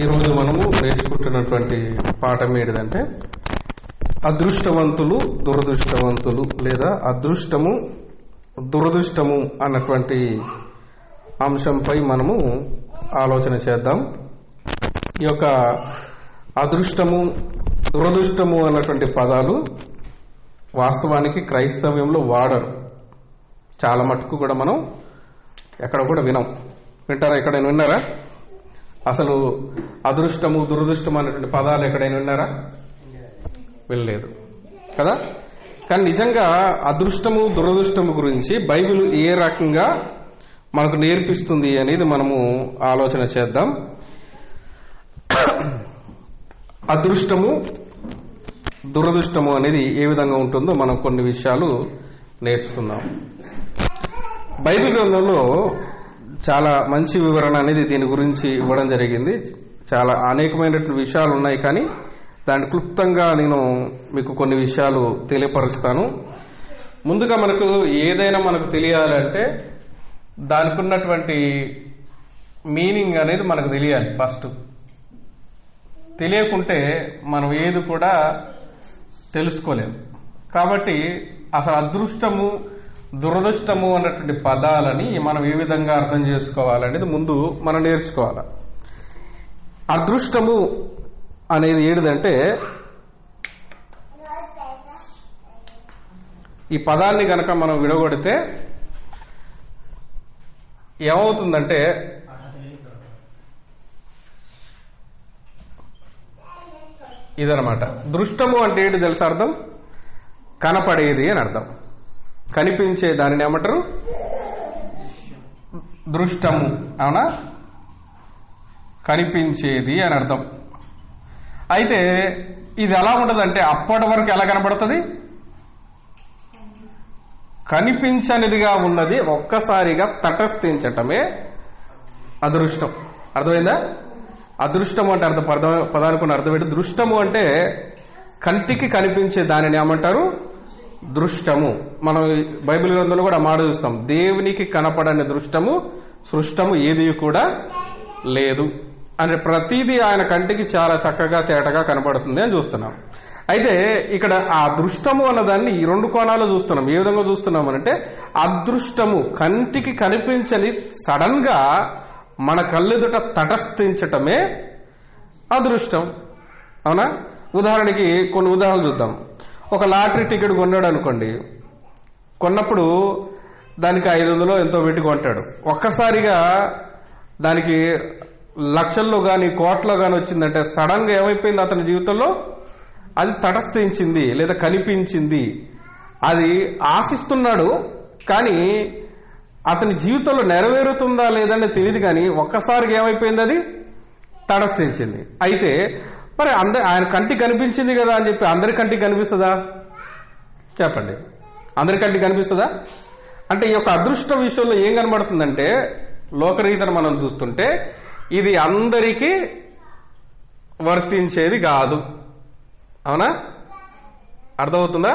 ఈరోజు మనము నేర్చుకుంటున్నటువంటి పాఠం ఏంటిదంటే అదృష్టవంతులు దురదృష్టవంతులు లేదా అదృష్టము దురదృష్టము అన్నటువంటి అంశంపై మనము ఆలోచన చేద్దాం ఈ యొక్క అదృష్టము దురదృష్టము అన్నటువంటి పదాలు వాస్తవానికి క్రైస్తవ్యంలో వాడరు చాలా మటుకు కూడా మనం ఎక్కడ కూడా వినం వింటారా ఎక్కడైనా విన్నారా అసలు అదృష్టము దురదృష్టము అనేటువంటి పదాలు ఎక్కడైనా విన్నారా వెళ్ళలేదు కదా కానీ నిజంగా అదృష్టము దురదృష్టము గురించి బైబిల్ ఏ రకంగా మనకు నేర్పిస్తుంది అనేది మనము ఆలోచన చేద్దాం అదృష్టము దురదృష్టము అనేది ఏ విధంగా ఉంటుందో మనం కొన్ని విషయాలు నేర్చుకుందాం బైబిల్ గ్రంథంలో చాలా మంచి వివరణ అనేది దీని గురించి ఇవ్వడం జరిగింది చాలా అనేకమైనటువంటి విషయాలు ఉన్నాయి కానీ దాని క్లుప్తంగా నేను మీకు కొన్ని విషయాలు తెలియపరుస్తాను ముందుగా మనకు ఏదైనా మనకు తెలియాలంటే దానికి ఉన్నటువంటి మీనింగ్ అనేది మనకు తెలియాలి ఫస్ట్ తెలియకుంటే మనం ఏది కూడా తెలుసుకోలేము కాబట్టి అసలు అదృష్టము దురదృష్టము అన్నటువంటి పదాలని మనం ఏ విధంగా అర్థం చేసుకోవాలనేది ముందు మనం నేర్చుకోవాలి అదృష్టము అనేది ఏడిదంటే ఈ పదాన్ని గనక మనం విడగొడితే ఏమవుతుందంటే ఇదనమాట దృష్టము అంటే ఏంటి తెలుసు అర్థం కనపడేది అని అర్థం కనిపించే దానిని ఏమంటారు దృష్టము అవునా కనిపించేది అని అర్థం అయితే ఇది ఎలా ఉంటుందంటే అప్పటి వరకు ఎలా కనబడుతుంది కనిపించనిదిగా ఉన్నది ఒక్కసారిగా తటస్థించటమే అదృష్టం అర్థమైందా అదృష్టము అంటే అర్థం పద పదానికి అర్థం ఏంటి దృష్టము అంటే కంటికి కనిపించే దానిని ఏమంటారు దృష్టము మనం బైబిల్ గ్రంథంలో కూడా మాట చూస్తాం దేవునికి కనపడని దృష్టము సృష్టము ఏది కూడా లేదు అంటే ప్రతిదీ ఆయన కంటికి చాలా చక్కగా తేటగా కనపడుతుంది అని చూస్తున్నాం అయితే ఇక్కడ ఆ దృష్టము అన్నదాన్ని ఈ రెండు కోణాలు చూస్తున్నాం ఏ విధంగా చూస్తున్నాం అంటే అదృష్టము కంటికి కనిపించని సడన్ గా మన కళ్ళెదుట తటస్థించటమే అదృష్టం అవునా ఉదాహరణకి కొన్ని ఉదాహరణలు చూద్దాం ఒక లాటరీ టికెట్ కొన్నాడు అనుకోండి కొన్నప్పుడు దానికి ఐదు వందలు ఎంతో పెట్టి కొంటాడు ఒక్కసారిగా దానికి లక్షల్లో కానీ కోట్లో కానీ వచ్చిందంటే సడన్ గా ఏమైపోయింది అతని జీవితంలో అది తటస్థించింది లేదా కనిపించింది అది ఆశిస్తున్నాడు కానీ అతని జీవితంలో నెరవేరుతుందా లేదని తెలియదు కానీ ఒక్కసారిగా ఏమైపోయింది అది తటస్థించింది అయితే మరి అందరి ఆయన కంటికి కనిపించింది కదా అని చెప్పి అందరి కంటికి కనిపిస్తుందా చెప్పండి అందరి కంటికి కనిపిస్తుందా అంటే ఈ యొక్క అదృష్ట విషయంలో ఏం కనబడుతుందంటే లోకరీతను మనం చూస్తుంటే ఇది అందరికీ వర్తించేది కాదు అవునా అర్థమవుతుందా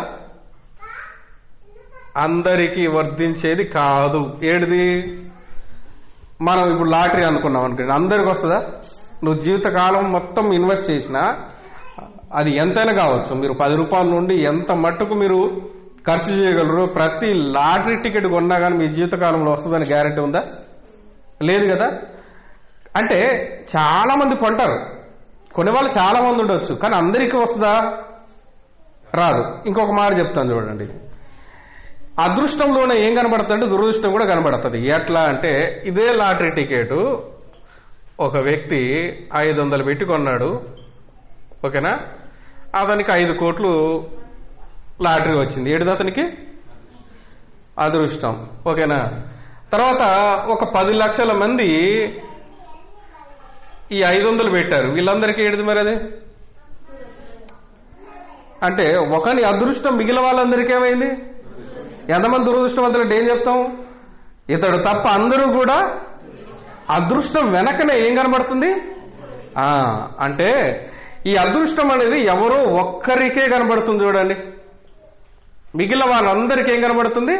అందరికీ వర్తించేది కాదు ఏడిది మనం ఇప్పుడు లాటరీ అనుకున్నాం అనుకోండి అందరికి వస్తుందా నువ్వు జీవితకాలం మొత్తం ఇన్వెస్ట్ చేసినా అది ఎంతైనా కావచ్చు మీరు పది రూపాయల నుండి ఎంత మట్టుకు మీరు ఖర్చు చేయగలరు ప్రతి లాటరీ టికెట్ కొన్నా కానీ మీ జీవితకాలంలో వస్తుందని గ్యారెంటీ ఉందా లేదు కదా అంటే చాలా మంది కొంటారు కొన్ని వాళ్ళు చాలా మంది ఉండొచ్చు కానీ అందరికీ వస్తుందా రాదు ఇంకొక మాట చెప్తాను చూడండి అదృష్టంలోనే ఏం కనబడుతుంది అంటే దురదృష్టం కూడా కనబడుతుంది ఎట్లా అంటే ఇదే లాటరీ టికెట్ ఒక వ్యక్తి ఐదు వందలు పెట్టి కొన్నాడు ఓకేనా అతనికి ఐదు కోట్లు లాటరీ వచ్చింది ఏడుది అతనికి అదృష్టం ఓకేనా తర్వాత ఒక పది లక్షల మంది ఈ ఐదు వందలు పెట్టారు వీళ్ళందరికీ ఏడుది మరి అది అంటే ఒకని అదృష్టం మిగిలిన వాళ్ళందరికీ ఏమైంది ఎంతమంది దురదృష్టవంతులు అంటే ఏం చెప్తాం ఇతడు తప్ప అందరూ కూడా అదృష్టం వెనకనే ఏం కనబడుతుంది ఆ అంటే ఈ అదృష్టం అనేది ఎవరో ఒక్కరికే కనబడుతుంది చూడండి మిగిలిన వాళ్ళందరికీ ఏం కనబడుతుంది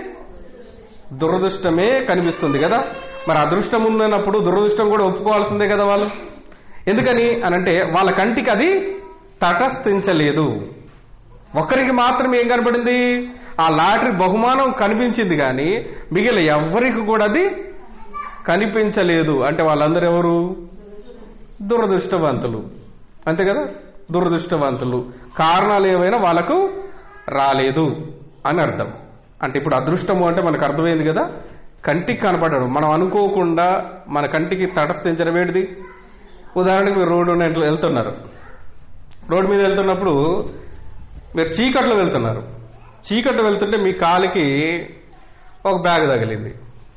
దురదృష్టమే కనిపిస్తుంది కదా మరి అదృష్టం ఉందన్నప్పుడు దురదృష్టం కూడా ఒప్పుకోవాల్సిందే కదా వాళ్ళు ఎందుకని అనంటే వాళ్ళ కంటికి అది తటస్థించలేదు ఒక్కరికి మాత్రం ఏం కనబడింది ఆ లాటరీ బహుమానం కనిపించింది కానీ మిగిలిన ఎవ్వరికి కూడా అది కనిపించలేదు అంటే వాళ్ళందరూ ఎవరు దురదృష్టవంతులు అంతే కదా దురదృష్టవంతులు కారణాలు ఏవైనా వాళ్ళకు రాలేదు అని అర్థం అంటే ఇప్పుడు అదృష్టము అంటే మనకు అర్థమైంది కదా కంటికి కనపడడం మనం అనుకోకుండా మన కంటికి తటస్థించడం ఏంటిది ఉదాహరణకు మీరు రోడ్డు మీద వెళ్తున్నారు రోడ్డు మీద వెళ్తున్నప్పుడు మీరు చీకట్లో వెళ్తున్నారు చీకట్లో వెళ్తుంటే మీ కాలికి ఒక బ్యాగ్ తగిలింది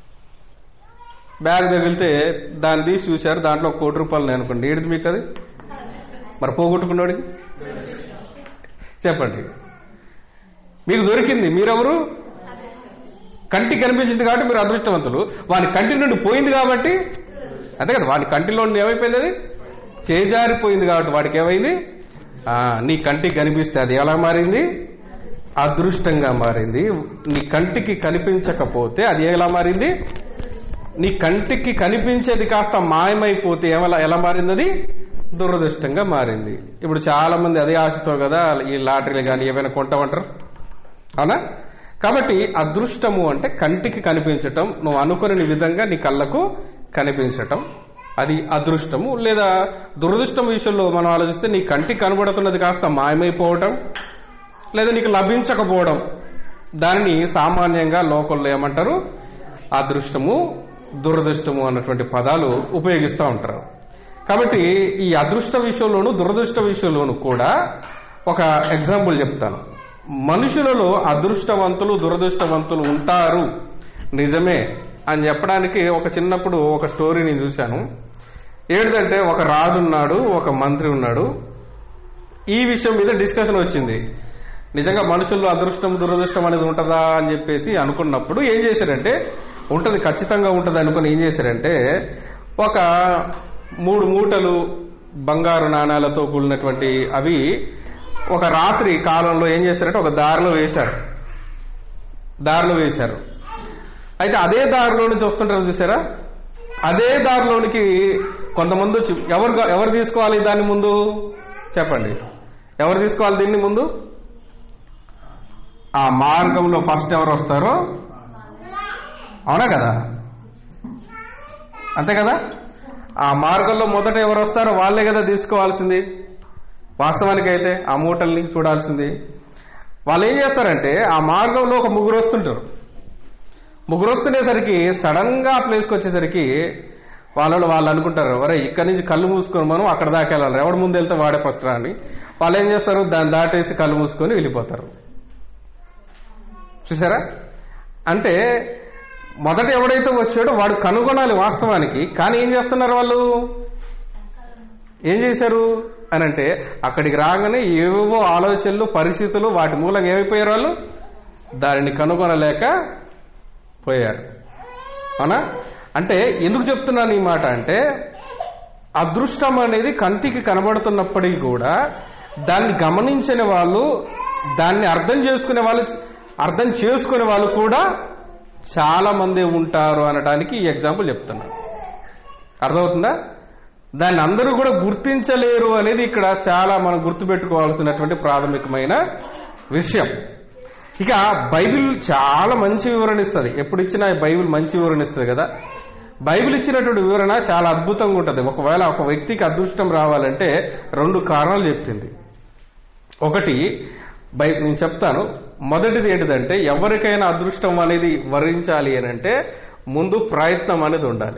బ్యాగ్ తగిలితే దాన్ని తీసి చూశారు దాంట్లో ఒక కోటి రూపాయలు నేను అనుకోండి ఏడిది మీకు అది మరి పోగొట్టుకున్నాడికి చెప్పండి మీకు దొరికింది మీరెవరు కంటికి కనిపించింది కాబట్టి మీరు అదృష్టవంతులు వాని కంటి నుండి పోయింది కాబట్టి అంతే కదా వాని కంటిలో నుండి ఏమైపోయింది అది చేజారిపోయింది కాబట్టి వాడికి ఏమైంది ఆ, నీ కంటికి కనిపిస్తే అది ఎలా మారింది అదృష్టంగా మారింది నీ కంటికి కనిపించకపోతే అది ఎలా మారింది నీ కంటికి కనిపించేది కాస్త మాయమైపోతే ఎలా ఎలా మారింది అది దురదృష్టంగా మారింది ఇప్పుడు చాలా మంది అదే ఆశతో కదా ఈ లాటరీలు కానీ ఏమైనా కొంటామంటారు అవునా కాబట్టి అదృష్టము అంటే కంటికి కనిపించటం నువ్వు అనుకుని విధంగా నీ కళ్ళకు కనిపించటం అది అదృష్టము లేదా దురదృష్టం విషయంలో మనం ఆలోచిస్తే నీ కంటికి కనబడుతున్నది కాస్త మాయమైపోవటం లేదా నీకు లభించకపోవడం దానిని సామాన్యంగా లోకల్లో ఏమంటారు అదృష్టము దురదృష్టము అన్నటువంటి పదాలు ఉపయోగిస్తూ ఉంటారు కాబట్టి ఈ అదృష్ట విషయంలోను దురదృష్ట విషయంలోను కూడా ఒక ఎగ్జాంపుల్ చెప్తాను మనుషులలో అదృష్టవంతులు దురదృష్టవంతులు ఉంటారు నిజమే అని చెప్పడానికి ఒక చిన్నప్పుడు ఒక స్టోరీ నేను చూశాను ఏంటంటే ఒక రాజు ఉన్నాడు ఒక మంత్రి ఉన్నాడు ఈ విషయం మీద డిస్కషన్ వచ్చింది నిజంగా మనుషుల్లో అదృష్టం దురదృష్టం అనేది ఉంటుందా అని చెప్పేసి అనుకున్నప్పుడు ఏం చేశారంటే ఉంటది ఖచ్చితంగా ఉంటది అనుకుని ఏం చేశారంటే ఒక మూడు మూటలు బంగారు నాణాలతో కూడినటువంటి అవి ఒక రాత్రి కాలంలో ఏం చేశారంటే ఒక దారిలో వేశారు దారిలో వేశారు అయితే అదే దారిలో నుంచి వస్తుంటారు చూసారా అదే దారిలోనికి కొంతమంది వచ్చి ఎవరు ఎవరు తీసుకోవాలి దాన్ని ముందు చెప్పండి ఎవరు తీసుకోవాలి దీన్ని ముందు ఆ మార్గంలో ఫస్ట్ ఎవరు వస్తారో అవునా కదా అంతే కదా ఆ మార్గంలో మొదట ఎవరు వస్తారో వాళ్ళే కదా తీసుకోవాల్సింది వాస్తవానికి అయితే ఆ మూటల్ని చూడాల్సింది వాళ్ళు ఏం చేస్తారంటే ఆ మార్గంలో ఒక ముగ్గురు వస్తుంటారు ముగ్గురు వస్తుండేసరికి సడన్ గా ఆ ప్లేస్కి వచ్చేసరికి వాళ్ళు వాళ్ళు అనుకుంటారు ఒరే ఇక్కడి నుంచి కళ్ళు మూసుకొని మనం అక్కడ దాకా వెళ్ళాలి ఎవడు ముందు వెళ్తే వాడే ఫస్ట్ రా అని వాళ్ళు ఏం చేస్తారు దాన్ని దాటేసి కళ్ళు మూసుకొని వెళ్ళిపోతారు చూసారా అంటే మొదట ఎవడైతే వచ్చాడో వాడు కనుగొనాలి వాస్తవానికి కానీ ఏం చేస్తున్నారు వాళ్ళు ఏం చేశారు అని అంటే అక్కడికి రాగానే ఏవేవో ఆలోచనలు పరిస్థితులు వాటి మూలంగా ఏమైపోయారు వాళ్ళు దానిని కనుగొనలేక పోయారు అవునా అంటే ఎందుకు చెప్తున్నాను ఈ మాట అంటే అదృష్టం అనేది కంటికి కనబడుతున్నప్పటికీ కూడా దాన్ని గమనించిన వాళ్ళు దాన్ని అర్థం చేసుకునే వాళ్ళు అర్థం చేసుకునే వాళ్ళు కూడా చాలా మంది ఉంటారు అనడానికి ఈ ఎగ్జాంపుల్ చెప్తున్నాను అర్థమవుతుందా దాన్ని అందరూ కూడా గుర్తించలేరు అనేది ఇక్కడ చాలా మనం గుర్తుపెట్టుకోవాల్సినటువంటి ప్రాథమికమైన విషయం ఇక బైబిల్ చాలా మంచి వివరణ ఇస్తుంది ఎప్పుడు ఇచ్చినా బైబిల్ మంచి వివరణ ఇస్తుంది కదా బైబిల్ ఇచ్చినటువంటి వివరణ చాలా అద్భుతంగా ఉంటుంది ఒకవేళ ఒక వ్యక్తికి అదృష్టం రావాలంటే రెండు కారణాలు చెప్పింది ఒకటి బై నేను చెప్తాను మొదటిది ఏంటిదంటే ఎవరికైనా అదృష్టం అనేది వరించాలి అని అంటే ముందు ప్రయత్నం అనేది ఉండాలి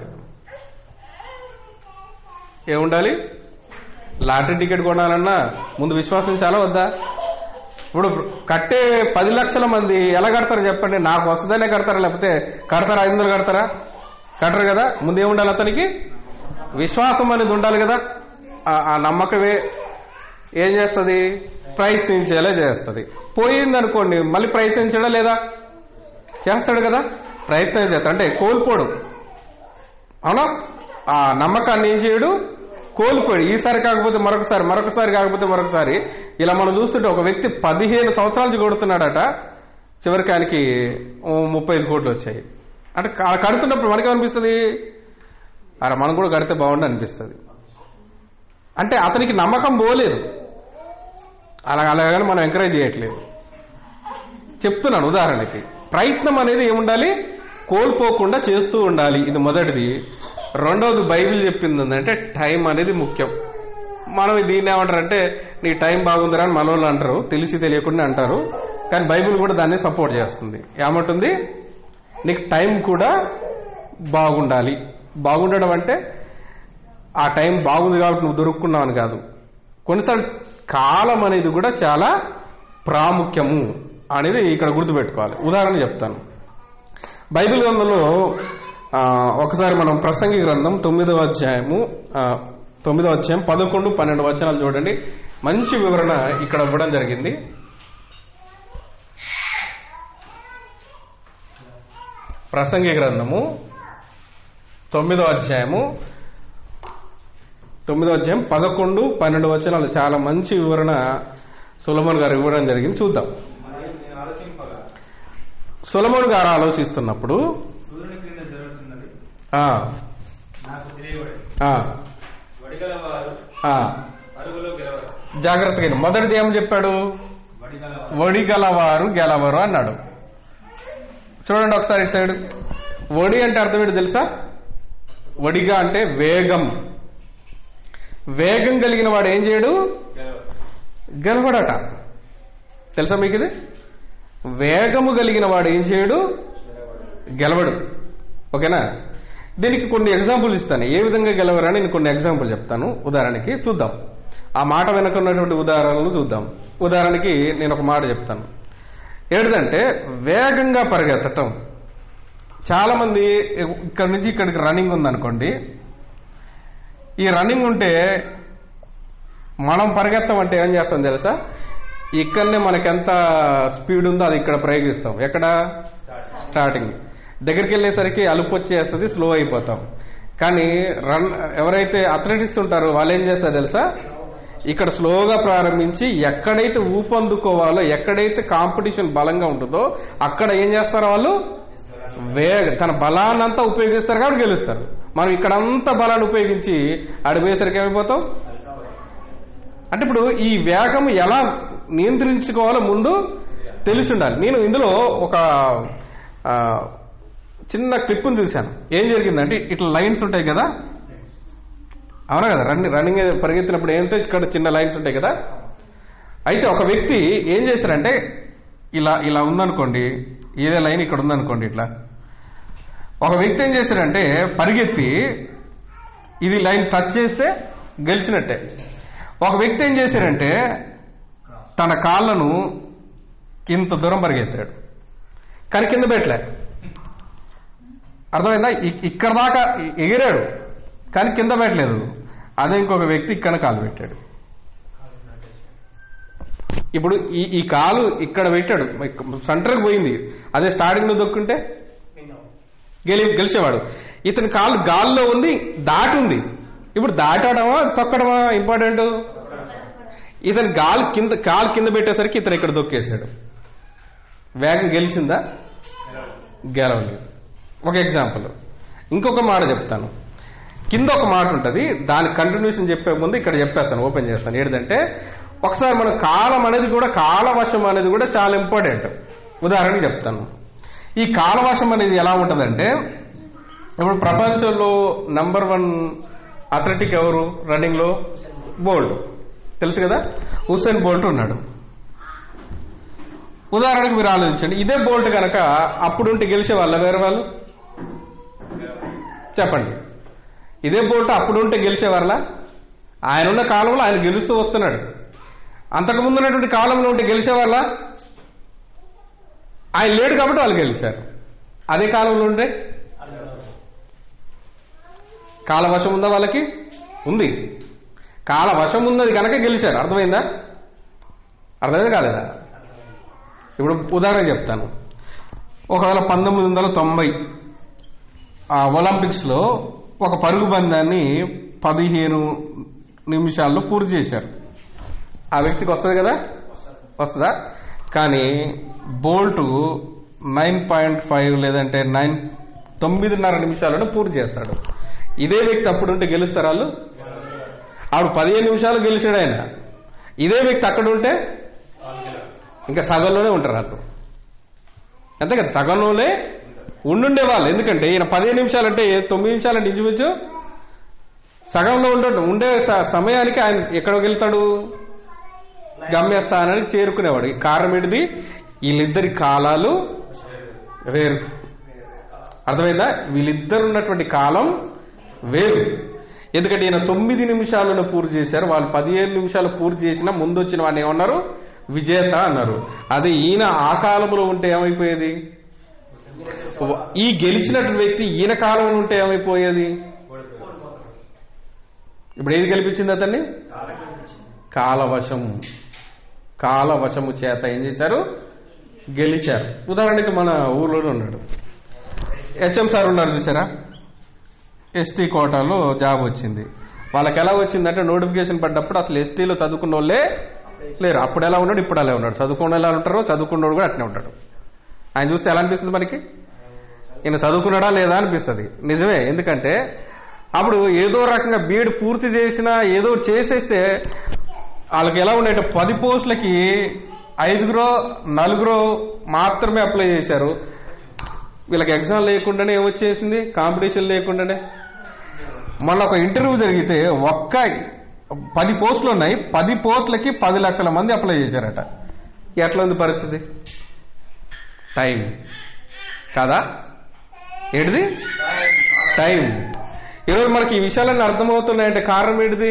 ఏముండాలి లాటరీ టికెట్ కొనాలన్నా ముందు విశ్వాసం చాలా వద్దా ఇప్పుడు కట్టే పది లక్షల మంది ఎలా కడతారు చెప్పండి నాకు వస్తుందనే కడతారా లేకపోతే కడతారా ఐదు వందలు కడతారా కట్టరు కదా ముందు ఏముండాలి అతనికి విశ్వాసం అనేది ఉండాలి కదా ఆ- ఆ నమ్మకమే ఏం చేస్తుంది ప్రయత్నించేలా చేస్తుంది పోయింది అనుకోండి మళ్ళీ ప్రయత్నించడా లేదా చేస్తాడు కదా ప్రయత్నం చేస్తాడు అంటే కోల్పోడు అవునా ఆ నమ్మకాన్ని ఏం చేయడు కోల్పోయాడు ఈసారి కాకపోతే మరొకసారి మరొకసారి కాకపోతే మరొకసారి ఇలా మనం చూస్తుంటే ఒక వ్యక్తి పదిహేను సంవత్సరాల నుంచి కొడుతున్నాడట చివరికి ఆయనకి ఓ ముప్పై ఐదు కోట్లు వచ్చాయి అంటే క- కడుతున్నప్పుడు మనకేమనిపిస్తుంది అరే మనం కూడా కడితే బాగుండు అనిపిస్తుంది అంటే అతనికి నమ్మకం పోలేదు అలా అలాగని మనం ఎంకరేజ్ చేయట్లేదు చెప్తున్నాను ఉదాహరణకి ప్రయత్నం అనేది ఏముండాలి కోల్పోకుండా చేస్తూ ఉండాలి ఇది మొదటిది రెండవది బైబిల్ చెప్పింది ఏంటంటే టైం అనేది ముఖ్యం మనం దీన్ని ఏమంటారంటే నీ టైం బాగుందిరా అని మన వాళ్ళు అంటారు తెలిసి తెలియకుండా అంటారు కానీ బైబిల్ కూడా దాన్ని సపోర్ట్ చేస్తుంది ఏమంటుంది నీకు టైం కూడా బాగుండాలి బాగుండడం అంటే ఆ టైం బాగుంది కాబట్టి నువ్వు దొరుకున్నావు అని కాదు కొన్నిసార్లు కాలం అనేది కూడా చాలా ప్రాముఖ్యము అనేది ఇక్కడ గుర్తుపెట్టుకోవాలి ఉదాహరణ చెప్తాను బైబిల్ గ్రంథంలో ఆ, ఒకసారి మనం ప్రసంగి గ్రంథం తొమ్మిదవ అధ్యాయము ఆ, తొమ్మిదవ అధ్యాయం పదకొండు పన్నెండు వచనాలు చూడండి మంచి వివరణ ఇక్కడ ఇవ్వడం జరిగింది ప్రసంగి గ్రంథము తొమ్మిదో అధ్యాయము తొమ్మిదో అధ్యాయం పదకొండు పన్నెండు వచనాలు చాలా మంచి వివరణ సులమన్ గారు ఇవ్వడం జరిగింది చూద్దాం మరియు నేను ఆలోచింపగా సులమన్ గారు ఆలోచిస్తున్నప్పుడు సూర్యుని క్రింద జరుగుతున్నది ఆ, నాకు తెలియబడి ఆ, వడిగల వారు ఆ, పరుగులో గెలవరు జాగ్రత్తగా విను. మొదటిది ఏం చెప్పాడు వడిగల వారు వడి గలవారు గెలవరు అన్నాడు చూడండి ఒకసారి ఇటు సైడ్ వడి అంటే అర్థం ఏంటి తెలుసా వడిగా అంటే వేగం వేగం కలిగిన వాడు ఏం చేయడు గెలవరు గెలవడట తెలుసా మీకు ఇది వేగము కలిగిన వాడు ఏం చేయడు గెలవడు ఓకేనా దీనికి కొన్ని ఎగ్జాంపుల్ ఇస్తాను ఏ విధంగా గెలవరని నేను కొన్ని ఎగ్జాంపుల్ చెప్తాను ఉదాహరణకి చూద్దాం ఆ మాట వెనక ఉన్నటువంటి ఉదాహరణలు చూద్దాం ఉదాహరణకి నేను ఒక మాట చెప్తాను ఏంటంటే వేగంగా పరిగెత్తటం చాలా మంది ఇక్కడ నుంచి ఇక్కడికి రన్నింగ్ ఉందనుకోండి ఈ రన్నింగ్ ఉంటే మనం పరిగెత్తం అంటే ఏం చేస్తాం తెలుసా ఇక్కడనే మనకి ఎంత స్పీడ్ ఉందో అది ఇక్కడ ప్రయోగిస్తాం ఎక్కడ స్టార్టింగ్ దగ్గరికి వెళ్ళేసరికి అలుపు వచ్చేస్తుంది స్లో అయిపోతాం కానీ రన్ ఎవరైతే అథ్లెటిక్స్ ఉంటారో వాళ్ళు ఏం చేస్తారు తెలుసా ఇక్కడ స్లోగా ప్రారంభించి ఎక్కడైతే ఊపందుకోవాలో ఎక్కడైతే కాంపిటీషన్ బలంగా ఉంటుందో అక్కడ ఏం చేస్తారు వాళ్ళు వేగ తన బలాన్నంతా ఉపయోగిస్తారు కాబట్టి గెలుస్తారు మనం ఇక్కడంతా బలాన్ని ఉపయోగించి అడిపోయేసరికి ఏమైపోతాం అంటే ఇప్పుడు ఈ వేగం ఎలా నియంత్రించుకోవాలో ముందు తెలిసి ఉండాలి నేను ఇందులో ఒక ఆ, చిన్న క్లిప్ను చూశాను ఏం జరిగిందంటే ఇట్లా లైన్స్ ఉంటాయి కదా అవునా కదా రన్నింగ్ రన్నింగ్ పరిగెత్తినప్పుడు ఏంటో ఇక్కడ చిన్న లైన్స్ ఉంటాయి కదా అయితే ఒక వ్యక్తి ఏం చేశారంటే ఇలా ఇలా ఉందనుకోండి ఏదే లైన్ ఇక్కడ ఉందనుకోండి ఇట్లా ఒక వ్యక్తి ఏం చేశారంటే పరిగెత్తి ఇది లైన్ టచ్ చేస్తే గెలిచినట్టే ఒక వ్యక్తి ఏం చేశారంటే తన కాళ్ళను ఇంత దూరం పరిగెత్తాడు కానీ కింద పెట్టలే అర్థమైందా ఇ- ఇక్కడ దాకా ఎ- ఎగిరాడు కానీ కింద పెట్టలేదు అదే ఇంకొక వ్యక్తి ఇక్కడ కాలు పెట్టాడు ఇప్పుడు ఈ ఈ కాలు ఇక్కడ పెట్టాడు సెంటర్కి పోయింది అదే స్టార్టింగ్ లో దొక్కుంటే గెలి గెలిచేవాడు ఇతని కాలు గాల్లో ఉంది దాటి ఉంది ఇప్పుడు దాటడమా తొక్కడమా ఇంపార్టెంట్ ఇతని గాలి కింద కాలు కింద పెట్టేసరికి ఇతను ఇక్కడ దొక్కేశాడు వేగం గెలిచిందా గెలవలేదు ఒక ఎగ్జాంపుల్ ఇంకొక మాట చెప్తాను కింద ఒక మాట ఉంటుంది దాని కంటిన్యూషన్ చెప్పే ముందు ఇక్కడ చెప్పేస్తాను ఓపెన్ చేస్తాను ఏంటంటే ఒకసారి మన కాలం అనేది కూడా కాలవశం అనేది కూడా చాలా ఇంపార్టెంట్ ఉదాహరణకి చెప్తాను ఈ కాలవశం అనేది ఎలా ఉంటుందంటే ఇప్పుడు ప్రపంచంలో నంబర్ వన్ అథ్లెటిక్ ఎవరు రన్నింగ్ లో బోల్ట్ తెలుసు కదా హుస్సేన్ బోల్ట్ ఉన్నాడు ఉదాహరణకు మీరు ఆలోచించండి ఇదే బోల్ట్ కనుక అప్పుడుంటే గెలిచే వాళ్ళ వేరే వాళ్ళు చెప్పండి ఇదే బోల్ట్ అప్పుడుంటే గెలిచేవాళ్ళ ఆయన ఉన్న కాలంలో ఆయన గెలుస్తూ వస్తున్నాడు అంతకు ముందు ఉన్నటువంటి కాలంలో ఉంటే గెలిచేవాళ్ళ ఆయన లేడు కాబట్టి వాళ్ళు గెలిచారు అదే కాలంలో ఉంటే కాలవశం ఉందా వాళ్ళకి ఉంది కాలవశం ఉన్నది కనుక గెలిచారు అర్థమైందా అర్థమైంది కాలేదా ఇప్పుడు ఉదాహరణ చెప్తాను ఒకవేళ పంతొమ్మిది వందల తొంభై ఆ ఒలింపిక్స్ లో ఒక పరుగు బంధాన్ని పదిహేను నిమిషాల్లో పూర్తి చేశారు ఆ వ్యక్తికి వస్తుంది కదా వస్తుందా కానీ బోల్ట్ నైన్ పాయింట్ ఫైవ్ లేదంటే నైన్ తొమ్మిదిన్నర నిమిషాలను పూర్తి చేస్తాడు ఇదే వ్యక్తి అప్పుడుంటే గెలుస్తారు వాళ్ళు ఆవిడ పదిహేను నిమిషాలు గెలిచాడు ఆయన ఇదే వ్యక్తి అక్కడ ఉంటే వాళ్ళు గెలవరు ఇంకా సగంలోనే ఉంటారు వాళ్ళు అంతే కదా సగంలోనే ఉండుండే వాళ్ళు ఎందుకంటే ఈయన పదిహేను నిమిషాలు అంటే తొమ్మిది నిమిషాలు అంటే ఇంచుమించు సగంలో ఉండ ఉండే స- సమయానికి ఆయన ఎక్కడికి వెళ్తాడు గమ్యస్థానానికి చేరుకునేవాడు ఈ కారణం ఏంటిది వీళ్ళిద్దరి కాలాలు వేరు అర్థమైందా వీళ్ళిద్దరు ఉన్నటువంటి కాలం వేరు ఎందుకంటే ఈయన తొమ్మిది నిమిషాలను పూర్తి చేశారు వాళ్ళు పదిహేను నిమిషాలు పూర్తి చేసినా ముందు వచ్చిన వాడిని ఏమన్నారు విజేత అన్నారు అదే ఈయన ఆ కాలంలో ఉంటే ఏమైపోయేది ఈ గెలిచినటువంటి వ్యక్తి ఈయన కాలంలో ఉంటే ఏమైపోయేది ఇప్పుడు ఏది గెలిపించింది అతన్ని కాలవశం కాలవశము చేత ఏం చేశారు గెలిచారు ఉదాహరణకి మన ఊర్లోనే ఉన్నాడు హెచ్ఎం సార్ ఉన్నారు చూసారా ఎస్టీ కోటాలో జాబ్ వచ్చింది వాళ్ళకి ఎలా వచ్చిందంటే నోటిఫికేషన్ పడ్డప్పుడు అసలు ఎస్టీలో చదువుకున్న వాళ్ళే లేరు అప్పుడు ఎలా ఉన్నాడు ఇప్పుడు అలా ఉన్నాడు చదువుకున్న ఎలా ఉంటారో చదువుకున్నోడు కూడా అట్నే ఉంటాడు ఆయన చూస్తే ఎలా అనిపిస్తుంది మనకి ఈయన చదువుకున్నాడా లేదా అనిపిస్తుంది నిజమే ఎందుకంటే అప్పుడు ఏదో రకంగా బీఎడ్ పూర్తి చేసినా ఏదో చేసేస్తే వాళ్ళకి ఎలా ఉండే పది పోస్టులకి ఐదుగురో నలుగురో మాత్రమే అప్లై చేశారు వీళ్ళకి ఎగ్జామ్ లేకుండానే ఏమొచ్చేసింది కాంపిటీషన్ లేకుండానే మొన్న ఒక ఇంటర్వ్యూ జరిగితే ఒక్క పది పోస్టులు ఉన్నాయి పది పోస్టులకి పది లక్షల మంది అప్లై చేశారట ఎట్లా ఉంది పరిస్థితి టైం కాదా ఏంటిది టైం ఈరోజు మనకి ఈ విషయాలన్నీ అర్థమవుతున్నాయంటే కారణం ఏంటిది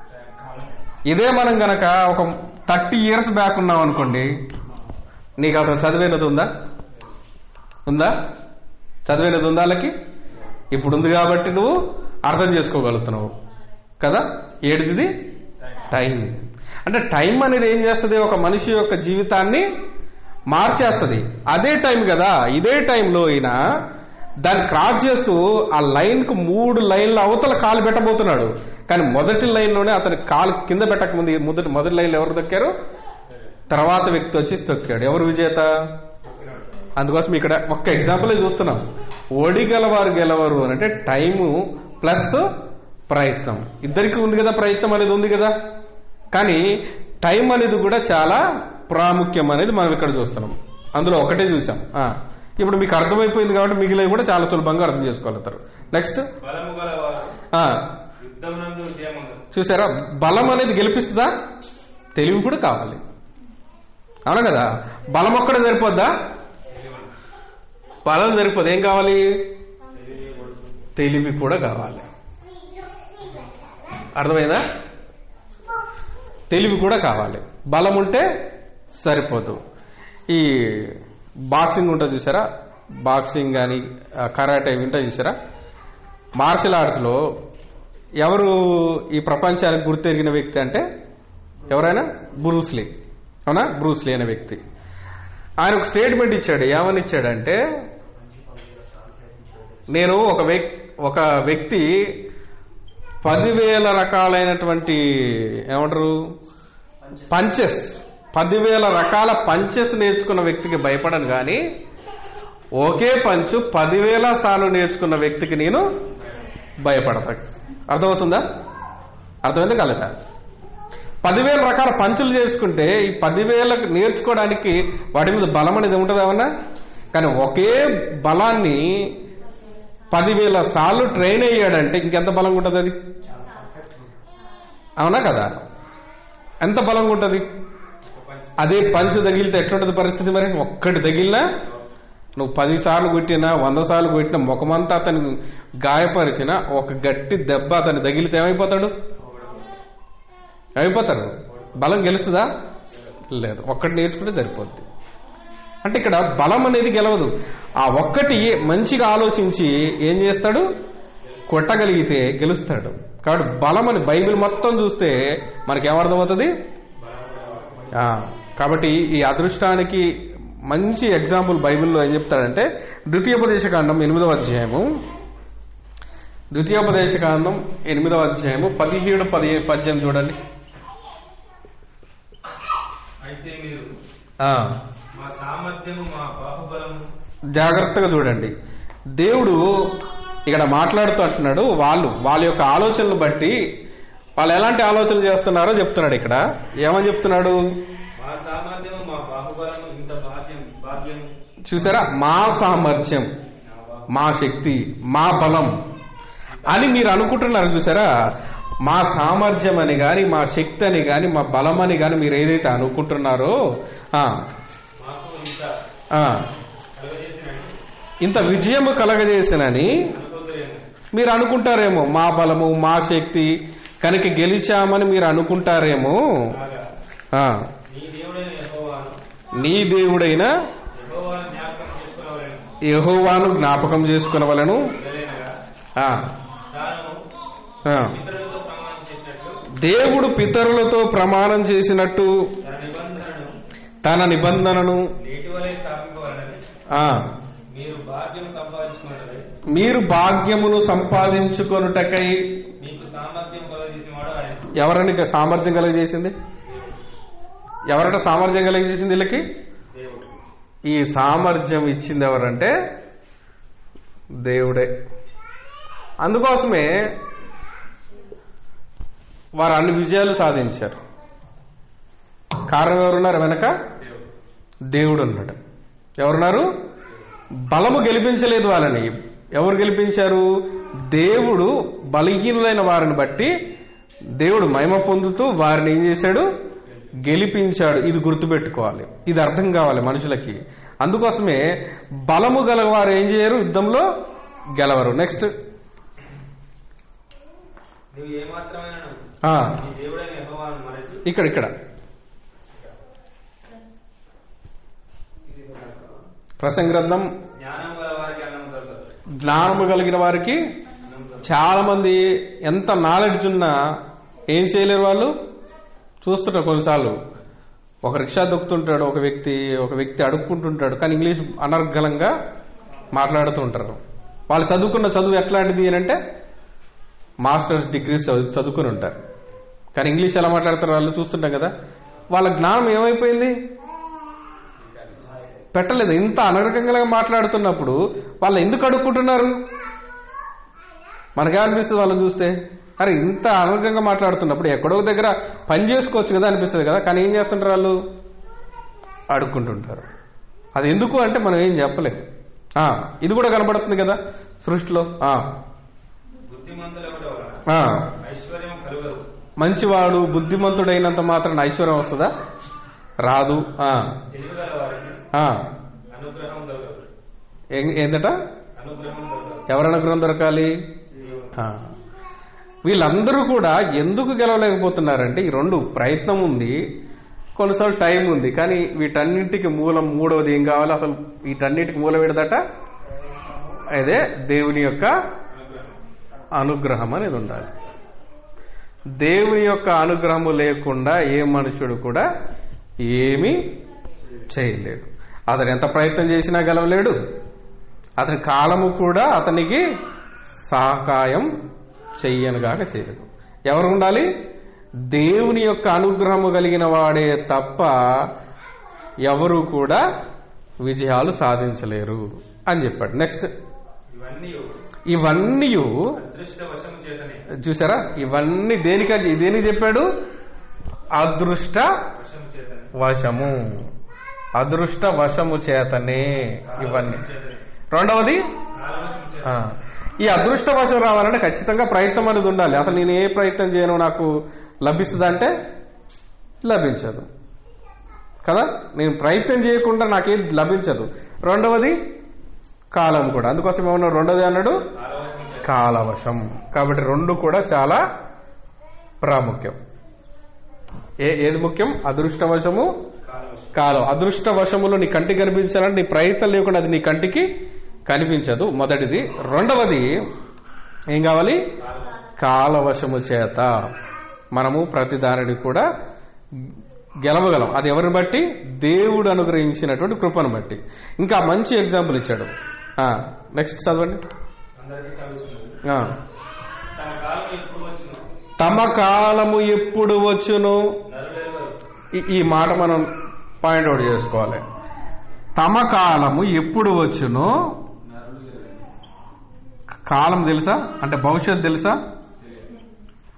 ఇదే మనం గనక ఒక థర్టీ ఇయర్స్ బ్యాక్ ఉన్నాం అనుకోండి నీకు అసలు చదివేనది ఉందా ఉందా చదివేనది ఉందా వాళ్ళకి ఇప్పుడు ఉంది కాబట్టి నువ్వు అర్థం చేసుకోగలుగుతున్నావు కదా ఏడిది టైం అంటే టైం అనేది ఏం చేస్తుంది ఒక మనిషి యొక్క జీవితాన్ని మార్చేస్తుంది అదే టైం కదా ఇదే టైంలో ఈయన దాన్ని క్రాస్ చేస్తూ ఆ లైన్ కు మూడు లైన్ల అవతల కాలు పెట్టబోతున్నాడు కానీ మొదటి లైన్ లోనే అతని కాలు కింద పెట్టక ముందు మొదటి మొదటి లైన్లో ఎవరు దొక్కారు తర్వాత వ్యక్తి వచ్చి తొక్కాడు ఎవరు విజేత అందుకోసం ఇక్కడ ఒక్క ఎగ్జాంపుల్ చూస్తున్నాం ఓడిగలవారు గెలవరు అని అంటే టైము ప్లస్ ప్రయత్నం ఇద్దరికి ఉంది కదా ప్రయత్నం అనేది ఉంది కదా కానీ టైం అనేది కూడా చాలా ప్రాముఖ్యం అనేది మనం ఇక్కడ చూస్తున్నాం అందులో ఒకటే చూసాం ఆ, ఇప్పుడు మీకు అర్థమైపోయింది కాబట్టి మిగిలినవి కూడా చాలా సులభంగా అర్థం చేసుకోగలుగుతారు నెక్స్ట్ బలము గలవారు ఆ, యుద్ధం నందు విజయముందు చూసారా బలం అనేది గెలిపిస్తుందా తెలివి కూడా కావాలి అవునా కదా బలం ఒక్కడే సరిపోద్దా బలం సరిపోదు ఏం కావాలి తెలివి కూడా కావాలి అర్థమైందా తెలివి కూడా కావాలి బలం ఉంటే సరిపోదు ఈ బాక్సింగ్ ఉంటుంది చూసారా బాక్సింగ్ కానీ కరాటే ఇవి ఉంటాయి చూసారా మార్షల్ ఆర్ట్స్లో ఎవరు ఈ ప్రపంచానికి గుర్తెరిగిన వ్యక్తి అంటే ఎవరైనా బ్రూస్లీ అవునా బ్రూస్లీ అనే వ్యక్తి ఆయన ఒక స్టేట్మెంట్ ఇచ్చాడు ఏమని ఇచ్చాడంటే నేను ఒక వ్యక్తి ఒక వ్యక్తి పదివేల రకాలైనటువంటి ఏమంటారు పంచెస్ పదివేల రకాల పంచెస్ నేర్చుకున్న వ్యక్తికి భయపడను కానీ ఒకే పంచు పదివేల సార్లు నేర్చుకున్న వ్యక్తికి నేను భయపడతా అర్థమవుతుందా అర్థమైంది కలదా పదివేల రకాల పంచులు చేసుకుంటే ఈ పదివేలకు నేర్చుకోవడానికి వాటి మీద బలం అనేది ఉంటుంది ఏమన్నా కానీ ఒకే బలాన్ని పదివేల సార్లు ట్రైన్ అయ్యాడంటే ఇంకెంత బలంగా ఉంటుంది అది అవునా కదా ఎంత బలంగా ఉంటుంది అదే పంచు తగిలితే ఎట్లుంటుంది పరిస్థితి మరి ఒక్కటి తగిలినా నువ్వు పది సార్లు కొట్టినా వంద సార్లు కొట్టినా ముఖమంతా అతను గాయపరిచిన ఒక గట్టి దెబ్బ అతను తగిలితే ఏమైపోతాడు అయిపోతారు బలం గెలుస్తుందా లేదు ఒక్కటి నేర్చుకుంటే సరిపోద్ది అంటే ఇక్కడ బలం అనేది గెలవదు ఆ ఒక్కటి మంచిగా ఆలోచించి ఏం చేస్తాడు కొట్టగలిగితే గెలుస్తాడు కాబట్టి బలం అని బైబిల్ మొత్తం చూస్తే మనకి ఏమర్థమవుతుంది ఆ, కాబట్టి ఈ అదృష్టానికి మంచి ఎగ్జాంపుల్ బైబిల్లో ఏం చెప్తాడంటే ద్వితీయోపదేశకాండం ఎనిమిదవ అధ్యాయము ద్వితీయోపదేశకాండం ఎనిమిదవ అధ్యాయము పదిహేడు పదిహేను పద్దెనిమిది చూడండి అయితే మీరు ఆ, మా సామర్థ్యము మా బాహుబలము జాగ్రత్తగా చూడండి దేవుడు ఇక్కడ మాట్లాడుతూ అంటున్నాడు వాళ్ళు వాళ్ళ యొక్క ఆలోచనలు బట్టి వాళ్ళు ఎలాంటి ఆలోచన చేస్తున్నారో చెప్తున్నాడు ఇక్కడ ఏమని చెప్తున్నాడు మా సామర్థ్యము మా బాహుబలము ఇంత భాగ్యం భాగ్యం చూసారా మా సామర్థ్యం నా బాహు- మా శక్తి మా బలం అని మీరు అనుకుంటున్నారు చూసారా మా సామర్థ్యం అని గాని మా శక్తి అని గాని మా బలం అని గాని మీరు ఏదైతే అనుకుంటున్నారో ఆ, మాకు ఇంత ఆ, కలుగజేసినట్టు ఇంత విజయము కలగజేసినని అనుకోలేము మీరు అనుకుంటారేమో మా బలము మా శక్తి కనుక గెలిచామని మీరు అనుకుంటారేమో కాగా ఆ, నీ దేవుడైన యెహోవాను నీ దేవుడైన యెహోవాను జ్ఞాపకం చేసుకున్నవలను యెహోవాను జ్ఞాపకం చేసుకునవలను మొదలైనగా ఆ, తాను ఆ. ఇతరులతో ప్రమాణం చేసినట్లు దేవుడు పితరులతో ప్రమాణం చేసినట్టు తన నిబంధనను తన నిబంధనను నేటి వలె స్థాపింపవాలని ఆ, మీరు భాగ్యం సంపాదించుకున్నట్లే మీరు భాగ్యమును సంపాదించుకొనుటకై మీకు సామర్థ్యం కలుగజేసిన వాడు ఆయన ఎవరని సామర్థ్యం కలగజేసింది ఎవరట సామర్థ్యం కలగజేసింది వీళ్ళకి దేవుడు ఈ సామర్థ్యం ఇచ్చింది ఎవరంటే దేవుడే అందుకోసమే వారు అన్ని విజయాలు సాధించారు కారణం ఎవరున్నారు వెనక దేవుడు దేవుడు ఉన్నాడు ఎవరున్నారు బలము గెలిపించలేదు వాళ్ళని ఎవరు గెలిపించారు దేవుడు బలహీనులైన వారిని బట్టి దేవుడు మహిమ పొందుతూ వారిని ఏం చేశాడు గెలిపించాడు ఇది గుర్తుపెట్టుకోవాలి ఇది అర్థం కావాలి మనుషులకి అందుకోసమే బలము గల వారు ఏం చేయరు యుద్ధంలో గెలవరు నెక్స్ట్ నువ్వు ఏమాత్రమైన ఆ, నీ దేవుడైన యెహోవాను మరచి ఇక్కడ ఇక్కడ ప్రసంగ గ్రంథం జ్ఞానం గల వారికి అన్నం దొరకదు జ్ఞానము కలిగిన వారికి అన్నం దొరకదు చాలా మంది ఎంత నాలెడ్జ్ ఉన్నా ఏం చేయలేరు వాళ్ళు చూస్తుంటారు కొన్నిసార్లు ఒక రిక్షా దొక్కుతుంటాడు ఒక వ్యక్తి ఒక వ్యక్తి అడుక్కుంటుంటాడు కానీ ఇంగ్లీష్ అనర్గళంగా మాట్లాడుతూ ఉంటారు వాళ్ళు చదువుకున్న చదువు ఎట్లాంటిది అని అంటే మాస్టర్స్ డిగ్రీస్ చదువు- చదువుకుని ఉంటారు కానీ ఇంగ్లీష్ ఎలా మాట్లాడతారు వాళ్ళు చూస్తుంటాం కదా వాళ్ళ జ్ఞానం ఏమైపోయింది పెట్టలేదు ఇంత అనర్గంగా మాట్లాడుతున్నప్పుడు వాళ్ళు ఎందుకు అడుక్కుంటున్నారు మనకే అనిపిస్తుంది వాళ్ళని చూస్తే అరే ఇంత అనర్గంగా మాట్లాడుతున్నప్పుడు ఎక్కడో ఒక దగ్గర పని చేసుకోవచ్చు కదా అనిపిస్తుంది కదా కానీ ఏం చేస్తుంటారు వాళ్ళు అడుక్కుంటుంటారు అది ఎందుకు అంటే మనం ఏం చెప్పలేం ఆ, ఇది కూడా కనబడుతుంది కదా సృష్టిలో ఆ, బుద్ధిమంతులు ఎవరి వలన ఆ, ఐశ్వర్యం కలుగదు మంచివాడు బుద్ధిమంతుడైనంత మాత్రం ఐశ్వర్యం వస్తుందా రాదు ఆ, తెలివి గల వారికి ఆ. అనుగ్రహం దొరకదు ఏం- ఏందట అనుగ్రహం దొరకదు ఎవరి అనుగ్రహం దొరకాలి దేవుడు ఆ. వీళ్ళందరూ కూడా ఎందుకు గెలవలేకపోతున్నారంటే ఈ రెండు ప్రయత్నం ఉంది కొన్నిసార్లు టైం ఉంది కానీ వీటన్నింటికి మూలం మూడవది ఏం కావాలి అసలు వీటన్నిటికి మూలం ఏడదట అదే దేవుని యొక్క అనుగ్రహం అనేది ఉండాలి దేవుని యొక్క అనుగ్రహము లేకుండా ఏ మనుషుడు కూడా ఏమీ చేయలేడు అతను ఎంత ప్రయత్నం చేసినా గెలవలేడు అతని కాలము కూడా అతనికి సహకాయం చెయ్యనుగాక చేయదు ఎవరు ఉండాలి దేవుని యొక్క అనుగ్రహము కలిగిన వాడే తప్ప ఎవరు కూడా విజయాలు సాధించలేరు అని చెప్పాడు నెక్స్ట్ ఇవన్నీ ఇవన్నీ అదృష్ట వశము చేతనే చూసారా ఇవన్నీ దేనికి దేనికి చెప్పాడు అదృష్ట వశము చేతనే వశము అదృష్ట వశము చేతనే ఇవన్నీ చేతనే రెండవది కాలవశము చేతనే ఆ, ఈ అదృష్ట వశం రావాలంటే ఖచ్చితంగా ప్రయత్నం అనేది ఉండాలి అసలు నేను ఏ ప్రయత్నం చేయను నాకు లభిస్తుంది అంటే లభించదు కదా నేను ప్రయత్నం చేయకుండా నాకేం లభించదు రెండవది కాలం కూడా అందుకోసం ఏమన్నా రెండవది అన్నాడు కాలవశము చేతనే కాలవశం కాబట్టి రెండు కూడా చాలా ప్రాముఖ్యం ఏ ఏది ముఖ్యం అదృష్టవశము కాలవశం కాలం అదృష్టవశములో నీ కంటికి కనిపించాలంటే నీ ప్రయత్నం లేకుండా అది నీ కంటికి కనిపించదు మొదటిది రెండవది ఏం కావాలి కాలవశము చేత మనము ప్రతి దానిని కూడా గెలవగలం అది ఎవరిని బట్టి దేవుడు అనుగ్రహించినటువంటి కృపను బట్టి ఇంకా మంచి ఎగ్జాంపుల్ ఇచ్చాడు నెక్స్ట్ చదవండి అందరికీ కలుగుతున్నది ఆ. తన కాలం ఎప్పుడు వచ్చును తమ కాలము ఎప్పుడు వచ్చును నరుడెవరు ఈ- ఈ మాట మనం పాయింట్ అవుట్ చేసుకోవాలి తమ కాలము ఎప్పుడు వచ్చునో నరుడు ఎవరు? కాలం తెలుసా అంటే భవిష్యత్ తెలుసా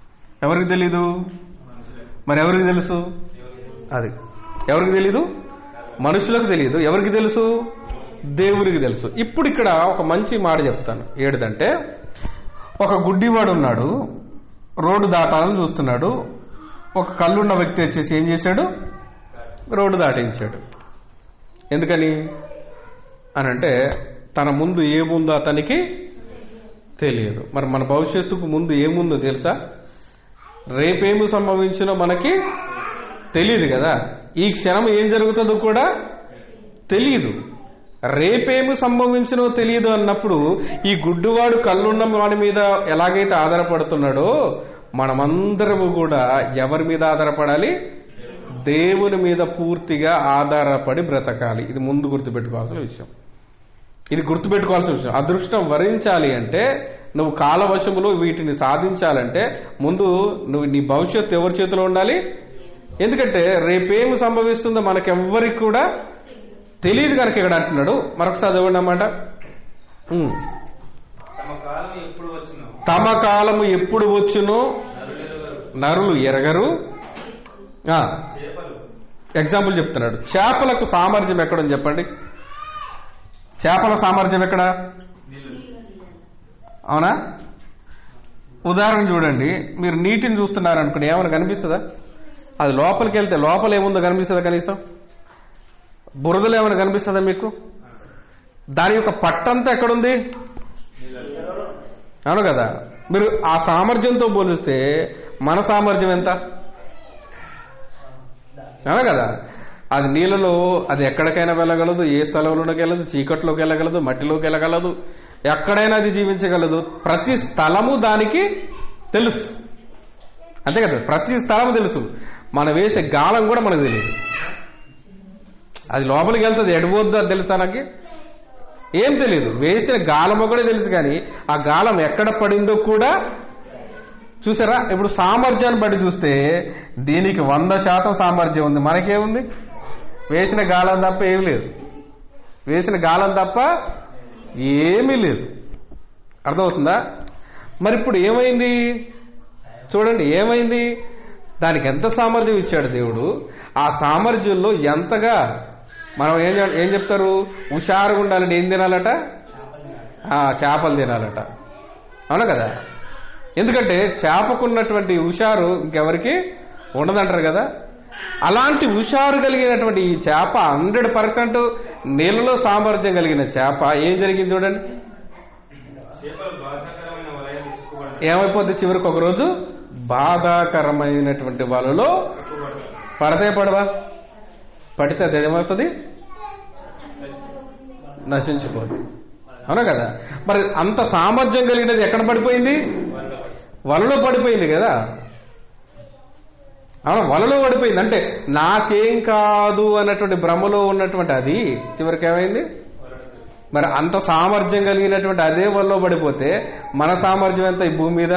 ఎవరికి తెలీదు మరి ఎవరికి తెలుసు అది ఎవరికి తెలీదు మనుషులకు తెలియదు ఎవరికి తెలుసు దేవుడికి తెలుసు ఇప్పుడు ఇక్కడ ఒక మంచి మాట చెప్తాను ఏడుదంటే ఒక గుడ్డివాడు ఉన్నాడు రోడ్డు దాటాలని చూస్తున్నాడు ఒక కళ్ళున్న వ్యక్తి వచ్చేసి ఏం చేశాడు రోడ్డు దాటించాడు ఎందుకని అని అంటే తన ముందు ఏముందో అతనికి తెలియదు మరి మన భవిష్యత్తుకు ముందు ఏముందో తెలుసా రేపేమి సంభవించినో మనకి తెలియదు కదా ఈ క్షణం ఏం జరుగుతుందో కూడా తెలియదు రేపేమి సంభవించినో తెలియదు అన్నప్పుడు ఈ గుడ్డువాడు కళ్ళున్న వాడి మీద ఎలాగైతే ఆధారపడుతున్నాడో మనమందరము కూడా ఎవరి మీద ఆధారపడాలి దేవుని మీద పూర్తిగా ఆధారపడి బ్రతకాలి ఇది ముందు గుర్తుపెట్టుకోవాల్సిన విషయం ఇది గుర్తుపెట్టుకోవాల్సిన విషయం అదృష్టం వరించాలి అంటే నువ్వు కాలవశములో వీటిని సాధించాలంటే ముందు నువ్వు నీ భవిష్యత్తు ఎవరి చేతిలో ఉండాలి ఎందుకంటే రేపేమి సంభవిస్తుందో మనకెవ్వరికి కూడా తెలియదు కనుక ఇక్కడ అంటున్నాడు మరొకసారి చదవండి అన్నమాట ఉమ్. తమ కాలం ఎప్పుడు వచ్చినో తమ కాలము ఎప్పుడు వచ్చునో నరులు ఎరగరు ఆ, చేపలు ఎగ్జాంపుల్ చెప్తున్నాడు చేపలకు సామర్థ్యం ఎక్కడని చెప్పండి చేపల సామర్థ్యం ఎక్కడ నీళ్ళు అవునా ఉదాహరణ చూడండి మీరు నీటిని చూస్తున్నారు అనుకోండి ఏమైనా కనిపిస్తుందా అది లోపలికి వెళ్తే లోపల ఏముందో కనిపిస్తుందా కనీసం బురదలో ఏమైనా కనిపిస్తుందా మీకు దాని యొక్క పట్టంతా ఎక్కడుంది అవును కదా మీరు ఆ సామర్థ్యంతో పోలిస్తే మన సామర్థ్యం ఎంత అవును కదా అది నీళ్ళలో అది ఎక్కడికైనా వెళ్ళగలదు ఏ స్థలంలోకి వెళ్ళదు చీకట్లోకి వెళ్ళగలదు మట్టిలోకి వెళ్ళగలదు ఎక్కడైనా అది జీవించగలదు ప్రతి స్థలము దానికి తెలుసు అంతే కదా ప్రతి స్థలము తెలుసు మనం వేసే గాలం కూడా మనకు తెలియదు అది లోపలికి వెళ్తుంది ఎడిపోద్దు అది తెలుసా నాకు ఏం తెలియదు వేసిన గాలం ఒకటే తెలుసు కానీ ఆ గాలం ఎక్కడ పడిందో కూడా చూసారా ఇప్పుడు సామర్థ్యాన్ని బట్టి చూస్తే దీనికి వంద శాతం సామర్థ్యం ఉంది మనకేముంది వేసిన గాలం తప్ప ఏం లేదు వేసిన గాలం తప్ప ఏమీ లేదు అర్థమవుతుందా మరి ఇప్పుడు ఏమైంది చూడండి ఏమైంది దానికి ఎంత సామర్థ్యం ఇచ్చాడు దేవుడు ఆ సామర్థ్యంలో ఎంతగా మనం ఏం చె- ఏం చెప్తారు హుషారుగా ఉండాలంటే ఏం తినాలట ఆ, చేపలు తినాలట అవునా కదా ఎందుకంటే చేపకున్నటువంటి హుషారు ఇంకెవరికి ఉండదంటారు కదా అలాంటి హుషారు కలిగినటువంటి ఈ చేప హండ్రెడ్ పర్సెంట్ నీళ్ళలో సామర్థ్యం కలిగిన చేప ఏం జరిగింది చూడండి చేపలు బాధాకరమైన వలయాలు చిక్కుబడతాయి ఏమైపోద్ది చివరికి ఒక రోజు బాధాకరమైనటువంటి వాళ్ళలో చిక్కుబడతాయి పడతే పడవా పడితే అది ఏమవుతుంది నశించిపోతుంది అవునా కదా మరి అంత సామర్థ్యం కలిగినది ఎక్కడ పడిపోయింది వలలో పడిపోయింది కదా అవును వలలో పడిపోయింది అంటే నాకేం కాదు అన్నటువంటి భ్రమలో ఉన్నటువంటి అది చివరికి ఏమైంది మరి అంత సామర్థ్యం కలిగినటువంటి అదే వలలో పడిపోతే మన సామర్థ్యం ఎంత ఈ భూమి మీద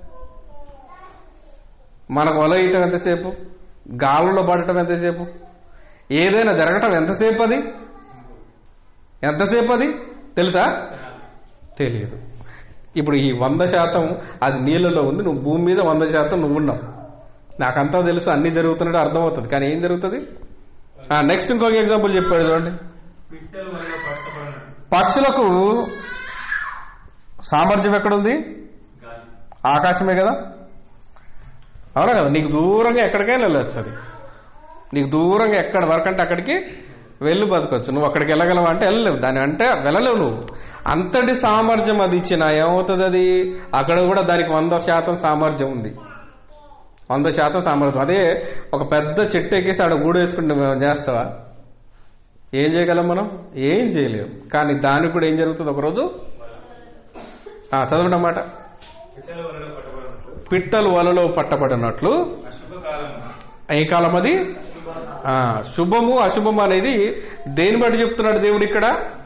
మనకు వల వేయటం ఎంతసేపు గాలులో పడటం ఎంతసేపు ఏదైనా జరగటం ఎంతసేపు అది ఎంతసేపు అది తెలుసా తెలియదు ఇప్పుడు ఈ వంద శాతం అది నీళ్ళలో ఉంది నువ్వు భూమి మీద వంద శాతం నువ్వు ఉన్నావు నాకంతా తెలుసు అన్ని జరుగుతున్నట్టు అర్థమవుతుంది కానీ ఏం జరుగుతుంది నెక్స్ట్ ఇంకొక ఎగ్జాంపుల్ చెప్పాడు చూడండి పిట్టలు వల్ల పట్టబడినట్టు పక్షులకు సామర్థ్యం ఎక్కడుంది గాలి ఆకాశమే కదా అవునా కదా నీకు దూరంగా ఎక్కడికైనా వెళ్ళొచ్చు అది నీకు దూరంగా ఎక్కడ వరకు అంటే అక్కడికి వెళ్ళి బతకొచ్చు నువ్వు అక్కడికి వెళ్ళగలవా అంటే వెళ్ళలేవు దాని అంటే వెళ్ళలేవు నువ్వు అంతటి సామర్థ్యం అది ఇచ్చిన ఏమవుతుంది అది అక్కడ కూడా దానికి వంద శాతం సామర్థ్యం ఉంది వంద శాతం సామర్థ్యం అదే ఒక పెద్ద చెట్టు ఎక్కేసి ఆడ గూడు వేసుకుంటే మేము చేస్తావా ఏం చేయగలం మనం ఏం చేయలేము కానీ దానికి కూడా ఏం జరుగుతుంది ఒకరోజు ఆ, చదవండి అన్నమాట పిట్టల వల్ల పట్టబడినట్టు పిట్టలు వలలో పట్టబడినట్లు అశుభకాలం ఏ కాలం అది ఆ, శుభము అశుభము అనేది దేని బట్టి చెప్తున్నాడు దేవుడు ఇక్కడ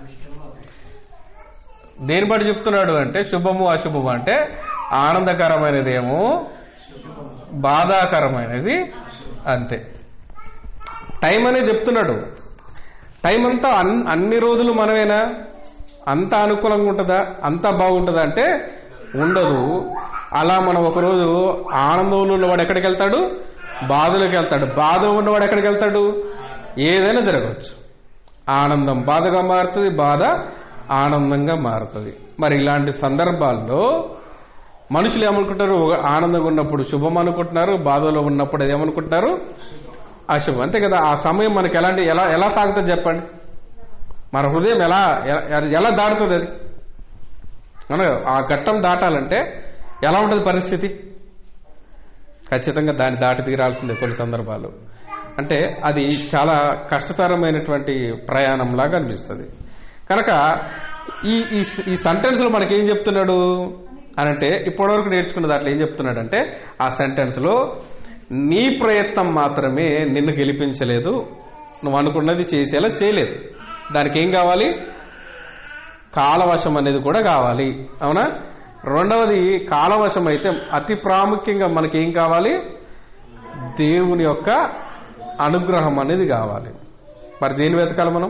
దేని బట్టి చెప్తున్నాడు అంటే శుభము అశుభము అంటే ఆనందకరమైనదేమో బాధాకరమైనది అంతే టైం అనేది చెప్తున్నాడు టైం అంతా అన్- అన్ని రోజులు మనమేనా అంత అనుకూలంగా ఉంటుందా అంతా బాగుంటుందా అంటే ఉండదు అలా మనం ఒకరోజు ఆనందంలో ఉన్నవాడు ఎక్కడికి వెళ్తాడు బాధలోకి వెళ్తాడు బాధలో ఉన్నవాడు ఎక్కడికి వెళ్తాడు ఏదైనా జరగవచ్చు ఆనందం బాధగా మారుతుంది బాధ ఆనందంగా మారుతుంది మరి ఇలాంటి సందర్భాల్లో మనుషులు ఏమనుకుంటారు ఒక ఆనందంగా ఉన్నప్పుడు శుభం అనుకుంటున్నారు బాధలో ఉన్నప్పుడు ఏమనుకుంటున్నారు అశుభం అంతే కదా ఆ సమయం మనకి ఎలాంటి ఎలా ఎలా సాగుతుంది చెప్పండి మన హృదయం ఎలా ఎలా- ఎలా దాటుతుంది అది అవునా కదా? ఆ ఘట్టం దాటాలంటే ఎలా ఉంటుంది పరిస్థితి ఖచ్చితంగా దాన్ని దాటి తీరాల్సిందే కొన్ని సందర్భాలు అంటే అది చాలా కష్టతరమైనటువంటి ప్రయాణం లాగా అనిపిస్తుంది కనుక ఈ ఈ ఈ సెంటెన్స్ లో మనకి ఏం చెప్తున్నాడు అని అంటే ఇప్పటివరకు నేర్చుకున్న దాంట్లో ఏం చెప్తున్నాడంటే ఆ సెంటెన్స్ లో నీ ప్రయత్నం మాత్రమే నిన్ను గెలిపించలేదు నువ్వు అనుకున్నది చేసేలా చేయలేదు దానికి ఏం కావాలి కాలవశం అనేది కూడా కావాలి అవునా రెండవది కాలవశం అయితే అతి ప్రాముఖ్యంగా మనకి ఏం కావాలి దేవుని యొక్క అనుగ్రహం అనేది కావాలి మరి దేని వెతకాలి మనం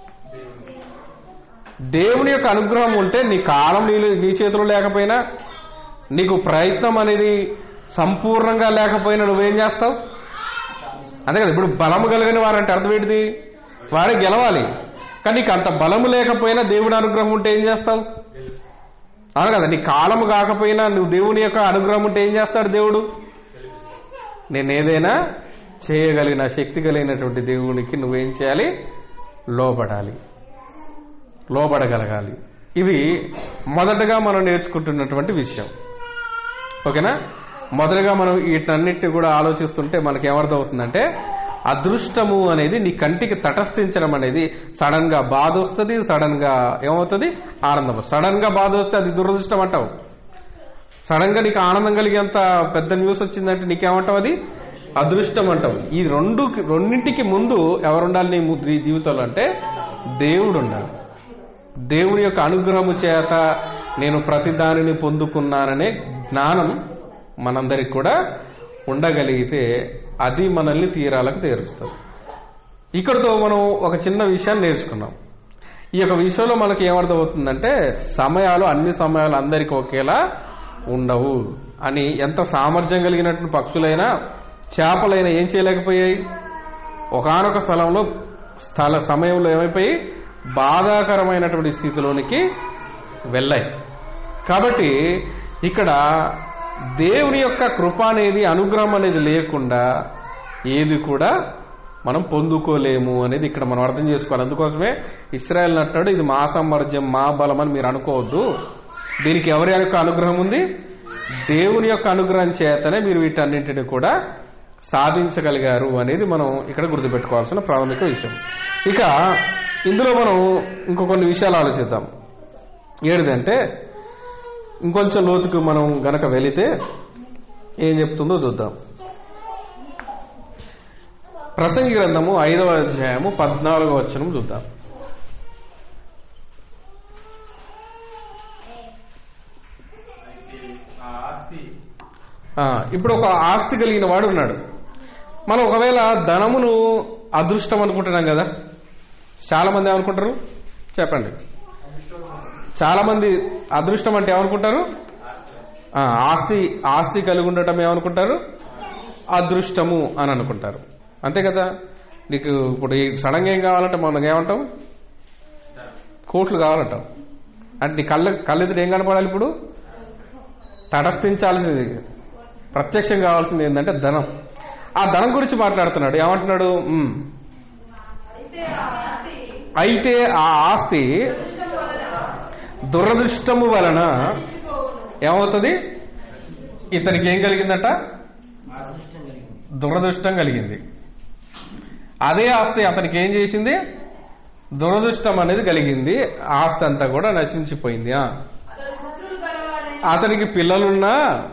దేవుని యొక్క అనుగ్రహం ఉంటే నీ కాలం నీ నీ చేతిలో లేకపోయినా నీకు ప్రయత్నం అనేది సంపూర్ణంగా లేకపోయినా నువ్వేం చేస్తావు అంతే కదా ఇప్పుడు బలము కలిగిన వారంటే అర్థం ఏంటిది వారే గెలవాలి కానీ నీకు అంత బలము లేకపోయినా దేవుడి అనుగ్రహం ఉంటే ఏం చేస్తావు అవును కదా నీ కాలము కాకపోయినా నువ్వు దేవుని యొక్క అనుగ్రహం ఉంటే ఏం చేస్తాడు దేవుడు నేను ఏదైనా చేయగలిగిన శక్తి కలిగినటువంటి దేవునికి నువ్వేం చేయాలి లోబడాలి లోబడగలగాలి ఇవి మొదటగా మనం నేర్చుకుంటున్నటువంటి విషయం ఓకేనా మొదటగా మనం వీటన్నిటిని కూడా ఆలోచిస్తుంటే మనకి ఏమర్థమవుతుందంటే అదృష్టము అనేది నీ కంటికి తటస్థించడం అనేది సడన్ గా బాధ వస్తుంది సడన్ గా ఏమవుతుంది ఆనందం సడన్ గా బాధ వస్తే అది దురదృష్టం అంటావు సడన్ గా నీకు ఆనందం కలిగేంత పెద్ద న్యూస్ వచ్చిందంటే నీకేమంటావు అది అదృష్టం అంటావు ఈ రెండు రెండింటికి ముందు ఎవరుండాలి నీ ము- నీ జీవితంలో అంటే దేవుడు ఉండాలి దేవుని యొక్క అనుగ్రహము చేత నేను ప్రతి దానిని పొందుకున్నాననే జ్ఞానం మనందరికి కూడా ఉండగలిగితే అది మనల్ని తీరాలకు తీరుస్తుంది ఇక్కడతో మనం ఒక చిన్న విషయాన్ని నేర్చుకున్నాం ఈ యొక్క విషయంలో మనకి ఏమర్థమవుతుందంటే సమయాలు అన్ని సమయాలు అందరికీ ఒకేలా ఉండవు అని ఎంత సామర్థ్యం కలిగినటువంటి పక్షులైనా చేపలైనా ఏం చేయలేకపోయాయి ఒకనొక స్థలంలో స్థల సమయంలో ఏమైపోయి బాధాకరమైనటువంటి స్థితిలోనికి వెళ్ళాయి కాబట్టి ఇక్కడ దేవుని యొక్క కృప అనేది అనుగ్రహం అనేది లేకుండా ఏది కూడా మనం పొందుకోలేము అనేది ఇక్కడ మనం అర్థం చేసుకోవాలి అందుకోసమే ఇస్రాయల్ అంటాడు ఇది మా సామర్థ్యం మా బలం అని మీరు అనుకోవద్దు దీనికి ఎవరి యొక్క అనుగ్రహం ఉంది దేవుని యొక్క అనుగ్రహం చేతనే మీరు వీటన్నింటిని కూడా సాధించగలిగారు అనేది మనం ఇక్కడ గుర్తుపెట్టుకోవాల్సిన ప్రాథమిక విషయం ఇక ఇందులో మనం ఇంకో కొన్ని విషయాలు ఆలోచిద్దాం ఏడిదంటే ఇంకొంచెం లోతుకు మనం గనక వెళితే ఏం చెప్తుందో చూద్దాం ప్రసంగి గ్రంథము ఐదవ అధ్యాయము పద్నాలుగో వచనం చూద్దాం అయితే ఆ ఆస్తి ఆ, ఇప్పుడు ఒక ఆస్తి కలిగిన వాడు ఉన్నాడు మనం ఒకవేళ ధనమును అదృష్టం అనుకుంటున్నాం కదా చాలా మంది ఏమనుకుంటారు చెప్పండి చాలా మంది అదృష్టం అంటే ఏమనుకుంటారు ఆ, ఆస్తి ఆస్తి కలిగి ఉండటం ఏమనుకుంటారు అదృష్టము అని అనుకుంటారు అంతే కదా నీకు ఇప్పుడు ఈ సడన్ గా ఏం కావాలంటే మనం ఏమంటాం కోట్లు కావాలంటాం అంటే నీ కళ్ళ కళ్ళెదురు ఏం కనపడాలి ఇప్పుడు తటస్థించాల్సింది ప్రత్యక్షం కావాల్సింది ఏంటంటే ధనం ఆ ధనం గురించి మాట్లాడుతున్నాడు ఏమంటున్నాడు "ఉమ్, అయితే ఆ ఆస్తి దురదృష్టము వలన ఏమవుతుంది ఇతనికి ఏం కలిగిందట దురదృష్టం కలిగింది అదే ఆస్తి అతనికి ఏం చేసింది దురదృష్టం అనేది కలిగింది ఆస్తి అంతా కూడా నశించిపోయింది ఆ. అతనికి పిల్లలున్నా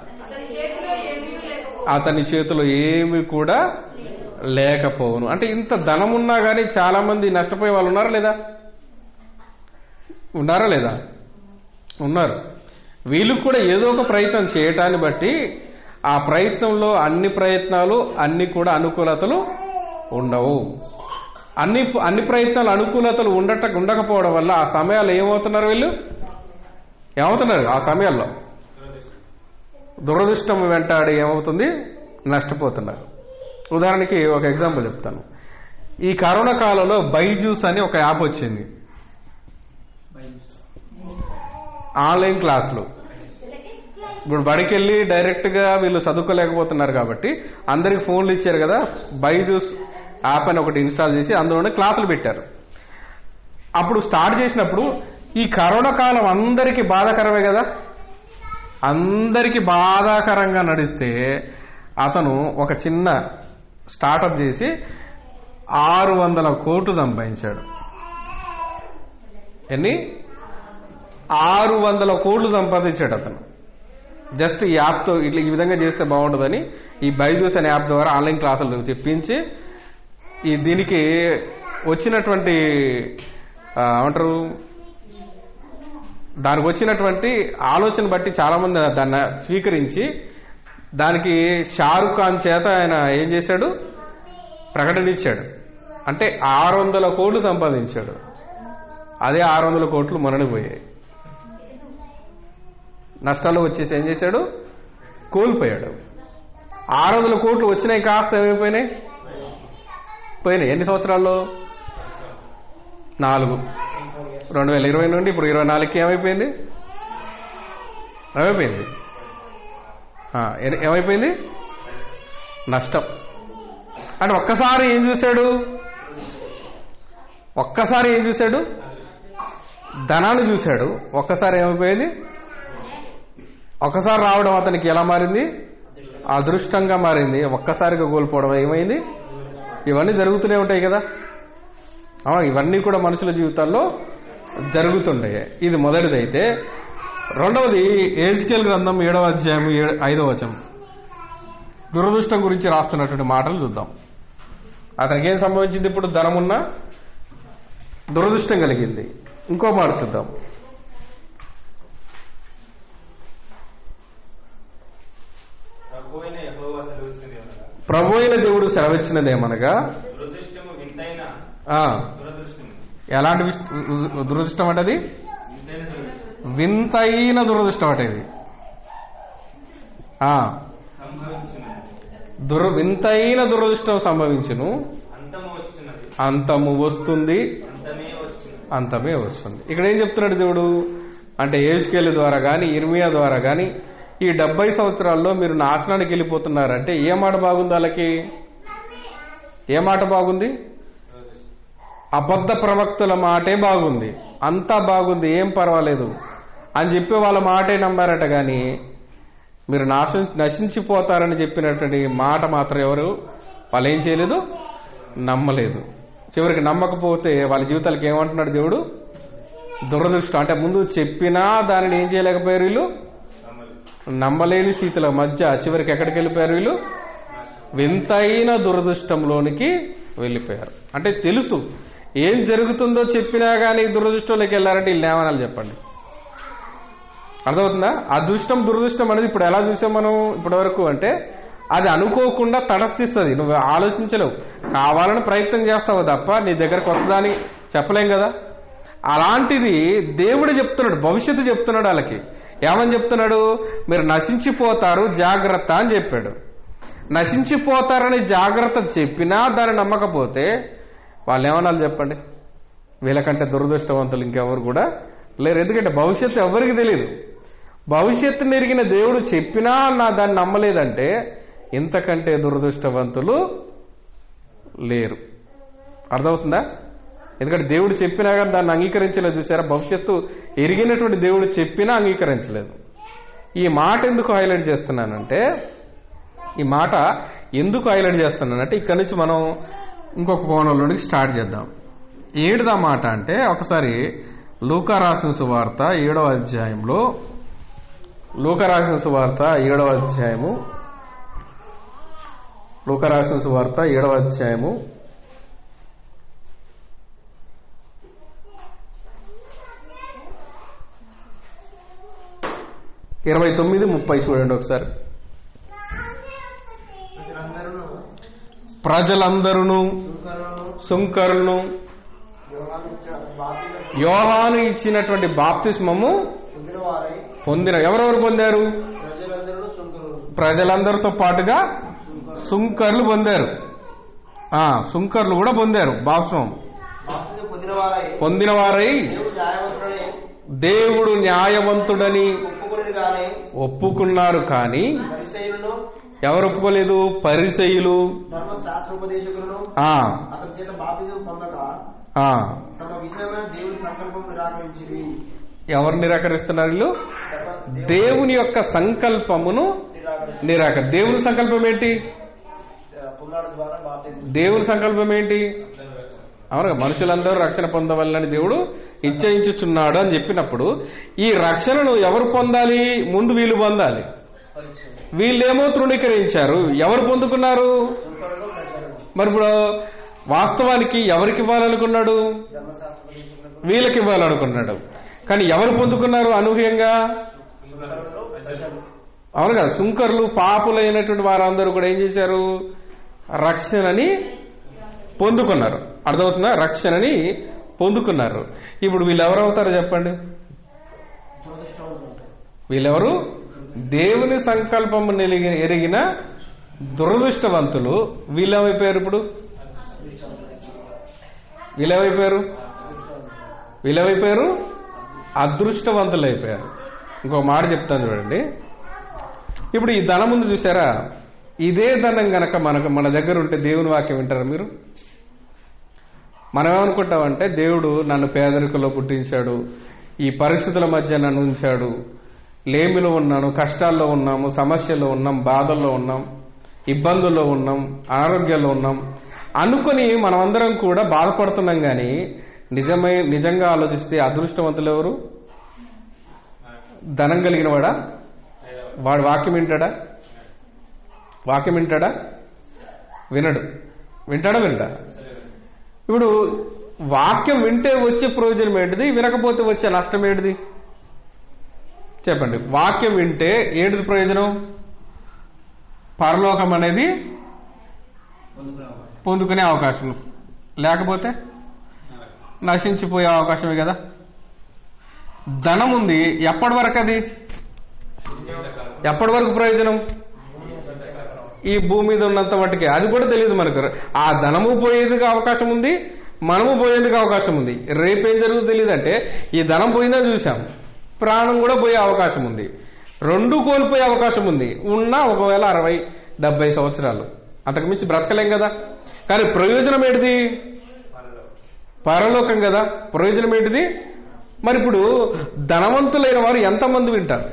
అతని చేతిలో ఏమి కూడా లేకపోవును అంటే ఇంత ధనం ఉన్నా గానీ చాలా మంది నష్టపోయే వాళ్ళు ఉన్నారా లేదా ఉన్నారా లేదా ఉన్నారు వీళ్ళు కూడా ఏదో ఒక ప్రయత్నం చేయటాన్ని బట్టి ఆ ప్రయత్నంలో అన్ని ప్రయత్నాలు అన్ని కూడా అనుకూలతలు ఉండవు అన్ని అన్ని ప్రయత్నాలు అనుకూలతలు ఉండట ఉండకపోవడం వల్ల ఆ సమయాలు ఏమవుతున్నారు వీళ్ళు ఏమవుతున్నారు ఆ సమయాల్లో దురదృష్టం వెంటాడి ఏమవుతుంది నష్టపోతున్నారు ఉదాహరణకి ఒక ఎగ్జాంపుల్ చెప్తాను ఈ కరోనా కాలంలో బైజూస్ అని ఒక యాప్ వచ్చింది ఆన్లైన్ క్లాసులు ఇప్పుడు బడికి వెళ్ళి డైరెక్ట్ గా వీళ్ళు చదువుకోలేకపోతున్నారు కాబట్టి అందరికి ఫోన్లు ఇచ్చారు కదా బైజూస్ యాప్ అని ఒకటి ఇన్స్టాల్ చేసి అందులోనే క్లాసులు పెట్టారు అప్పుడు స్టార్ట్ చేసినప్పుడు ఈ కరోనా కాలం అందరికీ బాధాకరమే కదా అందరికీ బాధాకరంగా నడిస్తే అతను ఒక చిన్న స్టార్టప్ చేసి ఆరు వందల కోట్లు సంపాదించాడు ఎన్ని ఆరు వందల కోట్లు సంపాదించాడు అతను జస్ట్ ఈ యాప్తో ఇట్లా ఈ విధంగా చేస్తే బాగుంటుందని ఈ బైజూస్ అనే యాప్ ద్వారా ఆన్లైన్ క్లాసులు చెప్పించి ఈ దీనికి వచ్చినటువంటి ఆ, ఏమంటారు దానికి వచ్చినటువంటి ఆలోచన బట్టి చాలా మంది దాన్ని స్వీకరించి దానికి షారుఖ్ ఖాన్ చేత ఆయన ఏం చేశాడు ప్రకటన ఇచ్చాడు అంటే ఆరు వందల కోట్లు సంపాదించాడు అదే ఆరు వందల కోట్లు మొనడిపోయాయి నష్టాలు వచ్చేసి ఏం చేశాడు కోల్పోయాడు ఆరు వందల కోట్లు వచ్చినాయి కాస్త ఏమైపోయినాయి పోయినాయి ఎన్ని సంవత్సరాల్లో నాలుగు రెండు వేల ఇరవై నుండి ఇప్పుడు ఇరవై నాలుగుకి ఏమైపోయింది ఏమైపోయింది ఆ, ఏ- ఏమైపోయింది నష్టం అంటే ఒక్కసారి ఏం చూశాడు ఒక్కసారి ఏం చూశాడు ధనాన్ని చూశాడు ఒక్కసారి ఏమైపోయింది ఒక్కసారి రావడం అతనికి ఎలా మారింది అదృష్టంగా మారింది ఒక్కసారిగా కోల్పోవడం ఏమైంది ఇవన్నీ జరుగుతూనే ఉంటాయి కదా ఆ, ఇవన్నీ కూడా మనుషుల జీవితాల్లో జరుగుతుంటాయి ఇది మొదటిదైతే రెండవది ఏజ్కేల్ గ్రంథం ఏడవ అధ్యాయం ఏ- ఐదవ వచనం దురదృష్టం గురించి రాస్తున్నటువంటి మాటలు చూద్దాం అతనికి ఏం సంభవించింది ఇప్పుడు ధనమున్నా దురదృష్టం కలిగింది ఇంకో మాట చూద్దాం ప్రభు అయిన యెహోవా సెలవిచ్చినది ఏమనగా, ప్రభు అయిన దేవుడు సెలవిచ్చినదేమనగా దురదృష్టము వింతైన ఆ, దురదృష్టము ఎలాంటి విష్- దురదృష్టం అంటే అది వింతైన దురదృష్టం వింతైన దురదృష్టం అంటే ఇది ఆ, సంభవించున్నది దుర వింతైన దురదృష్టం సంభవించును అంతము వచ్చున్నది అంతము వస్తుంది అంతమే వచ్చినది అంతమే వస్తుంది ఇక్కడ ఏం చెప్తున్నాడు దేవుడు అంటే ఏజ్కేల్ ద్వారా గాని ఇర్మియా ద్వారా గాని ఈ డెబ్బై సంవత్సరాల్లో మీరు నాశనానికి వెళ్ళిపోతున్నారంటే ఏ మాట బాగుంది వాళ్ళకి ఏ మాట బాగుంది అబద్ధ ప్రవక్తల మాటే బాగుంది అంతా బాగుంది ఏం పర్వాలేదు అని చెప్పి వాళ్ళ మాటే నమ్మారట గాని మీరు నాశ నశించిపోతారని చెప్పినటువంటి మాట మాత్రం ఎవరు వాళ్ళు ఏం చేయలేదు నమ్మలేదు చివరికి నమ్మకపోతే వాళ్ళ జీవితాలకు ఏమంటున్నాడు దేవుడు దురదృష్టం అంటే ముందు చెప్పినా దానిని ఏం చేయలేకపోయారు వీళ్ళు నమ్మలేని స్థితిల మధ్య చివరికి ఎక్కడికి వెళ్ళిపోయారు వీళ్ళు వింతైన దురదృష్టంలోనికి వెళ్ళిపోయారు అంటే తెలుసు ఏం జరుగుతుందో చెప్పినా గానీ దురదృష్టంలోకి వెళ్ళారంటే వీళ్ళు ఏమనాలి చెప్పండి అర్థమవుతుందా అదృష్టం దురదృష్టం అనేది ఇప్పుడు ఎలా చూసాం మనం ఇప్పటి వరకు అంటే అది అనుకోకుండా తటస్థిస్తుంది నువ్వు ఆలోచించలేవు కావాలని ప్రయత్నం చేస్తావు తప్ప నీ దగ్గరకు వస్తుందని చెప్పలేం కదా అలాంటిది దేవుడు చెప్తున్నాడు భవిష్యత్తు చెప్తున్నాడు వాళ్ళకి ఏమని చెప్తున్నాడు మీరు నశించిపోతారు జాగ్రత్త అని చెప్పాడు నశించిపోతారని జాగ్రత్త చెప్పినా దాన్ని నమ్మకపోతే వాళ్ళు ఏమనాలి చెప్పండి వీళ్ళకంటే దురదృష్టవంతులు ఇంకెవరు కూడా లేరు ఎందుకంటే భవిష్యత్తు ఎవరికి తెలియదు భవిష్యత్తు నెరిగిన దేవుడు చెప్పినా నా దాన్ని నమ్మలేదంటే ఇంతకంటే దురదృష్టవంతులు లేరు అర్థమవుతుందా ఎందుకంటే దేవుడు చెప్పినా కానీ దాన్ని అంగీకరించలేదు చూసారా భవిష్యత్తు ఎరిగినటువంటి దేవుడు చెప్పినా అంగీకరించలేదు ఈ మాట ఎందుకు హైలైట్ చేస్తున్నానంటే ఈ మాట ఎందుకు హైలైట్ చేస్తున్నానంటే ఇక్కడ నుంచి మనం ఇంకొక కోణంలోనికి స్టార్ట్ చేద్దాం ఏడుదా మాట అంటే ఒకసారి లూకా రాసిన సువార్త ఏడవ అధ్యాయంలో లూకా రాసిన సువార్త ఏడవ అధ్యాయము లూకా రాసిన సువార్త ఏడవ అధ్యాయము ఇరవై తొమ్మిది ముప్పై చూడండి ఒకసారి ప్రజలందరూ ప్రజలందరూ సుంకరులను సుంకరులను యోగాను ఇచ్చిన బాధ్యత యోహాను ఇచ్చినటువంటి బాప్తిస్మము పొందిన వారై పొందిన ఎవరెవరు పొందారు ప్రజలందరూ సుంకరులు ప్రజలందరితో పాటుగా సుంకర్లు పొందారు ఆ సుంకర్లు కూడా పొందారు బాప్సం బాప్తిజం పొందిన వారై పొందిన వారై దేవుడు న్యాయవంతుడని దేవుడు న్యాయవంతుడని ఒప్పుకుని కానీ ఒప్పుకున్నారు కానీ పరిచయులను ఎవరు ఒప్పుకోలేదు పరిసయులు ధర్మ శాస్త్రోపదేశకులను ఆ అతని చేత బాప్తిజం పొందక ఆ తమ విషయమైన దేవుని సంకల్పం నిరాకరించింది ఎవరు నిరాకరిస్తున్నారు వీళ్ళు దేవుని యొక్క సంకల్పమును నిరాకరించి నిరాకరి దేవుని సంకల్పం ఏంటి పుల్లాడు ద్వారా బాప్తిజం దేవుని సంకల్పం ఏంటి అవును మనుషులందరూ రక్షణ పొందవాలని దేవుడు నిశ్చయించుచున్నాడు అని చెప్పినప్పుడు ఈ రక్షణను ఎవరు పొందాలి ముందు వీళ్ళు పొందాలి వీళ్ళేమో తృణీకరించారు ఎవరు పొందుకున్నారు సుంకరులు ప్రజలు మరి ఇప్పుడు వాస్తవానికి ఎవరికి ఇవ్వాలనుకున్నాడు ధర్మశాస్త్రోపదేశకులకు వీళ్ళకి ఇవ్వాలనుకున్నాడు కానీ ఎవరు పొందుకున్నారు అనూహ్యంగా సుంకరులు ప్రజలు అవును కదా సుంకర్లు పాపులైనటువంటి వారందరూ కూడా ఏం చేశారు రక్షణని పొందుకున్నారు అర్థమవుతుందా రక్షణని పొందుకున్నారు ఇప్పుడు వీళ్ళు ఎవరు అవుతారో చెప్పండి దురదృష్టవంతులు వీళ్ళెవరు దేవుని సంకల్పము నెలిగి- ఎరిగిన దురదృష్టవంతులు వీళ్ళేమైపోయారు ఇప్పుడు వీళ్ళేమైపోయారు వీళ్ళేమైపోయారు అదృష్టవంతులు అయిపోయారు ఇంకో మాట చెప్తాను చూడండి ఇప్పుడు ఈ ధనం ముందు చూసారా ఇదే ధనం గనక మనకు మన దగ్గర ఉంటే దేవుని వాక్యం వింటారా మీరు మనం ఏమనుకుంటామంటే దేవుడు నన్ను పేదరికంలో పుట్టించాడు ఈ పరిస్థితుల మధ్య నన్ను ఉంచాడు లేమిలో ఉన్నాను కష్టాల్లో ఉన్నాము సమస్యల్లో ఉన్నాం బాధల్లో ఉన్నాం ఇబ్బందుల్లో ఉన్నాం అనారోగ్యాల్లో ఉన్నాం అనుకుని మనమందరం కూడా బాధపడుతున్నాం కానీ నిజమై నిజంగా ఆలోచిస్తే అదృష్టవంతులు ఎవరు ధనం కలిగిన వాడా వాడు వాక్యం వింటాడా వాక్యం వింటాడా వినడు వింటాడా వింటా ఇప్పుడు వాక్యం వింటే వచ్చే ప్రయోజనం ఏంటిది వినకపోతే వచ్చే నష్టం ఏంటిది చెప్పండి వాక్యం వింటే ఏంటిది ప్రయోజనం పరలోకం అనేది పొందుకునే అవకాశం లేకపోతే నశించిపోయే అవకాశమే కదా ధనం ఉంది ఎప్పటి వరకు అది ఎప్పటి వరకు ప్రయోజనం ఈ భూమి మీద ఉన్నంత మట్టుకే అది కూడా తెలియదు మనకు ఆ ధనము పోయేందుకు అవకాశం ఉంది మనము పోయేందుకు అవకాశం ఉంది రేపేం జరుగుతుందో తెలియదు అంటే ఈ ధనం పోయిందని చూసాం ప్రాణం కూడా పోయే అవకాశం ఉంది రెండు కోల్పోయే అవకాశం ఉంది ఉన్నా ఒకవేళ అరవై డెబ్బై సంవత్సరాలు అంతకు మించి బ్రతకలేం కదా కానీ ప్రయోజనం ఏంటిది పరలోకం కదా ప్రయోజనం ఏంటిది మరి ఇప్పుడు ధనవంతులైన వారు ఎంతమంది వింటారు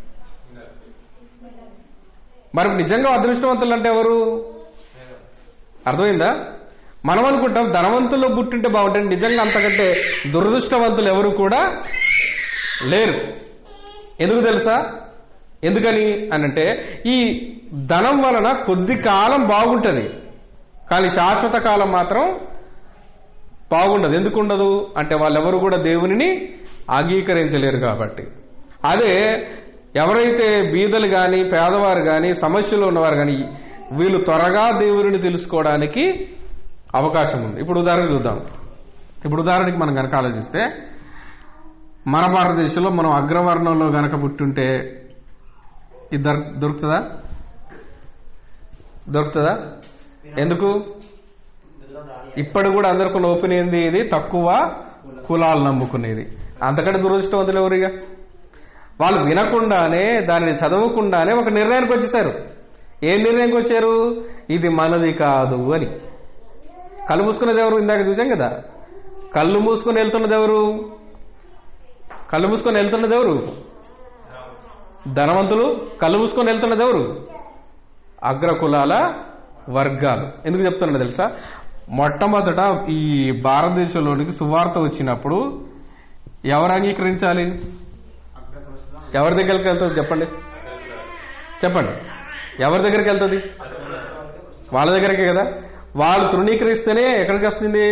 మరి నిజంగా అదృష్టవంతులు అంటే ఎవరు అర్థమైందా మనం అనుకుంటాం ధనవంతుల్లో పుట్టింటే బాగుంటుంది నిజంగా అంతకంటే దురదృష్టవంతులు ఎవరు కూడా లేరు ఎందుకు తెలుసా ఎందుకని అనంటే ఈ ధనం వలన కొద్ది కాలం బాగుంటది కానీ శాశ్వత కాలం మాత్రం బాగుండదు ఎందుకు ఉండదు అంటే వాళ్ళెవరు కూడా దేవునిని అంగీకరించలేరు కాబట్టి అదే ఎవరైతే బీదలు గాని పేదవారు గాని సమస్యలు ఉన్నవారు గాని వీళ్ళు త్వరగా దేవుడిని తెలుసుకోవడానికి అవకాశం ఉంది ఇప్పుడు ఉదాహరణ చూద్దాం ఇప్పుడు ఉదాహరణకి మనం కనుక ఆలోచిస్తే మన భారతదేశంలో మనం అగ్రవర్ణంలో గనక పుట్టుంటే ఇది దొర- దొరుకుతుందా దొరుకుతుందా ఎందుకు ఇప్పటి కూడా అందరికున్న ఓపెన్ ఏంది ఇది తక్కువ కులాలు నమ్ముకునేది అంతకంటే దురదృష్టవంతులు ఎవరిగా వాళ్ళు వినకుండానే దానిని చదవకుండానే ఒక నిర్ణయానికి వచ్చేసారు ఏ నిర్ణయానికి వచ్చారు ఇది మనది కాదు అని కళ్ళు మూసుకునేది ఎవరు ఇందాక చూసాం కదా కళ్ళు మూసుకొని వెళ్తున్నది ఎవరు కళ్ళు మూసుకొని వెళ్తున్నది ఎవరు ధనవంతులు కళ్ళు మూసుకొని వెళ్తున్నది ఎవరు అగ్రకులాల వర్గాలు ఎందుకు చెప్తున్నా తెలుసా మొట్టమొదట ఈ భారతదేశంలోనికి సువార్త వచ్చినప్పుడు ఎవరు అంగీకరించాలి ఎవరి దగ్గరికి వెళ్తుంది చెప్పండి చెప్పండి ఎవరి దగ్గరికి వెళ్తుంది వాళ్ళ దగ్గరికి కదా వాళ్ళు తృణీకరిస్తేనే ఎక్కడికి వస్తుంది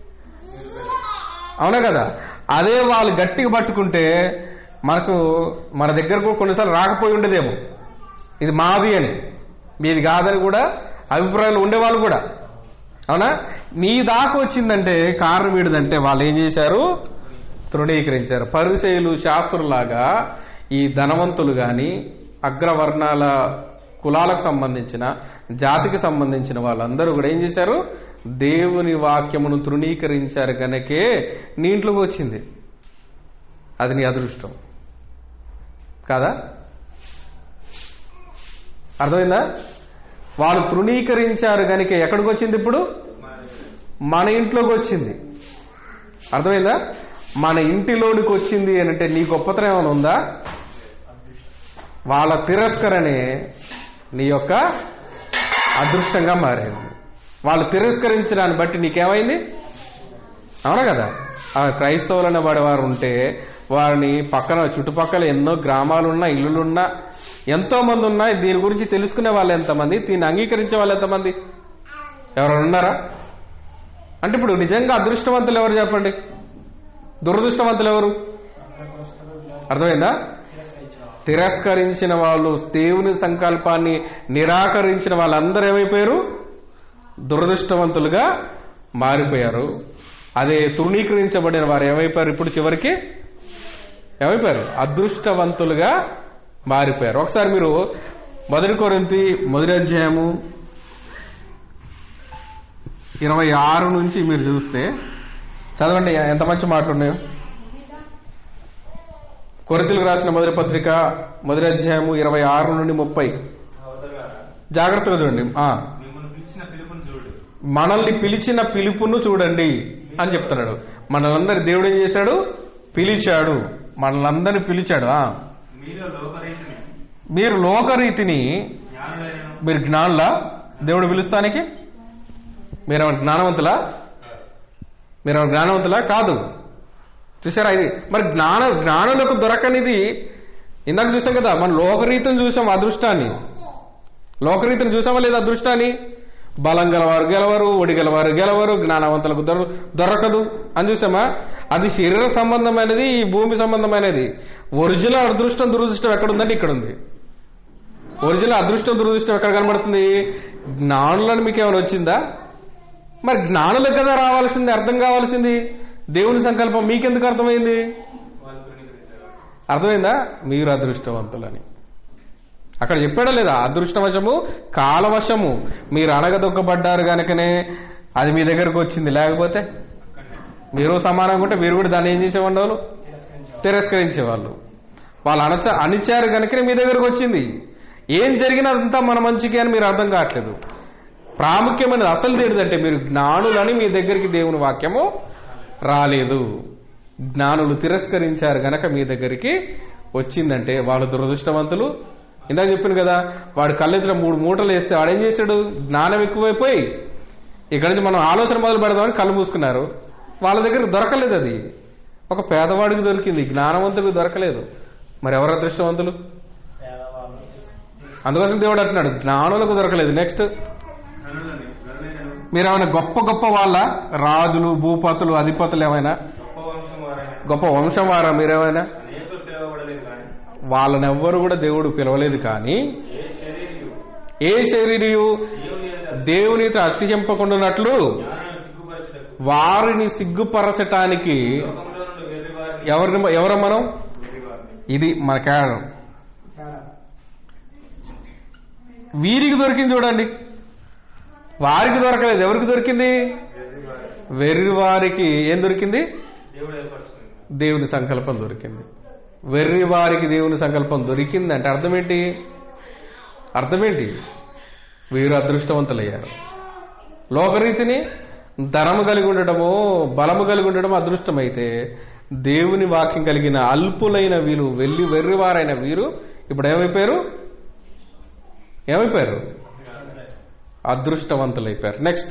అవునా కదా అదే వాళ్ళు గట్టిగా పట్టుకుంటే మనకు మన దగ్గరకు కొన్నిసార్లు రాకపోయి ఉండేదేమో ఇది మాది అని మీది కాదని కూడా అభిప్రాయాలు ఉండేవాళ్ళు కూడా అవునా నీ దాకా వచ్చిందంటే కారణం వీడిదంటే వాళ్ళు ఏం చేశారు తృణీకరించారు పరిచయులు శాస్త్రులాగా ఈ ధనవంతులు గాని అగ్రవర్ణాల కులాలకు సంబంధించిన జాతికి సంబంధించిన వాళ్ళందరూ కూడా ఏం చేశారు దేవుని వాక్యమును తృణీకరించారు గనకే నీ ఇంట్లోకి వచ్చింది అది నీ అదృష్టం కాదా అర్థమైందా వాళ్ళు తృణీకరించారు గనుక ఎక్కడికి వచ్చింది ఇప్పుడు మన ఇంట్లోకి వచ్చింది అర్థమైందా మన ఇంటిలోనికి వచ్చింది అని అంటే నీ గొప్పతనం ఏమైనా ఉందా వాళ్ళ తిరస్కరణే నీ యొక్క అదృష్టంగా మారింది వాళ్ళు తిరస్కరించడాన్ని బట్టి నీకేమైంది అవునా కదా ఆ క్రైస్తవులు అనే వారు ఉంటే వారిని పక్కన చుట్టుపక్కల ఎన్నో గ్రామాలున్నా ఇల్లులున్నా ఎంతో మంది ఉన్నా దీని గురించి తెలుసుకునే వాళ్ళు ఎంతమంది దీన్ని అంగీకరించే వాళ్ళు ఎంతమంది ఎవరైనా ఉన్నారా అంటే ఇప్పుడు నిజంగా అదృష్టవంతులు ఎవరు చెప్పండి దురదృష్టవంతులు ఎవరు అర్థమైందా తిరస్కరించిన వాళ్ళు దేవుని సంకల్పాన్ని నిరాకరించిన వాళ్ళందరూ ఏమైపోయారు దురదృష్టవంతులుగా మారిపోయారు అదే తృణీకరించబడిన వారు ఏమైపోయారు ఇప్పుడు చివరికి ఏమైపోయారు అదృష్టవంతులుగా మారిపోయారు ఒకసారి మీరు మొదటి కొరింతి మొదటి అధ్యాయము ఇరవై ఆరు నుంచి మీరు చూస్తే చదవండి ఎంత మంచి మాటలు ఉన్నాయో కొరింతలకు రాసిన మొదటి పత్రిక మొదటి అధ్యాయము ఇరవై ఆరు నుండి ముప్పై అవతల జాగ్రత్తగా చూడండి ఆ మిమ్మల్ని పిలిచిన పిలుపుని చూడు మనల్ని పిలిచిన పిలుపును చూడండి అని చెప్తున్నాడు మనల్ని దేవుడు ఏం చేశాడు పిలిచాడు మనల్ని పిలిచాడు ఆ. మీలో లోకరీతిని మీరు లోకరీతిని జ్ఞానులైన మీరు జ్ఞానులా దేవుడు పిలుస్తానికి మీరు జ్ఞానవంతులా మీరు జ్ఞానవంతులా కాదు చూసారా ఇది మరి జ్ఞాన జ్ఞానులకు దొరకనిది ఇందాక చూసాం కదా మన లోకరీతిని చూసాం అదృష్టాన్ని లోకరీతిని చూసామా లేదా అదృష్టాన్ని బలం గలవారు గెలవరు ఒడి గలవారు గెలవరు జ్ఞానవంతులకు దొర- దొరకదు అని చూసామా అది శరీర సంబంధమైనది ఈ భూమి సంబంధమైనది ఒరిజినల్ అదృష్టం దురదృష్టం ఎక్కడ ఉందంటే ఇక్కడ ఉంది ఒరిజినల్ అదృష్టం దురదృష్టం ఎక్కడ కనబడుతుంది జ్ఞానులను మీకు ఏమైనా వచ్చిందా మరి జ్ఞానులకు కదా రావాల్సింది అర్థం కావాల్సింది దేవుని సంకల్పం మీకెందుకు అర్థమైంది వాళ్ళు తృణీకరించారు అర్థమైందా మీరు అదృష్టవంతులని అక్కడ చెప్పాడా లేదా అదృష్టవశము కాలవశము మీరు అనగదొక్కబడ్డారు గనుకనే అది మీ దగ్గరకు వచ్చింది లేకపోతే మీరు సమానంగా ఉంటే మీరు కూడా దాన్ని ఏం చేసేవాళ్ళు వాళ్ళు తిరస్కరించేవాళ్ళు వాళ్ళు అణచ అణిచారు కనుకనే మీ దగ్గరకు వచ్చింది ఏం జరిగినా అదంతా మన మంచికి అని మీరు అర్థం కావట్లేదు ప్రాముఖ్యమైనది అసలు ఏంటంటే మీరు జ్ఞానులని మీ దగ్గరికి దేవుని వాక్యము రాలేదు జ్ఞానులు తిరస్కరించారు గనక మీ దగ్గరికి వచ్చిందంటే వాళ్ళు దురదృష్టవంతులు ఇందాక చెప్పాను కదా వాడు కళ్ళెత్తిన మూడు మూటలు వేస్తే వాడేం చేశాడు జ్ఞానం ఎక్కువైపోయి ఇక్కడ నుంచి మనం ఆలోచన మొదలు పెడదామని కళ్ళు మూసుకున్నారు వాళ్ళ దగ్గర దొరకలేదు అది ఒక పేదవాడికి దొరికింది జ్ఞానవంతుడికి దొరకలేదు మరి ఎవరు అదృష్టవంతులు పేదవాళ్ళు అందుకోసం దేవుడు అంటున్నాడు జ్ఞానులకు దొరకలేదు నెక్స్ట్ ధనులని ధనులైనను మీరు ఏమైనా గొప్ప గొప్ప వాళ్ళ రాజులు భూపతులు అధిపతులు ఏమైనా గొప్ప వంశం వారైన గొప్ప వంశం వారా మీరేమైనా అనేకులు పిలువబడలేదు కానీ వాళ్ళని ఎవ్వరు కూడా దేవుడు పిలవలేదు కానీ ఏ శరీరు ఏ శరీరియు దేవుని ఎదుట దేవునితో అతిశంపకుండానట్లు జ్ఞానాన్ని సిగ్గుపరచుటకు వారిని సిగ్గుపరచటానికి లోకంలో నుండి వెర్రి వారిని ఎవరిని ఎవరు మనం వెర్రి వారిని ఇది మన కారణం వీరికి దొరికింది చూడండి వారికి దొరకలేదు ఎవరికి దొరికింది వెర్రి వారిని వెర్రి వారికి ఏం దొరికింది దేవుడు ఏర్పరచుకుంది దేవుని సంకల్పం దొరికింది వెర్రి వారికి దేవుని సంకల్పం దొరికింది అంటే అర్థం ఏంటి అర్థమేంటి వీరు అదృష్టవంతులయ్యారు లోకరీతిని ధనము కలిగి ఉండటము బలము కలిగి ఉండడం అదృష్టమైతే దేవుని వాక్యం కలిగిన అల్పులైన వీరు వెళ్ళి వెర్రివారైన వీరు ఇప్పుడు ఏమైపోయారు ఏమైపోయారు అదృష్టవంతులైపోయారు నెక్స్ట్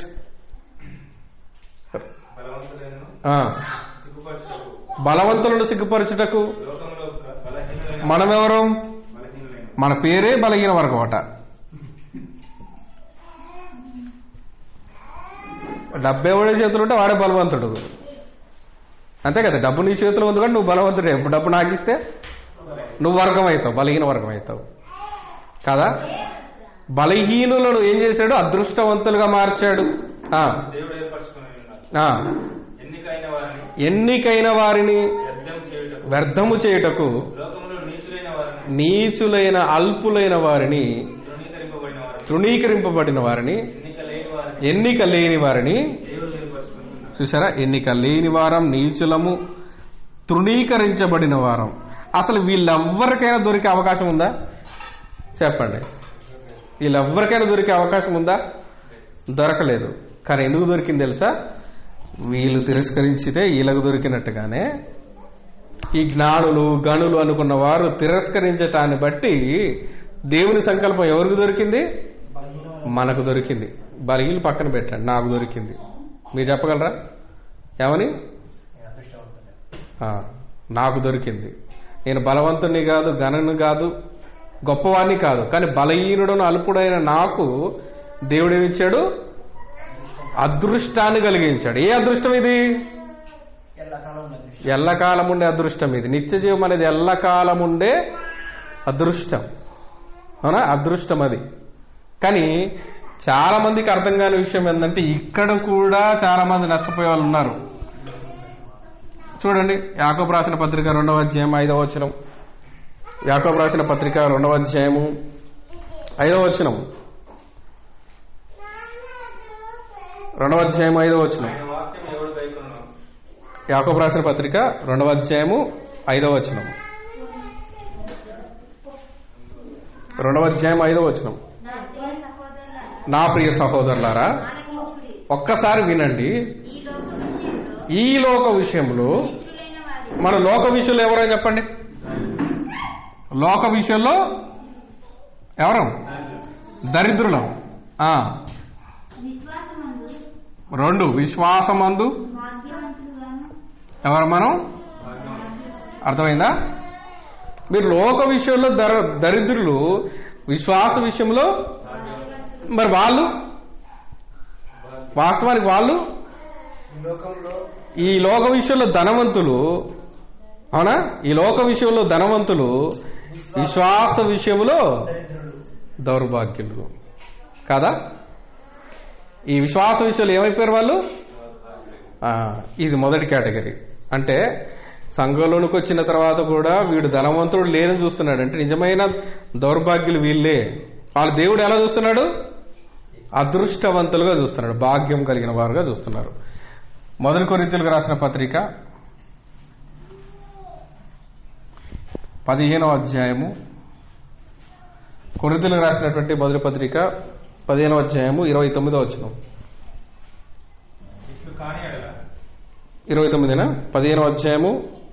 బలవంతులైన ఆ, సిగ్గుపరచుటకు బలవంతులను సిగ్గుపరచుటకు లోకంలో బలహీనులైన మనమెవరం బలహీనులైన మన పేరే బలహీన వర్గం అట డబ్బు ఎవడే చేతులు ఉంటే వాడే బలవంతుడు అంతే కదా డబ్బు నీ చేతిలో ఉంది కానీ నువ్వు బలవంతుడే ఇప్పుడు డబ్బు నాకు ఇస్తే నువ్వు వర్గం అవుతావు బలహీన వర్గం అవుతావు కదా బలహీనులను ఏం చేశాడు అదృష్టవంతులుగా మార్చాడు ఆ, దేవుడు ఏర్పరచుకుని ఉన్నారు ఆ. ఎన్నికైన వారిని ఎన్నికైన వారిని వ్యర్థం చేయుటకు వ్యర్థము చేయుటకు లోకంలో నీచులైన వారిని నీచులైన అల్పులైన వారిని తృణీకరింప తృణీకరింపబడిన వారిని ఎన్నిక లేని వారిని ఎన్నిక లేని వారిని దేవుడు ఏర్పరచుకుంటున్నాడు చూసారా ఎన్నిక లేని వారం నీచులము తృణీకరించబడిన వారం అసలు వీళ్ళెవ్వరికైనా దొరికే అవకాశం ఉందా చెప్పండి వీళ్ళెవ్వరికైనా దొరికే అవకాశం ఉందా దొరకలేదు కానీ ఎందుకు దొరికింది తెలుసా వీళ్ళు తిరస్కరించితే వీళ్ళకు దొరికినట్టుగానే ఈ జ్ఞానులు గనులు అనుకున్న వారు తిరస్కరించటాన్ని బట్టి దేవుని సంకల్పం ఎవరికి దొరికింది మనకు దొరికింది బలిగిలు పక్కన పెట్టండి నాకు దొరికింది మీరు చెప్పగలరా ఏమని అదృష్టవంతుడే ఆ, నాకు దొరికింది నేను బలవంతుని కాదు గణను కాదు గొప్పవాణ్ణి కాదు కానీ బలహీనుడును అల్పుడైన నాకు దేవుడు ఏమిచ్చాడు అదృష్టాన్ని కలిగించాడు ఏ అదృష్టం ఇది ఎల్లకాలం ఉన్న అదృష్టం ఎల్లకాలం ఉండే అదృష్టం ఇది నిత్య జీవం అనేది ఎల్లకాలం ఉండే అదృష్టం అవునా అదృష్టం అది కానీ చాలా మందికి అర్థం కాని విషయం ఏంటంటే ఇక్కడ కూడా చాలా మంది నష్టపోయే వాళ్ళు ఉన్నారు చూడండి యాకోబు రాసిన పత్రిక రెండవ అధ్యాయం ఐదవ వచనం యాకోబు రాసిన పత్రిక రెండవ అధ్యాయము ఐదవ వచనం రెండవ అధ్యాయం ఐదవ వచనం ఆయన వాక్యం ఎవడు గైకొనను యాకోబు రాసిన పత్రిక రెండవ అధ్యాయము ఐదవ వచనం రెండవ అధ్యాయం ఐదవ వచనం నా ప్రియ సహోదరులారా, నా ప్రియ సహోదరులారా ఆలకించుడి. ఒక్కసారి వినండి ఈ లోక విషయంలో ఈ లోక విషయంలో మిత్రులైన వారి మన లోక విషయంలో ఎవరో చెప్పండి లోక విషయంలో ఎవరు దరిద్రులం ఆ, విశ్వాసమందు రెండు విశ్వాసమందు భాగ్యవంతులుగాను ఎవరు మనం అర్థమైందా మీరు లోక విషయంలో దర దరిద్రులు విశ్వాస విషయంలో మరి వాళ్ళు వాస్తవానికి వాళ్ళు ఈ లోకంలో ఈ లోక విషయంలో ధనవంతులు అవునా ఈ లోక విషయంలో ధనవంతులు విశ్వాస విషయంలో దరిద్రులు దౌర్భాగ్యులు కాదా ఈ విశ్వాస విషయంలో ఏమైపోయారు వాళ్ళు ఆ, ఇది మొదటి కేటగిరీ అంటే సంఘంలోనికి వచ్చిన తర్వాత కూడా వీడు ధనవంతుడు లేని చూస్తున్నాడు అంటే నిజమైన దౌర్భాగ్యులు వీళ్ళే వాళ్ళ దేవుడు ఎలా చూస్తున్నాడు అదృష్టవంతులుగా చూస్తున్నాడు భాగ్యం కలిగిన వారుగా చూస్తున్నారు మొదటి కొరింతలకు రాసిన పత్రిక పదిహేనవ అధ్యాయము కొరింతలకు రాసినటువంటి మొదటి పత్రిక పదిహేనవ అధ్యాయము ఇరవై తొమ్మిదో వచ్చినాం ఇట్లు కాని అడగ ఇరవై తొమ్మిదినా పదిహేనవ అధ్యాయము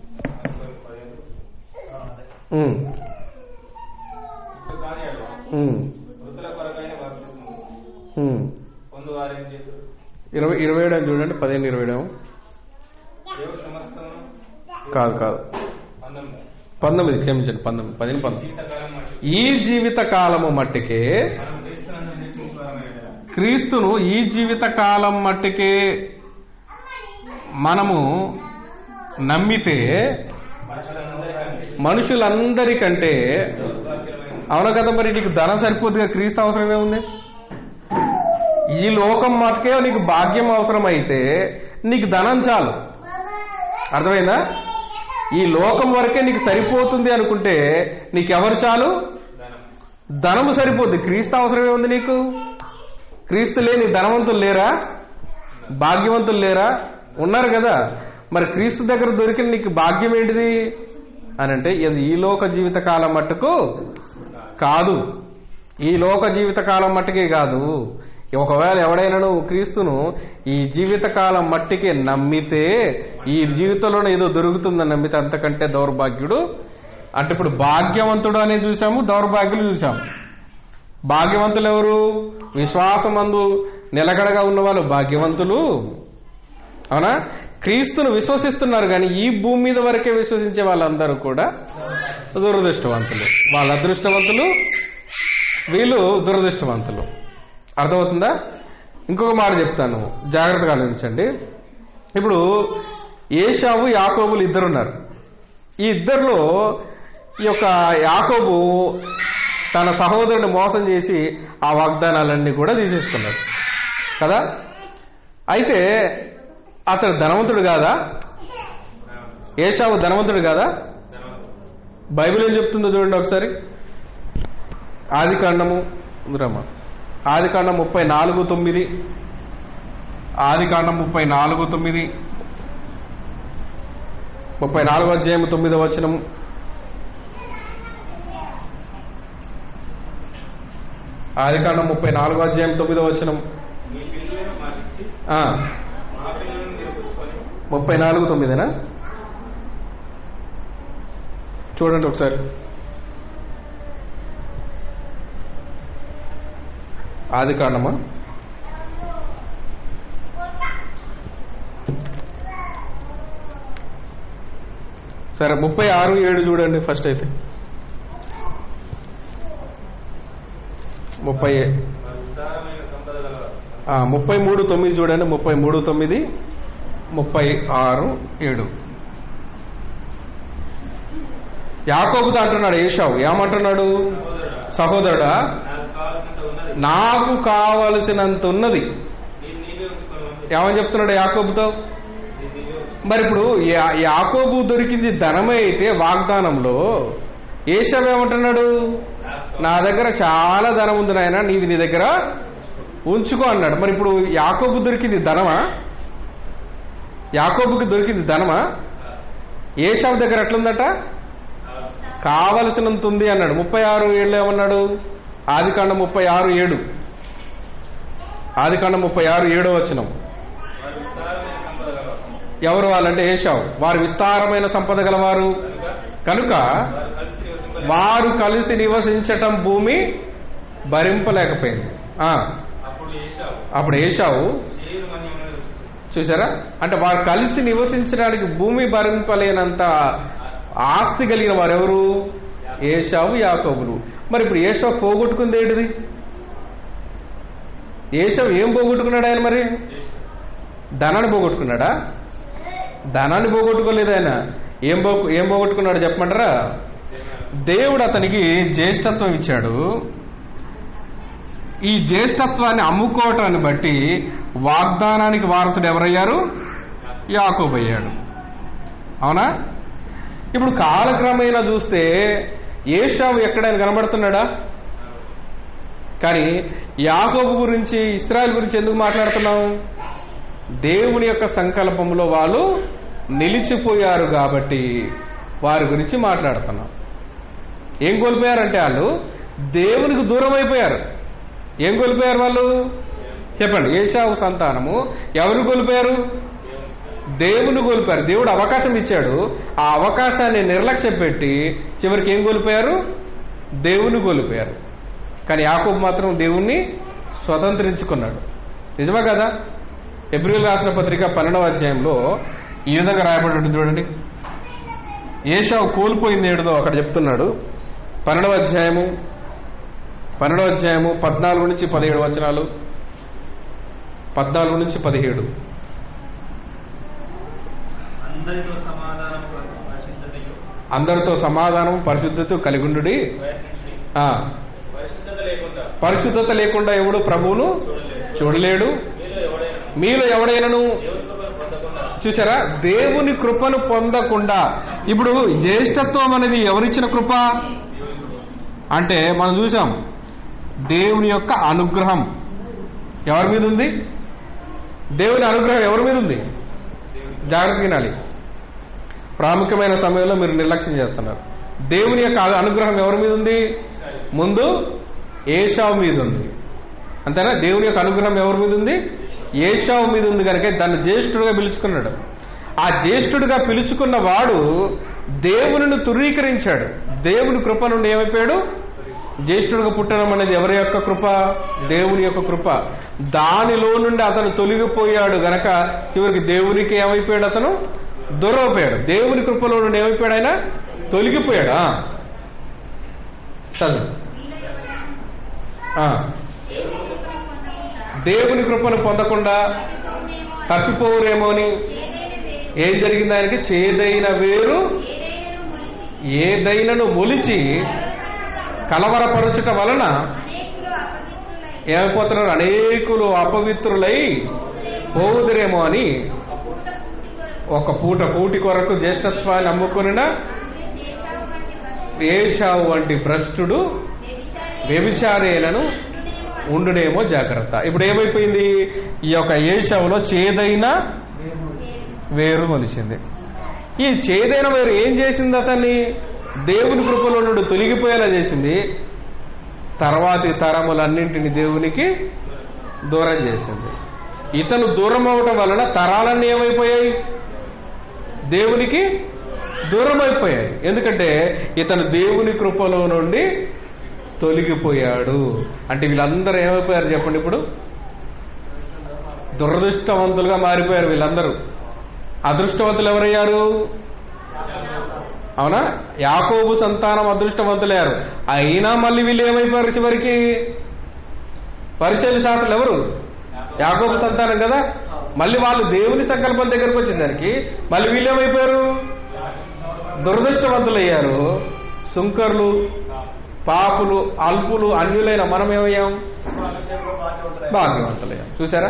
ఆ, అదే ఉమ్, ఇట్లు కాని అడగ ఉమ్, మృతుల కొరకైన బాప్తిస్మం ఉమ్. పొందు వారేం చేతులు ఇరవై ఇరవై ఏడు అని చూడండి పదిహేను ఇరవై ఏడు దేవుడు సమస్తం కాదు కాదు పంతొమ్మిది పంతొమ్మిది క్షమించండి పంతొమ్మిది పదిహేను పంతొమ్మిది జీవితకాలం మట్టి ఈ జీవిత కాలము మట్టికే మనం క్రీస్తునందు నిరీక్షించుకోవడమే క్రీస్తును ఈ జీవిత కాలం మట్టికే మనము నమ్మితే మనుషులందరికంటే మనుషులందరికంటే దౌర్భాగ్యమైన అవును కదా మరి నీకు ధనం సరిపోతుందిగా క్రీస్తు అవసరమే ఉంది ఈ లోకం మటుకే నీకు భాగ్యం అవసరమైతే నీకు ధనం చాలు అర్థమైందా ఈ లోకం వరకే నీకు సరిపోతుంది అనుకుంటే నీకెవరు చాలు ధనం ధనము సరిపోద్ది క్రీస్తు అవసరమే ఉంది నీకు క్రీస్తు లేని ధనవంతులు లేరా భాగ్యవంతులు లేరా ఉన్నారు కదా మరి క్రీస్తు దగ్గర దొరికిన నీకు భాగ్యం ఏంటిది అని అంటే ఇది ఈ లోక జీవిత కాలం మట్టుకు కాదు ఈ లోక జీవిత కాలం మట్టుకే కాదు ఒకవేళ ఎవడైనాను క్రీస్తును ఈ జీవిత కాలం మట్టికి నమ్మితే ఈ జీవితంలోనే ఏదో దొరుకుతుందని నమ్మితే అంతకంటే దౌర్భాగ్యుడు అంటే ఇప్పుడు భాగ్యవంతుడు అనేది చూసాము దౌర్భాగ్యులు చూసాము భాగ్యవంతులు ఎవరు విశ్వాసమందు నిలకడగా ఉన్న వాళ్ళు భాగ్యవంతులు అవునా క్రీస్తును విశ్వసిస్తున్నారు కానీ ఈ భూమి మీద వరకే విశ్వసించే వాళ్ళందరూ కూడా దురదృష్టవంతులు వాళ్ళ అదృష్టవంతులు వీళ్ళు దురదృష్టవంతులు అర్థమవుతుందా ఇంకొక మాట చెప్తాను జాగ్రత్తగా ఆలోచించండి ఇప్పుడు ఏషావు యాకోబులు ఇద్దరున్నారు ఈ ఇద్దరిలో ఈ యొక్క యాకోబు తన సహోదరుని మోసం చేసి ఆ వాగ్దానాలన్నీ కూడా తీసేసుకున్నాడు కదా అయితే అతడు ధనవంతుడు కాదా ఏషావు ధనవంతుడు కాదా బైబిల్ ఏం చెప్తుందో చూడండి ఒకసారి ఆది కాండము రమ్మ ఆది కాండం ముప్పై నాలుగు తొమ్మిది ఆది కాండం ముప్పై నాలుగు తొమ్మిది ముప్పై నాలుగు అధ్యాయం తొమ్మిదో వచనం ఆది కాండం ముప్పై నాలుగో అధ్యాయం తొమ్మిదో వచనం మీ పిల్లలను మాకిచ్చి ఆ, మా పిల్లలను మీరు పుచ్చుకొని ముప్పై నాలుగు తొమ్మిదేనా చూడండి ఒకసారి ఆది కాండమా సరే ముప్పై ఆరు ఏడు చూడండి ఫస్ట్ అయితే ముప్పై వారి విస్తారమైన సంపద గలవారు ఆ, ముప్పై మూడు తొమ్మిది చూడండి ముప్పై మూడు తొమ్మిది ముప్పై ఆరు ఏడు యాకోబుతో అంటున్నాడు ఏషావు ఏమంటున్నాడు సహోదరుడా సహోదరుడా నాకు నాకు కావాల్సినంత ఉన్నది కావలసినంత ఉన్నది నేను నీవే ఉంచుకోను ఏమని చెప్తున్నాడు యాకోబుతో నేను నీవే ఉంచుకో మరి ఇప్పుడు యా- యాకోబు దొరికింది ధనమే అయితే వాగ్దానంలో ఏషావు ఏమంటున్నాడు నా దగ్గర చాలా ధనం ఉంది నాయన నీది నీ దగ్గర ఉంచుకో అన్నాడు మరి ఇప్పుడు యాకోబు దొరికింది ధనమా యాకోబుకి దొరికింది ధనమా ఏషావు దగ్గర ఎట్లుందట కావలసినంత ఉంది అన్నాడు ముప్పై ఆరు ఏళ్ళు ఏమన్నాడు ఆదికాండం ముప్పై ఆరు ఏడు ఆదికాండం ముప్పై ఆరు ఏడో వచనం వారి విస్తారమైన సంపద గలవారు ఎవరు వాళ్ళంటే ఏషావు వారు విస్తారమైన సంపద గలవారు కనుక వారు కలిసి నివసింపలేరు. వారు కలిసి నివసించటం భూమి భరింపలేకపోయింది ఆ, అప్పుడు ఏశావు అప్పుడు ఏషావు చేరు మన్యంలో నివసించింది చూసారా అంటే వారు కలిసి నివసించడానికి భూమి భరింపలేనంత ఆస్తి కలిగిన వారు ఎవరు ఏషావు యాకోబులు మరి ఇప్పుడు ఏషావు పోగొట్టుకుంది ఏంటిది ఏషావు ఏం పోగొట్టుకున్నాడు ఆయన మరి ధనాన్ని పోగొట్టుకున్నాడా ధనాన్ని పోగొట్టుకోలేదు ఆయన ఏం పో ఏం పోగొట్టుకున్నాడు చెప్పమంటారా దేవుడు అతనికి జ్యేష్ఠత్వం ఇచ్చాడు ఈ జ్యేష్ఠత్వాన్ని అమ్ముకోవటాన్ని బట్టి వాగ్దానానికి వారసుడు ఎవరయ్యారు యాకోబు అయ్యాడు అవునా ఇప్పుడు కాలక్రమేణా చూస్తే ఏషావు ఎక్కడైనా కనబడుతున్నాడా కానీ యాకోబు గురించి ఇస్రాయల్ గురించి ఎందుకు మాట్లాడుతున్నాం దేవుని యొక్క సంకల్పంలో వాళ్ళు నిలిచిపోయారు కాబట్టి వారి గురించి మాట్లాడుతున్నాం ఏం కోల్పోయారంటే వాళ్ళు దేవునికి దూరం అయిపోయారు ఏం కోల్పోయారు వాళ్ళు చెప్పండి ఏషావు సంతానము ఎవరు కోల్పోయారు దేవుని కోల్పోయారు దేవుడు అవకాశం ఇచ్చాడు ఆ అవకాశాన్ని నిర్లక్ష్యం పెట్టి చివరికి ఏం కోల్పోయారు దేవుని కోల్పోయారు కానీ యాకోబు మాత్రం దేవుణ్ణి స్వతంత్రించుకున్నాడు నిజమా కదా ఏప్రిల్ రాసిన పత్రిక పన్నెండవ అధ్యాయంలో ఈ విధంగా రాయబడి ఉంటుంది చూడండి ఏషావు కోల్పోయింది ఏడుదో అక్కడ చెప్తున్నాడు పన్నెండవ అధ్యాయము పన్నెండవ అధ్యాయము పద్నాలుగు నుంచి పదిహేడు వచనాలు పద్నాలుగు నుంచి పదిహేడు అందరితో సమాధానం పరిశుద్ధతయు అందరితో సమాధానం పరిశుద్ధత కలిగుండు ప్రయత్నించి పరిశుద్ధత లేకుండా పరిశుద్ధత లేకుండా ఎవడు ప్రభువును చూడలేదు చూడలేడు మీలో ఎవడైనా మీలో ఎవడైనను దేవుని కృపను పొందకుండా చూసారా దేవుని కృపను పొందకుండా ఇప్పుడు జ్యేష్ఠత్వం అనేది ఎవరిచ్చిన కృప అంటే మనం చూసాం దేవుని యొక్క అనుగ్రహం ఎవరి మీద ఉంది దేవుని అనుగ్రహం ఎవరి మీద ఉంది జాగ్రత్త వినాలి ప్రాముఖ్యమైన సమయంలో మీరు నిర్లక్ష్యం చేస్తున్నారు దేవుని యొక్క అనుగ్రహం ఎవరి మీద ఉంది ముందు ఏషావు మీద ఉంది అంతేనా దేవుని యొక్క అనుగ్రహం ఎవరి మీద ఉంది ఏషావు మీద ఉంది కనుక దాన్ని జ్యేష్ఠుడుగా పిలుచుకున్నాడు ఆ జ్యేష్ఠుడుగా పిలుచుకున్న వాడు దేవునిని తురీకరించాడు దేవుని కృప నుండి ఏమైపోయాడు జ్యేష్ఠుడుగా పుట్టడం అనేది ఎవరి యొక్క కృప దేవుని యొక్క కృప దానిలో నుండి అతను తొలగిపోయాడు గనక చివరికి దేవునికి ఏమైపోయాడు అతను దూరమైపోయాడు దేవుని కృపలో నుండి ఏమైపోయాడు ఆయన తొలగిపోయాడు ఆ. చదువు ఆ. దేవుని కృపను పొందకుండా తప్పిపోరేమో అని ఏం జరిగింది ఆయనకి చేదైన వేరు ఏదైనను మొలిచి కలవరపరుచుట వలన ఏమైపోతున్నారు అనేకులు అపవిత్రులై పోవుదురేమో అని ఒక పూట పూటి కొరకు జ్యేష్ఠత్వాన్ని అమ్ముకునిన ఏషావు వంటి భ్రష్టుడు వ్యభిచారేలను ఉండునేమో జాగ్రత్త ఇప్పుడు ఏమైపోయింది ఈ యొక్క ఏషవులో చేదైన వేరు మొలిచింది ఈ చేదైన వేరు ఏం చేసింది అతన్ని దేవుని కృపలో నుండి తొలగిపోయేలా చేసింది తర్వాతి తరములన్నింటిని దేవునికి దూరం చేసింది ఇతను దూరం అవటం వలన తరాలన్నీ ఏమైపోయాయి దేవునికి దూరం అయిపోయాయి ఎందుకంటే ఇతను దేవుని కృపలో నుండి తొలగిపోయాడు అంటే వీళ్ళందరూ ఏమైపోయారు చెప్పండి ఇప్పుడు దురదృష్టవంతులుగా మారిపోయారు వీళ్ళందరూ అదృష్టవంతులు ఎవరయ్యారు అవునా యాకోబు సంతానం అదృష్టవంతులయ్యారు అయినా మళ్ళీ వీళ్ళు ఏమైపోయారు చివరికి పరిశీలి శాస్త్రులు ఎవరు యాకోబు సంతానం కదా మళ్ళీ వాళ్ళు దేవుని సంకల్పం దగ్గరకు వచ్చేసరికి మళ్ళీ వీళ్ళు ఏమైపోయారు దురదృష్టవంతులయ్యారు సుంకర్లు పాపులు అల్పులు అన్యులైన మనం ఏమయ్యాం భాగ్యవంతులయ్యాం చూసారా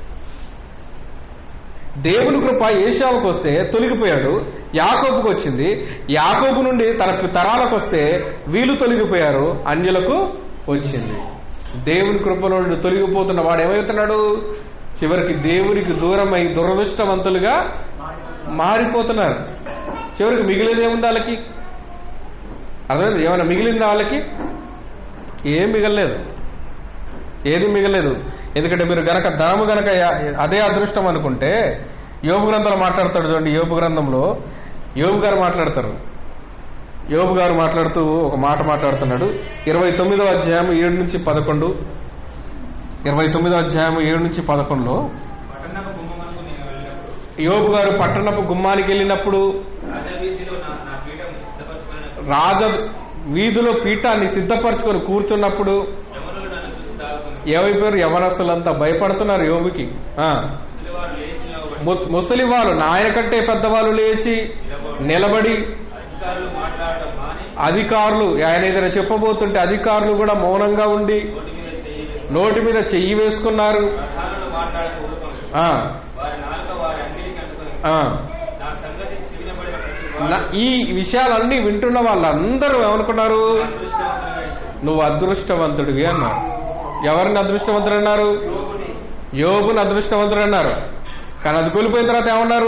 దేవుని కృప ఏషావుకు వస్తే తొలగిపోయాడు యాకోబుకు వచ్చింది యాకోబు నుండి తన తరాలకు వస్తే వీళ్ళు తొలగిపోయారు అన్యులకు వచ్చింది దేవుని కృపలో నుండి తొలగిపోతున్న వాడు ఏమవుతున్నాడు చివరికి దేవునికి దూరమై దురదృష్టవంతులుగా మారిపోతున్నారు చివరికి మిగిలింది ఏముంది వాళ్ళకి అర్థమైంది ఏమైనా మిగిలిందా వాళ్ళకి ఏం మిగలలేదు ఏది మిగలేదు ఎందుకంటే మీరు గనక ధనము గనక యా- అదే అదృష్టం అనుకుంటే యోగు గ్రంథంలో మాట్లాడతాడు చూడండి యోగు గ్రంథంలో యోగు గారు మాట్లాడతారు యోగు గారు మాట్లాడుతూ ఒక మాట మాట్లాడుతున్నాడు ఇరవై తొమ్మిదో అధ్యాయం ఏడు నుంచి పదకొండు ఇరవై తొమ్మిదో అధ్యాయం ఏడు నుంచి పదకొండులో పట్టణపు గుమ్మమునకు నేను వెళ్ళినప్పుడు యోగు గారు పట్టణపు గుమ్మానికి వెళ్ళినప్పుడు రాజవీధిలో నా నా పీఠం సిద్ధపరచుకున్నప్పుడు రాజ వీధిలో పీఠాన్ని సిద్ధపరచుకొని కూర్చున్నప్పుడు యమనులు నన్ను చూసి దాగుకుని ఏమైపోయారు యవనస్తులంతా భయపడుతున్నారు యోగుకి ఆ. ముసలివారు లేచి నిలబడి ము- ముసలి వాళ్ళు నాయన కంటే పెద్దవాళ్ళు లేచి నిలబడి అధికారులు మాట్లాడటం మాని అధికారులు ఆయన ఏదైనా చెప్పబోతుంటే అధికారులు కూడా మౌనంగా ఉండి నోటి మీద చెయ్యి వేసి నోటి మీద చెయ్యి వేసుకున్నారు ప్రధానులు మాట్లాడక ఊరుకోను ఆ, వారి నాలుక వారి అంగడికి అంటుకొని ఆ. నా సంగతి చివినబడిన ప్రతి న- వాడు ఈ విషయాలన్నీ వింటున్న వాళ్ళందరూ ఏమనుకున్నారు అదృష్టవంతులుగా ఎంచుకుని నువ్వు అదృష్టవంతుడివి అన్నారు ఎవరిని అదృష్టవంతుడు అన్నారు యోగుని యోగుని అదృష్టవంతుడు అన్నారు కానీ అది కోల్పోయిన తర్వాత ఏమన్నారు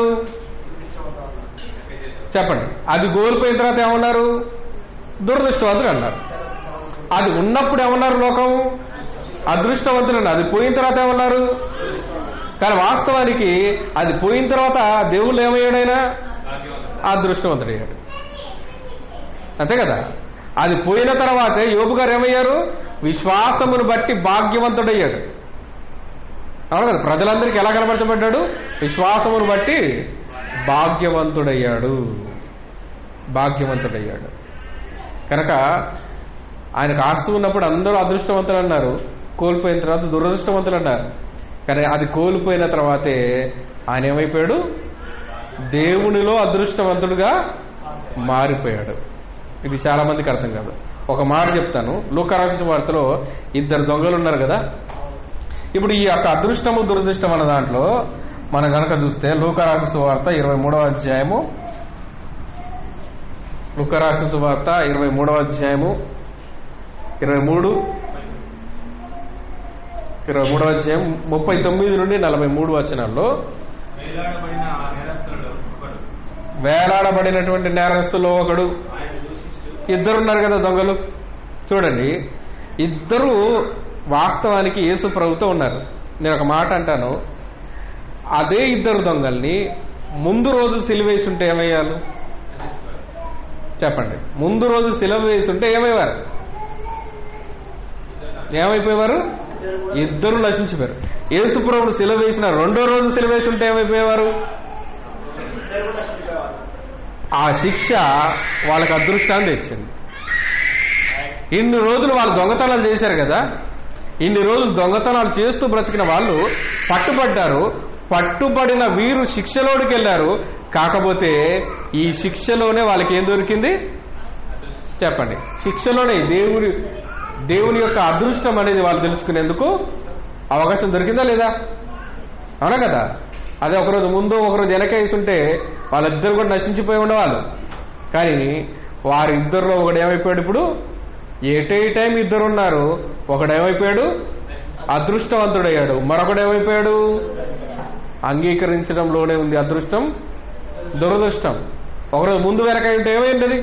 చెప్పండి అది కోల్పోయిన తర్వాత ఏమన్నారు దురదృష్టవంతుడు అన్నారు అది ఉన్నప్పుడు ఏమన్నారు లోకం అదృష్టవంతుడు అన్నారు అది పోయిన తర్వాత ఏమన్నారు కానీ వాస్తవానికి అది పోయిన తర్వాత దేవుళ్ళు ఏమయ్యాడైనా భాగ్యవంతుడు అదృష్టవంతుడయ్యాడు అంతే కదా అది పోయిన తర్వాతే యోబు గారు ఏమయ్యారు విశ్వాసమును బట్టి భాగ్యవంతుడయ్యాడు అవును కదా ప్రజలందరికీ ఎలా కనపరచబడ్డాడు విశ్వాసమును బట్టి భాగ్యవంతుడయ్యాడు భాగ్యవంతుడయ్యాడు కనుక ఆయనకు ఆస్తు ఉన్నప్పుడు అందరూ అదృష్టవంతులు అన్నారు కోల్పోయిన తర్వాత దురదృష్టవంతులు అన్నారు కానీ అది కోల్పోయిన తర్వాతే ఆయన ఏమైపోయాడు దేవునిలో అదృష్టవంతుడుగా మారిపోయాడు ఇది చాలా మందికి అర్థం కాదు ఒక మాట చెప్తాను లూకరాక్ష వార్తలో ఇద్దరు దొంగలు ఉన్నారు కదా ఇప్పుడు ఈ యొక్క అదృష్టము దురదృష్టం అన్న దాంట్లో మనం గనక చూస్తే లూకరాక్ష వార్త ఇరవై మూడవ అధ్యాయము లూకరాక్ష వార్త ఇరవై మూడవ అధ్యాయము ఇరవై మూడు ఇరవై మూడవ అధ్యాయం ముప్పై తొమ్మిది నుండి నలభై మూడు వచనాల్లో వేలాడబడిన ఆ నేరస్తులలో ఒకడు వేలాడబడినటువంటి నేరస్తుల్లో ఒకడు ఆయన దూషిస్తూ ఇద్దరున్నారు కదా దొంగలు చూడండి ఇద్దరు వాస్తవానికి యేసు ప్రభుతో ఉన్నారు నేను ఒక మాట అంటాను అదే ఇద్దరు దొంగల్ని ముందు రోజు సిలువేసి ఉంటే ఏమయ్యాలు చెప్పండి ముందు రోజు సిలువ వేసి ఉంటే ఏమయ్యారు ఏమైపోయేవారు ఇద్దరు నశించిపోయారు యేసు ప్రభుడు సిలువ వేసిన రెండో రోజు సిలువ వేసి ఉంటే ఏమైపోయేవారు ఆ శిక్ష వాళ్ళకి అదృష్టాన్ని తెచ్చింది ఇన్ని రోజులు వాళ్ళు దొంగతనాలు చేశారు కదా ఇన్ని రోజులు దొంగతనాలు చేస్తూ బ్రతికిన వాళ్ళు పట్టుబడ్డారు పట్టుబడిన వీరు శిక్షలోనికి వెళ్ళారు కాకపోతే ఈ శిక్షలోనే వాళ్ళకి ఏం దొరికింది చెప్పండి శిక్షలోనే దేవుని దేవుని యొక్క అదృష్టం అనేది వాళ్ళు తెలుసుకునేందుకు అవకాశం దొరికిందా లేదా అవునా కదా అదే ఒకరోజు ముందు ఒకరోజు వెనకేసి ఉంటే వాళ్ళిద్దరు కూడా నశించిపోయి ఉండేవాళ్ళు కానీ వారిద్దరిలో ఒకడు ఏమైపోయాడు ఇప్పుడు ఎట్ ఏ టైం ఇద్దరు ఉన్నారు ఒకడు ఏమైపోయాడు అదృష్టవంతుడయ్యాడు మరొకడు ఏమైపోయాడు అంగీకరించడంలోనే ఉంది అదృష్టం దురదృష్టం ఒకరోజు ముందు వెనక ఉంటే ఏమైంది అది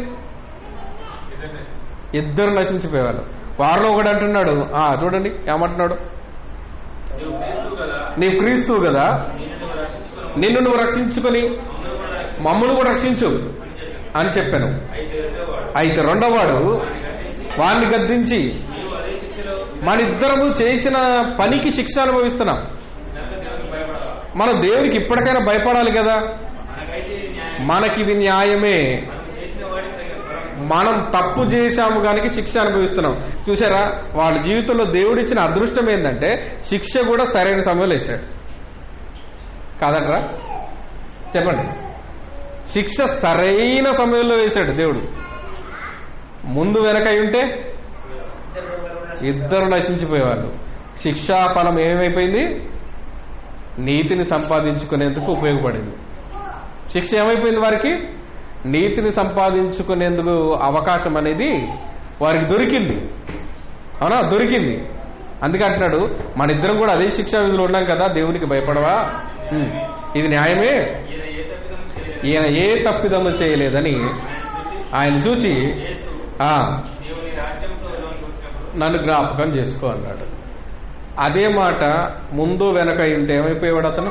ఇద్దరు నశించిపోయేవాళ్ళు వారిలో ఒకడు అంటున్నాడు ఆ చూడండి ఏమంటున్నాడు నువ్వు క్రీస్తు కదా నీవు క్రీస్తువు కదా నిన్ను నువ్వు రక్షించుకుని నిన్ను నువ్వు రక్షించుకొని మమ్మల్ని కూడా రక్షించు మమ్మల్ని కూడా రక్షించు అని చెప్పాను అయితే రెండోవాడు అయితే రెండోవాడు వాడిని వాడిని గద్దించి గద్దించి నీవు అదే శిక్షలో మనిద్దరము చేసిన పనికి శిక్ష అనుభవిస్తున్నాం నరక దేవునికి భయపడవా మనం దేవునికి ఇప్పటికైనా భయపడాలి కదా మనకైతే ఇది న్యాయం మనకిది న్యాయమే మనం చేసిన వాడికి తగిన ఫలం మనం తప్పు చేశాము కనుక శిక్ష అనుభవిస్తున్నాం చూసారా వాళ్ళ జీవితంలో దేవుడిచ్చిన అదృష్టం ఏంటంటే శిక్ష కూడా సరైన సమయంలో ఇచ్చాడు కాదట్రా చెప్పండి శిక్ష సరైన సమయంలో వేశాడు దేవుడు ముందు వెనక అయి ఉంటే ఇద్దరు నశించిపోయేవాళ్ళు శిక్షా ఫలం ఏమైపోయింది నీతిని సంపాదించుకునేందుకు ఉపయోగపడింది శిక్ష ఏమైపోయింది వారికి నీతిని సంపాదించుకునేందుకు అవకాశం అనేది వారికి దొరికింది అవునా దొరికింది అందుకే అంటున్నాడు మన ఇద్దరం కూడా అదే శిక్షా విధులు ఉన్నాం కదా దేవునికి భయపడవా ఉమ్, ఇది న్యాయమే ఈయన ఏ తప్పిదం చేయలేదు ఈయన ఏ తప్పిదము చేయలేదని ఆయన చూసి యేసు ఆ దేవుని రాజ్యంతో లోనికి వచ్చినప్పుడు నన్ను జ్ఞాపకం చేసుకో అన్నాడు అదే మాట ముందు వెనక అయి ఉంటే ఏమైపోయేవాడు అతను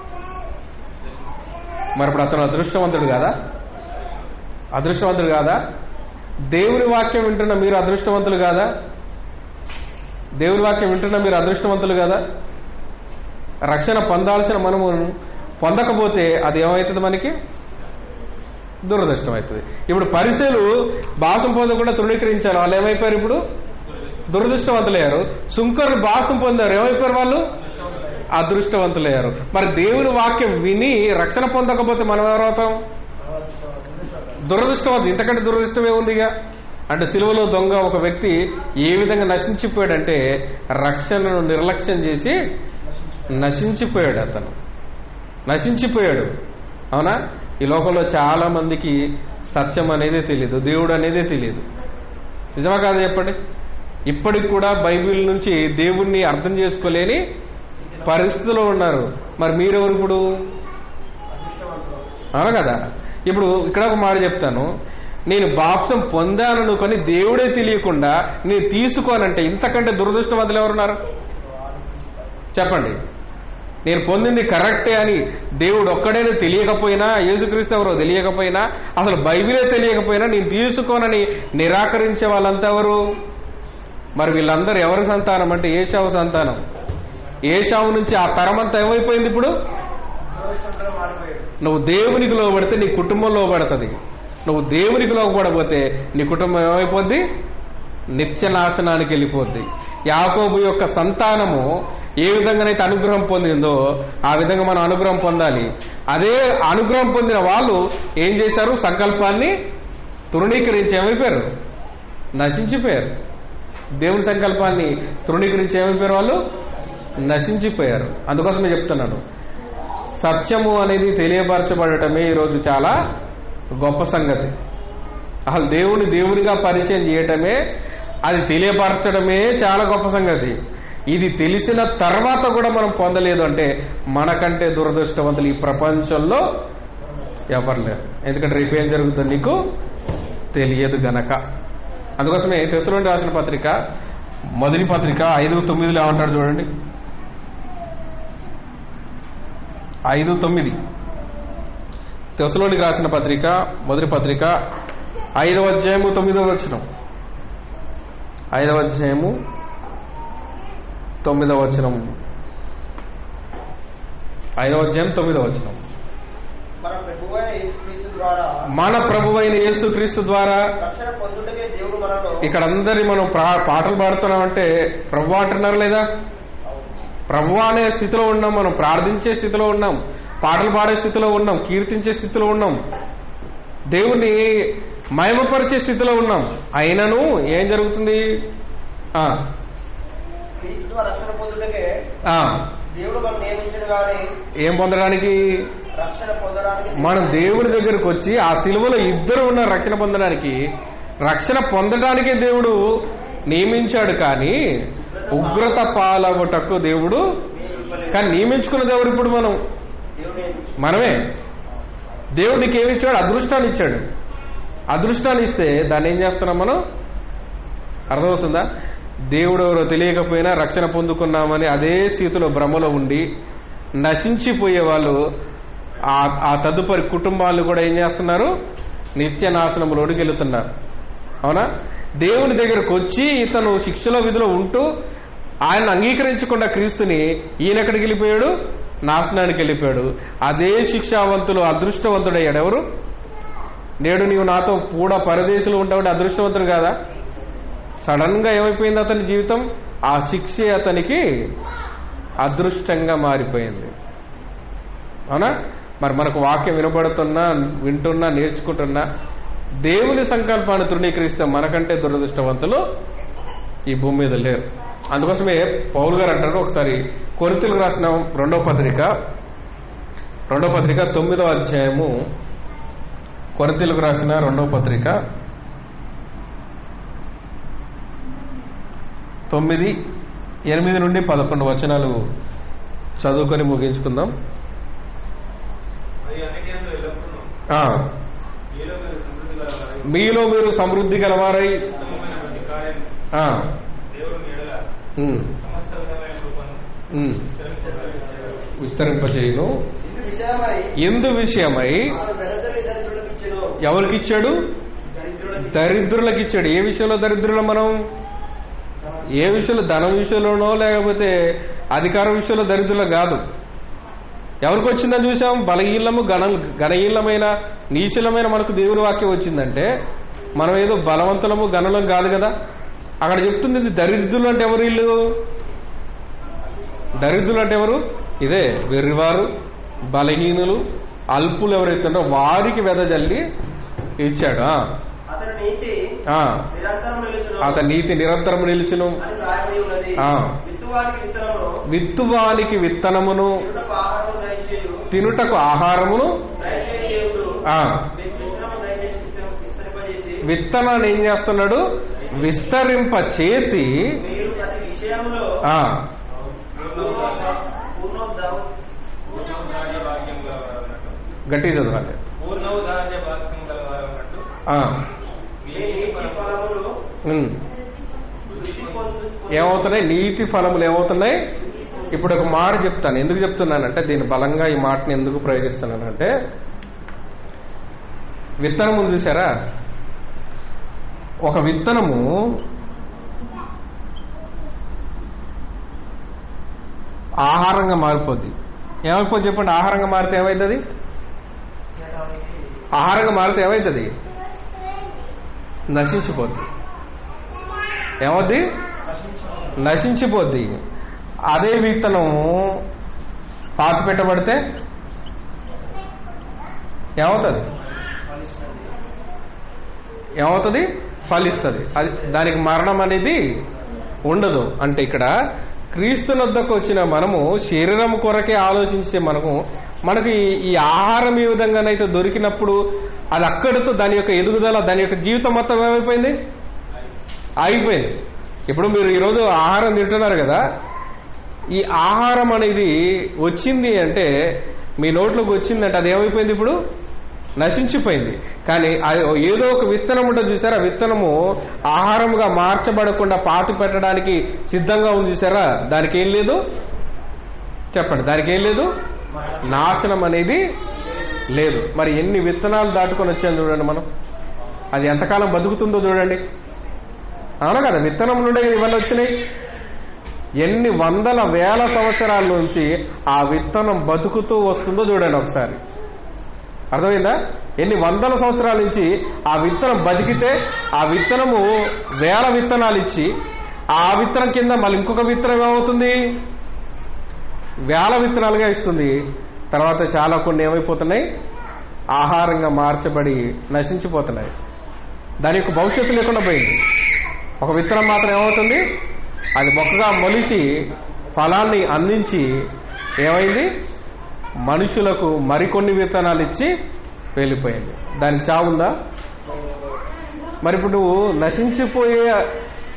మరి ఇప్పుడు అతను అదృష్టవంతుడు కాదా అదృష్టవంతుడు కాదా దేవుని వాక్యం వింటున్న మీరు అదృష్టవంతులు కాదా దేవుని వాక్యం వింటున్న మీరు అదృష్టవంతులు కాదా రక్షణ పొందాల్సిన మనము పొందకపోతే అది ఏమవుతుంది మనకి దురదృష్టం అవుతుంది ఇప్పుడు పరిశీలు భాసం పొందకుండా తృణీకరించారు వాళ్ళు ఏమైపోయారు ఇప్పుడు దురదృష్టవంతులయ్యారు సుంకరులు భాసం పొందారు ఏమైపోయారు వాళ్ళు అదృష్టవంతులయ్యారు మరి దేవుని వాక్యం విని రక్షణ పొందకపోతే మనం ఎవరవుతాం దురదృష్టవంతు ఇంతకంటే దురదృష్టం ఏముంది ఇక అంటే సిలువలో దొంగ ఒక వ్యక్తి ఏ విధంగా నశించిపోయాడంటే రక్షణను నిర్లక్ష్యం చేసి నశించిపోయాడు అతను నశించిపోయాడు అవునా ఈ లోకంలో చాలా మందికి సత్యం అనేది తెలియదు దేవుడు అనేది తెలియదు నిజమా కాదు చెప్పండి ఇప్పటికి కూడా బైబిల్ నుంచి దేవుణ్ణి అర్థం చేసుకోలేని పరిస్థితిలో ఉన్నారు మరి మీరెవరు ఇప్పుడు అవును కదా ఇప్పుడు ఇక్కడ ఒక మాట చెప్తాను నేను బాప్సం పొందాను కానీ దేవుడే తెలియకుండా నేను తీసుకోనంటే ఇంతకంటే దురదృష్టవంతులు ఎవరున్నారు చెప్పండి నేను పొందింది కరెక్టే అని దేవుడు ఒక్కడైనా తెలియకపోయినా యేసుక్రీస్తు ఎవరో తెలియకపోయినా అసలు బైబిలే తెలియకపోయినా నేను తీసుకోనని నిరాకరించే వాళ్ళంతా ఎవరు మరి వీళ్ళందరూ ఎవరి సంతానం అంటే ఏషావు సంతానం ఏషావు నుంచి ఆ తరమంతా ఏమైపోయింది ఇప్పుడు దురదృష్టంతో మారిపోయాడు నువ్వు దేవునికి లోబడితే నీ కుటుంబం లోబడుతుంది నువ్వు దేవునికి లోబడపోతే నీ కుటుంబం ఏమైపోద్ది నిత్య నాశనానికి వెళ్ళిపోద్ది యాకోబు యొక్క సంతానము ఏ విధంగానైతే అనుగ్రహం పొందిందో ఆ విధంగా మనం అనుగ్రహం పొందాలి అదే అనుగ్రహం పొందిన వాళ్ళు ఏం చేశారు సంకల్పాన్ని తృణీకరించి ఏమైపోయారు నశించిపోయారు దేవుని సంకల్పాన్ని తృణీకరించి ఏమైపోయారు వాళ్ళు నశించిపోయారు అందుకోసమే చెప్తున్నాను సత్యము అనేది తెలియపరచబడటమే ఈరోజు చాలా గొప్ప సంగతి అసలు దేవుని దేవునిగా పరిచయం చేయటమే అది తెలియపరచడమే చాలా గొప్ప సంగతి ఇది తెలిసిన తర్వాత కూడా మనం పొందలేదు అంటే మనకంటే దురదృష్టవంతులు ఈ ప్రపంచంలో ఎవరు లేరు ఎందుకంటే రేపు ఏం జరుగుతుంది నీకు తెలియదు గనక అందుకోసమే తెసులోని రాసిన పత్రిక మొదటి పత్రిక ఐదు తొమ్మిదిలో ఏమంటాడు చూడండి ఐదు తొమ్మిది తెసలోనికి రాసిన పత్రిక మొదటి పత్రిక ఐదవ అధ్యాయము తొమ్మిదవ వచనం ఐదవ అధ్యాయము తొమ్మిదవ వచనం ఐదవ అధ్యాయం తొమ్మిదవ వచనం మన ప్రభువైన యేసుక్రీస్తు ద్వారా మన ప్రభువైన యేసు క్రీస్తు ద్వారా రక్షణ పొందుటకే దేవుడు మనలో ఇక్కడ అందరి మనం ప్రా- పాటలు పాడుతున్నామంటే ప్రభు అంటున్నారు లేదా ప్రభు అనే స్థితిలో ఉన్నాం మనం ప్రార్థించే స్థితిలో ఉన్నాం పాటలు పాడే స్థితిలో ఉన్నాం కీర్తించే స్థితిలో ఉన్నాం దేవుణ్ణి మహిమపరిచే స్థితిలో ఉన్నాం అయినను ఏం జరుగుతుంది ఆ, క్రీస్తు ద్వారా రక్షణ పొందుటకే ఆ, దేవుడు మనం నియమించిన గాని ఏం పొందడానికి రక్షణ పొందడానికి మనం దేవుడి దగ్గరకు వచ్చి ఆ సిలువలో ఇద్దరు ఉన్న రక్షణ పొందడానికి రక్షణ పొందడానికే దేవుడు నియమించాడు కానీ ఉగ్రత పాలవుటకు దేవుడు కానీ నియమించుకున్నది ఎవరు ఇప్పుడు మనం దేవుడు నియమించు. మనమే దేవుడు నీకు ఏమి ఇచ్చాడు అదృష్టాన్ని ఇచ్చాడు అదృష్టాన్ని ఇస్తే దాన్ని ఏం చేస్తున్నాం మనం అర్థమవుతుందా దేవుడు ఎవరో తెలియకపోయినా రక్షణ పొందుకున్నామని అదే స్థితిలో భ్రమలో ఉండి నశించిపోయే వాళ్ళు ఆ ఆ తదుపరి కుటుంబాలు కూడా ఏం చేస్తున్నారు నిత్య నాశనంలోనికి వెళుతున్నారు అవునా దేవుని దగ్గరకు వచ్చి ఇతను శిక్షలో విధిలో ఉంటూ ఆయన అంగీకరించకుండా క్రీస్తుని ఈయన ఎక్కడికి వెళ్ళిపోయాడు నాశనానికి వెళ్ళిపోయాడు అదే శిక్షావంతులు అదృష్టవంతుడయ్యాడు ఎవరు నేడు నీవు నాతో కూడా పరదేశంలో ఉంటావంటే అదృష్టవంతుడు కాదా సడన్ గా ఏమైపోయింది అతని జీవితం ఆ శిక్షే అతనికి అదృష్టంగా మారిపోయింది అవునా మరి మనకు వాక్యం వినబడుతున్నా వింటున్నా నేర్చుకుంటున్నా దేవుని సంకల్పాన్ని తృణీకరిస్తే మనకంటే దురదృష్టవంతులు ఈ భూమి మీద లేరు అందుకోసమే పౌల్ గారు అంటారు ఒకసారి కొరితలకు రాసిన రెండో పత్రిక రెండో పత్రిక తొమ్మిదో అధ్యాయము కొరతీలకు రాసిన రెండో పత్రిక తొమ్మిది ఎనిమిది నుండి పదకొండు వచనాలు చదువుకొని ముగించుకుందాం మరి అన్నిటిలో ఎల్లప్పుడూ ఆ, మీలో మీరు సమృద్ధి గలవారై మీలో మీరు సమృద్ధి గలవారై ఉత్తమమైన ప్రతి కార్యం ఆ, దేవుడు మీ ఎడల ఉమ్, సమస్త విధమైన కృపను ఉమ్, విస్తరింపజేయగలరు. విస్తరింపచేయును ఇందు విషయమై ఎందు విషయమై ఆయన దరిద్రుని దరిద్రులకు ఇచ్చెను. ఎవరికిచ్చాడు దరిద్రులకు దరిద్రులకు ఇచ్చాడు ఏ విషయంలో దరిద్రులు మనం ఏ విషయంలో ధనం విషయంలోనో లేకపోతే అధికారం విషయంలో దరిద్రులు కాదు ఎవరికి వచ్చిందని చూసాం బలహీనము గణ గణహీనమైన నీచలమైన మనకు దేవుని వాక్యం వచ్చిందంటే మనం ఏదో బలవంతులము గణలం కాదు కదా అక్కడ చెప్తుంది ఇది దరిద్రులు అంటే ఎవరు వీళ్ళు దరిద్రులు అంటే ఎవరు ఇదే వెర్రివారు బలహీనులు అల్పులు ఎవరైతే ఉన్నారో వారికి వెదజల్లి ఇచ్చాడు ఆ. అతని నీతి ఆ. నిరంతరం నిలుచును అతని నీతి నిరంతరం నిలిచును అని రాయబడి ఉన్నది ఆ. విత్తువానికి విత్తనమును విత్తువానికి విత్తనమును తినుటకు ఆహారము దయచేయు తినుటకు ఆహారమును దయచేయు దేవుడు ఆ వి- విత్తనము దయచేసి విత్తనం విస్తరింపజేసి విత్తనాన్ని ఏం చేస్తున్నాడు విస్తరింప చేసి మీరు ప్రతి విషయంలో ఆ పూర్ణోద్ధావం పూర్ణోదార్య వాక్యం గలవారు అన్నట్టు గట్టి చదవాలి పూర్ణోదార్య వాక్యం గలవారు అన్నట్టు ఆ, మీ మీ నీతి ఫలములు ఉమ్. వృద్ధి పొందు ఏమవుతున్నాయి నీతి ఫలములు ఏమవుతున్నాయి ఇప్పుడు ఒక మాట చెప్తాను ఎందుకు చెప్తున్నానంటే దీని బలంగా ఈ మాటని ఎందుకు ప్రయోగిస్తున్నానంటే విత్తనం ఉంది చూసారా ఒక విత్తనము ఆహారంగా మారిపోద్ది ఏమైపోద్ది చెప్పండి ఆహారంగా మారితే ఏమైతుంది ఆహారంగా మారితే ఏమైతుంది నశించిపోద్ది ఏమవుద్ది నశించిపోద్ది అదే విత్తనం పాతి పెట్టబడితే ఏమవుతుంది ఏమవుతుంది ఫలిస్తుంది అది దానికి మరణం అనేది ఉండదు అంటే ఇక్కడ క్రీస్తునొద్దకు వచ్చిన మనము శరీరం కొరకే ఆలోచించే మనము మనకు ఈ- ఈ ఆహారం ఈ విధంగానైతే దొరికినప్పుడు అది అక్కడితో దాని యొక్క ఎదుగుదల దాని యొక్క జీవితం మొత్తం ఏమైపోయింది ఆగిపోయింది ఇప్పుడు మీరు ఈరోజు ఆహారం తింటున్నారు కదా ఈ ఆహారం అనేది వచ్చింది అంటే మీ నోట్లోకి వచ్చిందంటే అది ఏమైపోయింది ఇప్పుడు నశించిపోయింది కానీ అది ఏదో ఒక విత్తనం ఉంటుంది చూసారా విత్తనము ఆహారంగా మార్చబడకుండా పాతి పెట్టడానికి సిద్ధంగా ఉంది చూసారా దానికి ఏం లేదు చెప్పండి దానికి ఏం లేదు నాశనం అనేది లేదు మరి ఎన్ని విత్తనాలు దాటుకొని వచ్చాను చూడండి మనం అది ఎంతకాలం బతుకుతుందో చూడండి అవును కదా విత్తనం నుండే ఇవన్నీ వచ్చినాయి ఎన్ని వందల వేల సంవత్సరాల నుంచి ఆ విత్తనం బతుకుతూ వస్తుందో చూడండి ఒకసారి అర్థమైందా ఎన్ని వందల సంవత్సరాల నుంచి ఆ విత్తనం బతికితే ఆ విత్తనము వేల విత్తనాలు ఇచ్చి ఆ విత్తనం కింద మళ్ళీ ఇంకొక విత్తనం ఏమవుతుంది వేల విత్తనాలుగా ఇస్తుంది తర్వాత చాలా కొన్ని ఏమైపోతున్నాయి ఆహారంగా మార్చబడి నశించిపోతున్నాయి దాని యొక్క భవిష్యత్తు లేకుండా పోయింది ఒక విత్తనం మాత్రం ఏమవుతుంది అది మొక్కగా మొలిచి ఫలాన్ని అందించి ఏమైంది మనుషులకు మరికొన్ని విత్తనాలు ఇచ్చి వెళ్ళిపోయింది దానికి చావుందా మరి ఇప్పుడు నువ్వు నశించిపోయే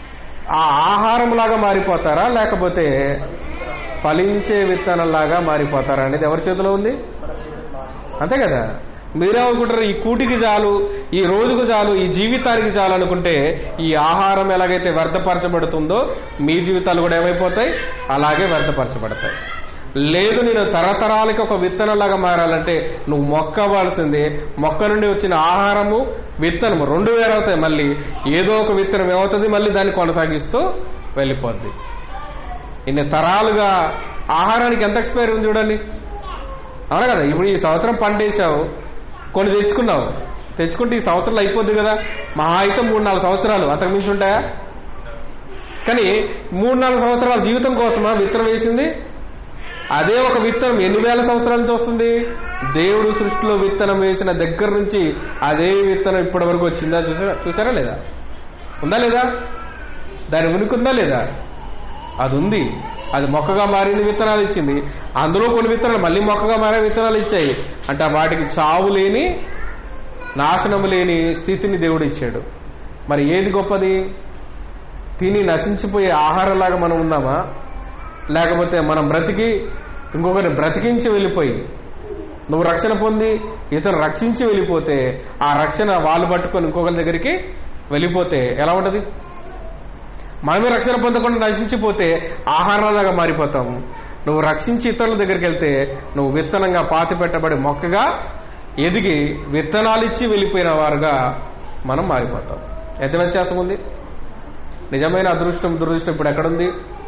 ఆ ఆహారంలాగా మారిపోతారా లేకపోతే ఫలించే విత్తనంలాగా మారిపోతారా అనేది ఎవరి చేతిలో ఉంది అంతే కదా మీరేమనుకుంటారు ఈ కూటికి చాలు ఈ రోజుకు చాలు ఈ జీవితానికి చాలు అనుకుంటే ఈ ఆహారం ఎలాగైతే వ్యర్థపరచబడుతుందో మీ జీవితాలు కూడా ఏమైపోతాయి అలాగే వ్యర్థపరచబడతాయి లేదు నేను తరతరాలకి ఒక విత్తనంలాగా మారాలంటే నువ్వు మొక్క అవ్వాల్సిందే మొక్క నుండి వచ్చిన ఆహారము విత్తనము రెండు వేరవుతాయి మళ్ళీ ఏదో ఒక విత్తనం ఏమవుతుంది మళ్ళీ దాన్ని కొనసాగిస్తూ వెళ్ళిపోద్ది ఇన్ని తరాలుగా ఆహారానికి ఎంత ఎక్స్పైరీ ఉంది చూడండి అవునా కదా ఇప్పుడు ఈ సంవత్సరం పంట వేసావు కొన్ని తెచ్చుకున్నావు తెచ్చుకుంటే ఈ సంవత్సరాలు అయిపోద్ది కదా మహా అయితే మూడు నాలుగు సంవత్సరాలు అంతకు మించి ఉంటాయా కానీ మూడు నాలుగు సంవత్సరాల జీవితం కోసమా విత్తనం వేసింది అదే ఒక విత్తనం ఎన్ని వేల సంవత్సరాల నుంచి వస్తుంది దేవుడు సృష్టిలో విత్తనం వేసిన దగ్గర నుంచి అదే విత్తనం ఇప్పటి వరకు వచ్చిందా చూసారా చూసారా లేదా ఉందా లేదా దాని ఉనికి ఉందా లేదా అది ఉంది అది మొక్కగా మారింది విత్తనాలు ఇచ్చింది అందులో కొన్ని విత్తనాలు మళ్ళీ మొక్కగా మారే విత్తనాలు ఇచ్చాయి అంటే వాటికి చావు లేని నాశనము లేని స్థితిని దేవుడు ఇచ్చాడు మరి ఏది గొప్పది తిని నశించిపోయే ఆహారంలాగా మనం ఉందామా లేకపోతే మనం బ్రతికి ఇంకొకరిని బ్రతికించి వెళ్ళిపోయి నువ్వు రక్షణ పొంది ఇతను రక్షించి వెళ్ళిపోతే ఆ రక్షణ వాళ్ళు పట్టుకొని ఇంకొకరి దగ్గరికి వెళ్ళిపోతే ఎలా ఉంటది మనమే రక్షణ పొందకుండా నశించిపోతే ఆహారాలుగా మారిపోతాం నువ్వు రక్షించి ఇతరుల దగ్గరికి వెళ్తే నువ్వు విత్తనంగా పాతి పెట్టబడి మొక్కగా ఎదిగి విత్తనాలు ఇచ్చి వెళ్ళిపోయిన వారుగా మనం మారిపోతాం ఎంత వ్యత్యాసం ఉంది నిజమైన అదృష్టం దురదృష్టం ఇప్పుడు ఎక్కడుంది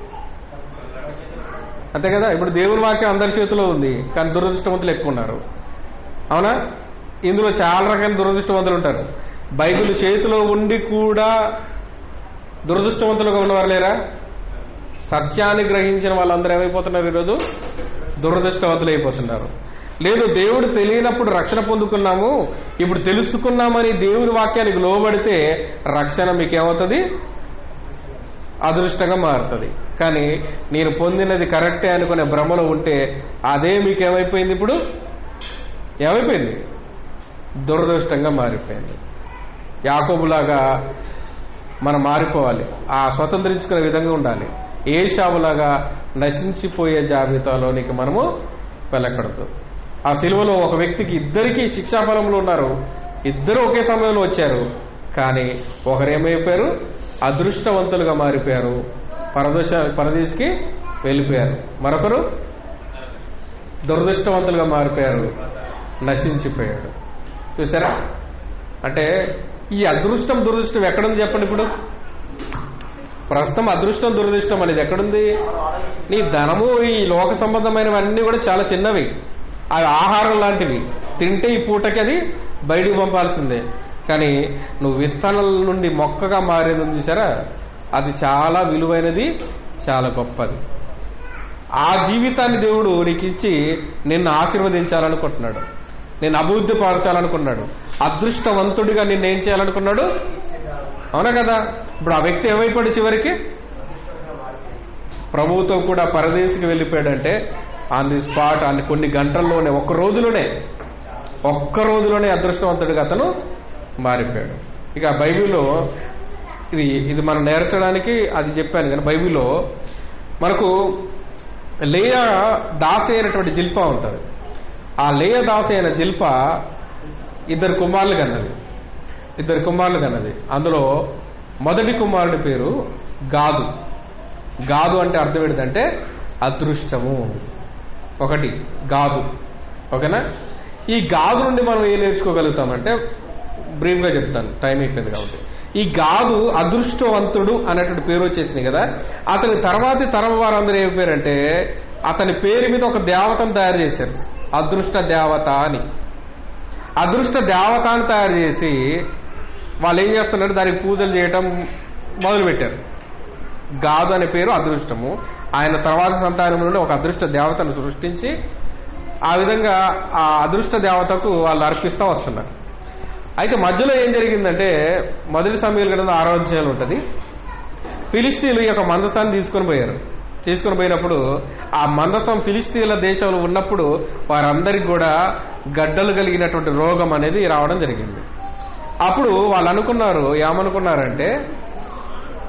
అంతే కదా ఇప్పుడు దేవుని వాక్యం అందరి చేతిలో ఉంది కానీ దురదృష్టవంతులు ఎక్కువ ఉన్నారు అవునా ఇందులో చాలా రకాల దురదృష్టవంతులు ఉంటారు బైబిల్ చేతిలో ఉండి కూడా దురదృష్టవంతులుగా ఉన్నవారు లేరా సత్యాన్ని గ్రహించిన వాళ్ళందరూ ఏమైపోతున్నారు ఈరోజు దురదృష్టవంతులు అయిపోతున్నారు లేదు దేవుడు తెలియనప్పుడు రక్షణ పొందుకున్నాము ఇప్పుడు తెలుసుకున్నామని దేవుని వాక్యానికి లోబడితే రక్షణ మీకేమవుతుంది అదృష్టంగా మారుతుంది కానీ నేను పొందినది కరెక్టే అనుకునే భ్రమలో ఉంటే అదే మీకేమైపోయింది ఇప్పుడు ఏమైపోయింది దురదృష్టంగా మారిపోయింది యాకోబులాగా మనం మారిపోవాలి ఆ స్వతంత్రించుకునే విధంగా ఉండాలి ఏ షాబులాగా నశించిపోయే జాబితాలోనికి మనము వెళ్ళకూడదు ఆ సిలువలో ఒక వ్యక్తికి ఇద్దరికి శిక్షాఫలంలో ఉన్నారు ఇద్దరు ఒకే సమయంలో వచ్చారు కానీ ఒకరేమైపోయారు అదృష్టవంతులుగా మారిపోయారు పరదోష పరదేశికి వెళ్ళిపోయారు మరొకరు దురదృష్టవంతులుగా మారిపోయారు నశించిపోయాడు చూసారా అంటే ఈ అదృష్టం దురదృష్టం ఎక్కడుంది చెప్పండి ఇప్పుడు ప్రస్తుతం అదృష్టం దురదృష్టం అనేది ఎక్కడుంది నీ ధనము ఈ లోక సంబంధమైనవన్నీ కూడా చాలా చిన్నవి అవి ఆహారం లాంటివి తింటే ఈ పూటకి అది బయటికి పంపాల్సిందే కానీ నువ్వు విత్తనాల నుండి మొక్కగా మారేది ఉంది చూసారా అది చాలా విలువైనది చాలా గొప్పది ఆ జీవితాన్ని దేవుడు నీకు ఇచ్చి నిన్ను ఆశీర్వదించాలనుకుంటున్నాడు నేను అభివృద్ధి పరచాలనుకున్నాడు అదృష్టవంతుడిగా నిన్ను ఏం చేయాలనుకున్నాడు అవునా కదా ఇప్పుడు ఆ వ్యక్తి ఏమైపోయాడు చివరికి ప్రభువుతో కూడా పరదేశికి వెళ్ళిపోయాడంటే ఆన్ ది స్పాట్ అన్ని కొన్ని గంటల్లోనే ఒక్క రోజులోనే ఒక్క రోజులోనే అదృష్టవంతుడిగా అతను మారిపోయాడు ఇక బైబిల్లో ఇది ఇది మనం నేర్చడానికి అది చెప్పాను కానీ బైబిల్లో మనకు లేయ దాసి అయినటువంటి జిల్ప ఉంటుంది ఆ లేయ దాసి అయిన జిల్ప ఇద్దరు కుమారులు కన్నది ఇద్దరు కుమారులు కన్నది అందులో మొదటి కుమారుడి పేరు గాదు గాదు అంటే అర్థం ఏంటంటే అదృష్టము ఒకటి గాదు ఓకేనా ఈ గాదు నుండి మనం ఏం నేర్చుకోగలుగుతామంటే బ్రీఫ్ గా చెప్తాను టైం అయిపోయింది కాబట్టి ఈ గాదు అదృష్టవంతుడు అనేటువంటి పేరు వచ్చేసింది కదా అతని తర్వాతి తరం వారందరూ ఏమైపోయారంటే అతని పేరు మీద ఒక దేవతను తయారు చేశారు అదృష్ట దేవత అని అదృష్ట దేవత అని తయారు చేసి వాళ్ళు ఏం చేస్తున్నారు దానికి పూజలు చేయటం మొదలుపెట్టారు గాదు అనే పేరు అదృష్టము ఆయన తర్వాత సంతానం నుండి ఒక అదృష్ట దేవతను సృష్టించి ఆ విధంగా ఆ అదృష్ట దేవతకు వాళ్ళు అర్పిస్తూ వస్తున్నారు అయితే మధ్యలో ఏం జరిగిందంటే మొదటి సమయాలు గ్రంథం ఆరో అధ్యాయంలో ఉంటుంది ఫిలిస్తీన్లు ఈ యొక్క మందసాన్ని తీసుకొని పోయారు తీసుకొని పోయినప్పుడు ఆ మందసం ఫిలిస్తీన్ల దేశంలో ఉన్నప్పుడు వారందరికి కూడా గడ్డలు కలిగినటువంటి రోగం అనేది రావడం జరిగింది అప్పుడు వాళ్ళు అనుకున్నారు ఏమనుకున్నారంటే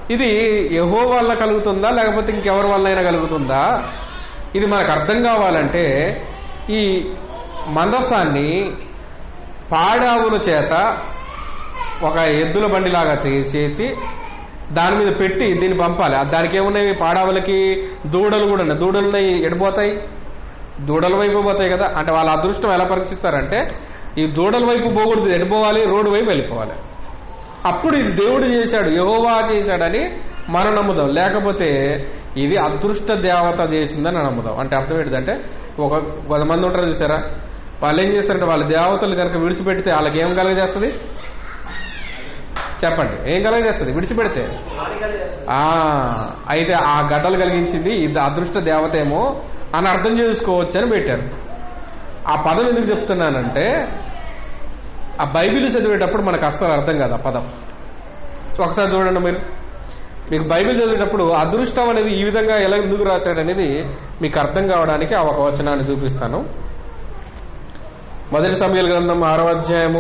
ఇది యహో వల్ల కలుగుతుందా లేకపోతే ఇంకెవరి వల్లైనా కలుగుతుందా ఇది మనకు అర్థం కావాలంటే ఈ మందసాన్ని పాడావుల చేత ఒక ఎద్దుల బండిలాగా తీ- చేసి దాని మీద పెట్టి దీన్ని పంపాలి ఆ దానికి ఏమున్నాయి పాడావులకి దూడలు కూడా ఉన్నాయి దూడలు ఉన్నాయి ఎడిపోతాయి దూడల వైపు పోతాయి కదా అంటే వాళ్ళ అదృష్టం ఎలా పరీక్షిస్తారంటే ఈ దూడల వైపు పోకూడదు ఎడిపోవాలి రోడ్డు వైపు వెళ్ళిపోవాలి అప్పుడు ఇది దేవుడు చేశాడు యహోవా చేశాడని మనం నమ్ముదాం లేకపోతే ఇది అదృష్ట దేవత చేసిందని నమ్ముదాం అంటే అర్థం ఏంటంటే ఒక వంద మంది ఉంటారు చూసారా వాళ్ళు ఏం చేస్తారంటే వాళ్ళ దేవతలు కనుక విడిచిపెడితే వాళ్ళకి ఏం కలగజేస్తుంది చెప్పండి ఏం కలగజేస్తుంది విడిచిపెడితే హానికరం చేస్తుంది. ఆ అయితే ఆ గడ్డలు కలిగించింది ఇది అదృష్ట దేవత ఏమో అని అర్థం చేసుకోవచ్చు అని పెట్టారు ఆ పదం ఎందుకు చెప్తున్నానంటే ఆ బైబిల్ చదివేటప్పుడు మనకు అస్సలు అర్థం కాదు ఆ పదం ఒకసారి చూడండి మీరు మీకు బైబిల్ చదివేటప్పుడు అదృష్టం అనేది ఈ విధంగా ఎలా ఎందుకు రాశాడు అనేది మీకు అర్థం కావడానికి ఆ ఒక వచనాన్ని చూపిస్తాను మొదటి సమయాల గ్రంథం ఆరో అధ్యాయము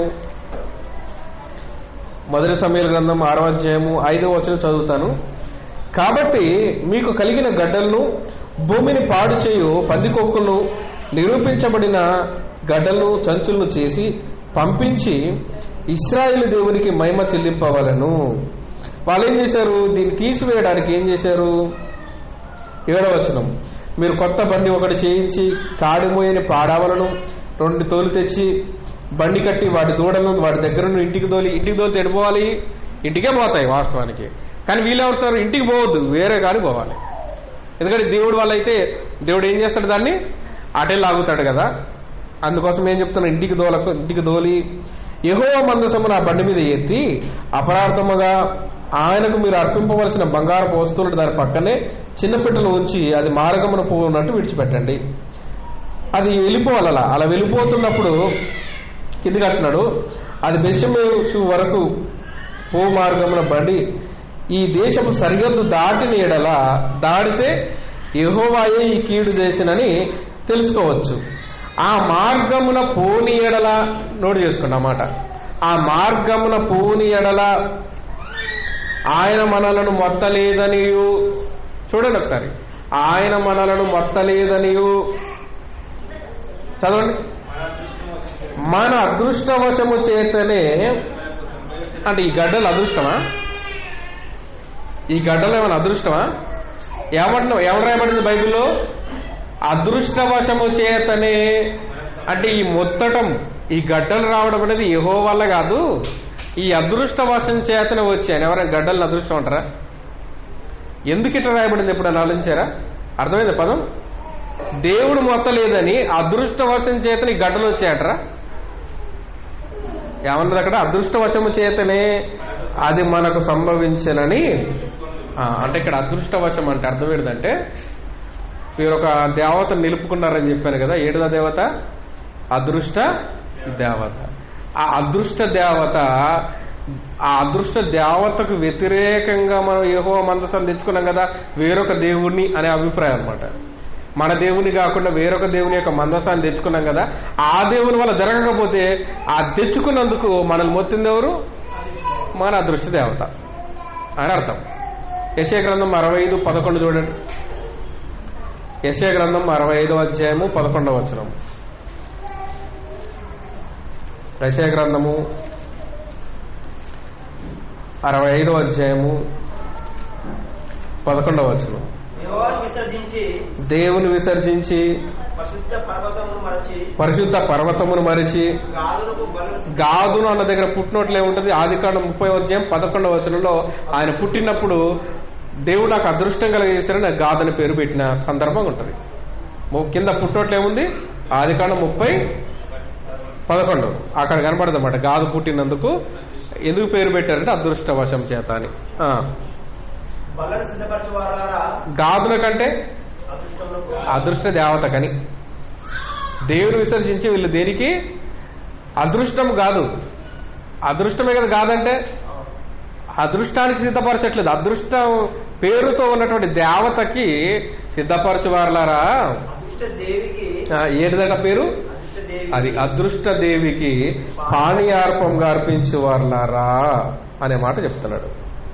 మొదటి సమయాల గ్రంథం ఆరో అధ్యాయము ఐదో వచనం చదువుతాను కాబట్టి మీకు కలిగిన గడ్డలను భూమిని పాడు చేయు పందికొక్కులను నిరూపించబడిన గడ్డలను చంచులను చేసి పంపించి ఇస్రాయేల్ దేవునికి మహిమ చెల్లింపవలను వాళ్ళు ఏం చేశారు దీన్ని తీసివేయడానికి ఏం చేశారు ఏడవచనం మీరు కొత్త బండి ఒకటి చేయించి కాడిమోయని పాడావలను రెండు తోలు తెచ్చి బండి కట్టి వాటి దూడలను వాటి దగ్గర నుండి ఇంటికి తోలి ఇంటికి తోలితే ఎడిపోవాలి ఇంటికే పోతాయి వాస్తవానికి కానీ వీళ్ళు ఎవరుతారు ఇంటికి పోవద్దు వేరే కాడికి పోవాలి ఎందుకంటే దేవుడు వల్ల అయితే దేవుడు ఏం చేస్తాడు దాన్ని అటే లాగుతాడు కదా అందుకోసం ఏం చెప్తున్నా ఇంటికి దోలకు ఇంటికి దోలి ఎహో మందసమును ఆ బండి మీద ఎత్తి అపరాధముగా ఆయనకు మీరు అర్పింపవలసిన బంగారపు వస్తువులు దాని పక్కనే చిన్న పెట్టెలు ఉంచి అది మార్గమున పోన్నట్టు విడిచిపెట్టండి అది వెళ్ళిపోవాలి అలా అలా వెళ్ళిపోతున్నప్పుడు కింది కట్టినాడు అది బెషమేసు వరకు పో మార్గమున బండి ఈ దేశపు సరిహద్దు దాటిన ఎడల దాడితే యెహోవాయే ఈ కీడు చేసినని తెలుసుకోవచ్చు ఆ మార్గమున పోని ఎడల నోటు చేసుకోండి అన్నమాట ఆ మార్గమున పోని ఎడల ఆయన మనలను మొత్తలేదనియు చూడండి ఒకసారి ఆయన మనలను మొత్తలేదనియు చదవండి మన అదృష్టవశము చేతనే అంటే ఈ గడ్డలు అదృష్టమా ఈ గడ్డలు ఏమైనా అదృష్టమా ఏమంటున్నావు ఎవరు రాయబడింది బైబిల్లో అదృష్టవశము చేతనే అంటే ఈ మొత్తటం ఈ గడ్డలు రావడం అనేది యహో వల్ల కాదు ఈ అదృష్టవశం చేతనే వచ్చాయని ఎవరైనా గడ్డలను అదృష్టం అంటారా ఎందుకు ఇట్లా రాయబడింది ఎప్పుడైనా ఆలోచించారా అర్థమైంది పదం దేవుడు మొత్తలేదని అదృష్టవశం చేతని గడ్డలు వచ్చాయటరా ఏమన్నది అక్కడ అదృష్టవశము చేతనే అది మనకు సంభవించనని ఆ, అంటే ఇక్కడ అదృష్టవశం అంటే అర్థం ఏంటంటే మీరు ఒక దేవతను నిలుపుకున్నారని చెప్పాను కదా ఏడుదా దేవత అదృష్ట దేవత ఆ అదృష్ట దేవత ఆ అదృష్ట దేవతకు వ్యతిరేకంగా మనం ఏహో మందసం తెచ్చుకున్నాం కదా వేరొక దేవుణ్ణి అనే అభిప్రాయం అన్నమాట మన దేవుని కాకుండా వేరొక దేవుని యొక్క మందసాన్ని తెచ్చుకున్నాం కదా ఆ దేవుని వల్ల జరగకపోతే ఆ తెచ్చుకున్నందుకు మనల్ని మొత్తింది ఎవరు మన అదృష్ట దేవత అని అర్థం యశయ గ్రంథం అరవై ఐదు పదకొండు చూడండి యశయ గ్రంథం అరవై ఐదో అధ్యాయము పదకొండవ వచనం యశయ గ్రంథము అరవై ఐదో అధ్యాయము పదకొండవ వచనం యెహోవాను విసర్జించి దేవుని విసర్జించి పరిశుద్ధ పర్వతమును మరచి పరిశుద్ధ పర్వతమును మరిచి గాదులకు బలు గాదును అన్న దగ్గర పుట్టినట్లు ఏముంటది ఆది కాండం ముప్పై అధ్యాయం పదకొండవ వచనంలో ఆయన పుట్టినప్పుడు దేవుడు నాకు అదృష్టం కలిగేశారని గాదని పేరు పెట్టిన సందర్భం ఉంటది ము- కింద పుట్టినట్లు ఏముంది ఆది కాండం ముప్పై పదకొండు అక్కడ కనబడదు అన్నమాట గాదు పుట్టినందుకు ఎందుకు పేరు పెట్టారంటే అదృష్టవశం చేత అని ఆ. బలను సిద్ధపరచువారా గాదుల కంటే అదృష్టములకు అదృష్ట దేవతకని దేవుని విసర్జించి వీళ్ళు దేనికి అదృష్టం కాదు అదృష్టమే కదా కాదంటే అదృష్టానికి సిద్ధపరచట్లేదు అదృష్టం పేరుతో ఉన్నటువంటి దేవతకి సిద్ధపరచువారులారా అదృష్ట దేవికి ఆ, ఏంటిదట పేరు అదృష్ట దేవి అది అదృష్ట దేవికి పానీయార్పంగా అర్పించేవారులారా అనే మాట చెప్తున్నాడు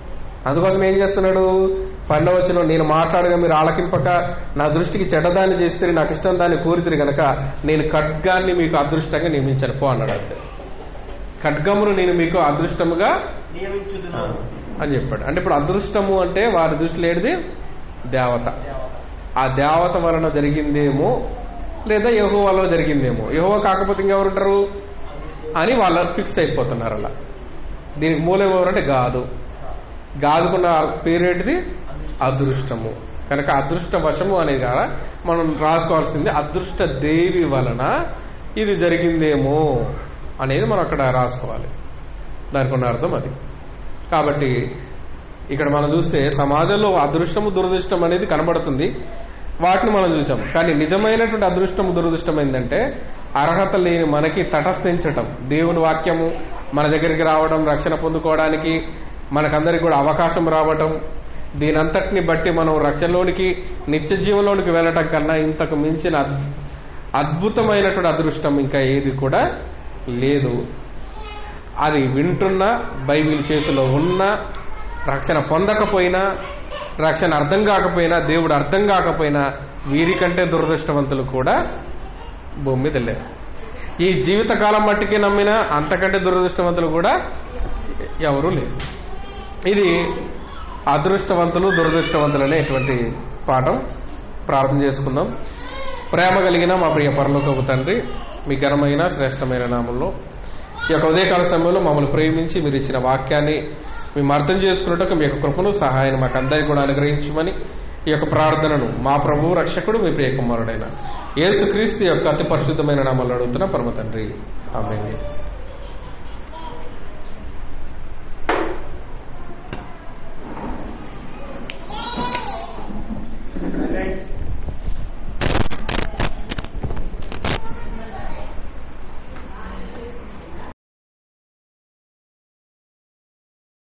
అందుకోసం ఏం చేస్తున్నాడు పండవచ్చును నేను మాట్లాడగా మీరు ఆలకింపక నా దృష్టికి చెడ్డదాన్ని చేస్తే నాకు ఇష్టం దాన్ని కోరితిరి గనక నేను ఖడ్గాన్ని మీకు అదృష్టంగా నియమించాను పో అన్నాడు అంతే ఖడ్గమును నేను మీకు అదృష్టముగా నియమించుదును అని చెప్పాడు అంటే ఇప్పుడు అదృష్టము అంటే వారి దృష్టిలో ఏడిది దేవత ఆ దేవత వలన జరిగిందేమో లేదా యహో వలన జరిగిందేమో యహో కాకపోతే ఇంకెవరుంటారు అని వాళ్ళు ఫిక్స్ అయిపోతున్నారు అలా దీనికి మూలం ఎవరంటే గాదు గాదుకున్న పేరు ఏంటిది అదృష్టము కనుక అదృష్ట వశము అనేది కదా మనం రాసుకోవాల్సింది అదృష్ట దేవి వలన ఇది జరిగిందేమో అనేది మనం అక్కడ రాసుకోవాలి దానికి ఉన్న అర్థం అది కాబట్టి ఇక్కడ మనం చూస్తే సమాజంలో అదృష్టము దురదృష్టం అనేది కనబడుతుంది వాటిని మనం చూసాం కానీ నిజమైనటువంటి అదృష్టము దురదృష్టం ఏంటంటే అర్హత లేని మనకి తటస్థించటం దేవుని వాక్యము మన దగ్గరికి రావడం రక్షణ పొందుకోవడానికి మనకందరికి కూడా అవకాశం రావటం దీనంతటిని బట్టి మనం రక్షణలోనికి నిత్య జీవంలోనికి వెళ్ళటం కన్నా ఇంతకు మించిన అద్- అద్భుతమైనటువంటి అదృష్టం ఇంకా ఏది కూడా లేదు అది వింటున్నా బైబిల్ చేతిలో ఉన్నా రక్షణ పొందకపోయినా రక్షణ అర్థం కాకపోయినా దేవుడు అర్థం కాకపోయినా వీరికంటే దురదృష్టవంతులు కూడా భూమి మీద లేరు ఈ జీవితకాలం మట్టికి నమ్మిన అంతకంటే దురదృష్టవంతులు కూడా ఎవరూ లేరు ఇది అదృష్టవంతులు దురదృష్టవంతులు అనేటువంటి పాఠం ప్రారంభం చేసుకుందాం ప్రేమ కలిగిన మా ప్రియ పరలోకపు తండ్రి మీ ఘనమైన శ్రేష్టమైన నామంలో ఈ యొక్క ఉదయకాల సమయంలో మమ్మల్ని ప్రేమించి మీరు ఇచ్చిన వాక్యాన్ని మేము అర్థం చేసుకున్నట్టుకు మీ యొక్క కృపను సహాయాన్ని మాకు అందరికీ కూడా అనుగ్రహించమని ఈ యొక్క ప్రార్థనను మా ప్రభువు రక్షకుడు మీ ప్రియ కుమారుడైన యేసుక్రీస్తు యొక్క అతి పరిశుద్ధమైన నామంలో అడుగుతున్న పరమ తండ్రి ఆమేన్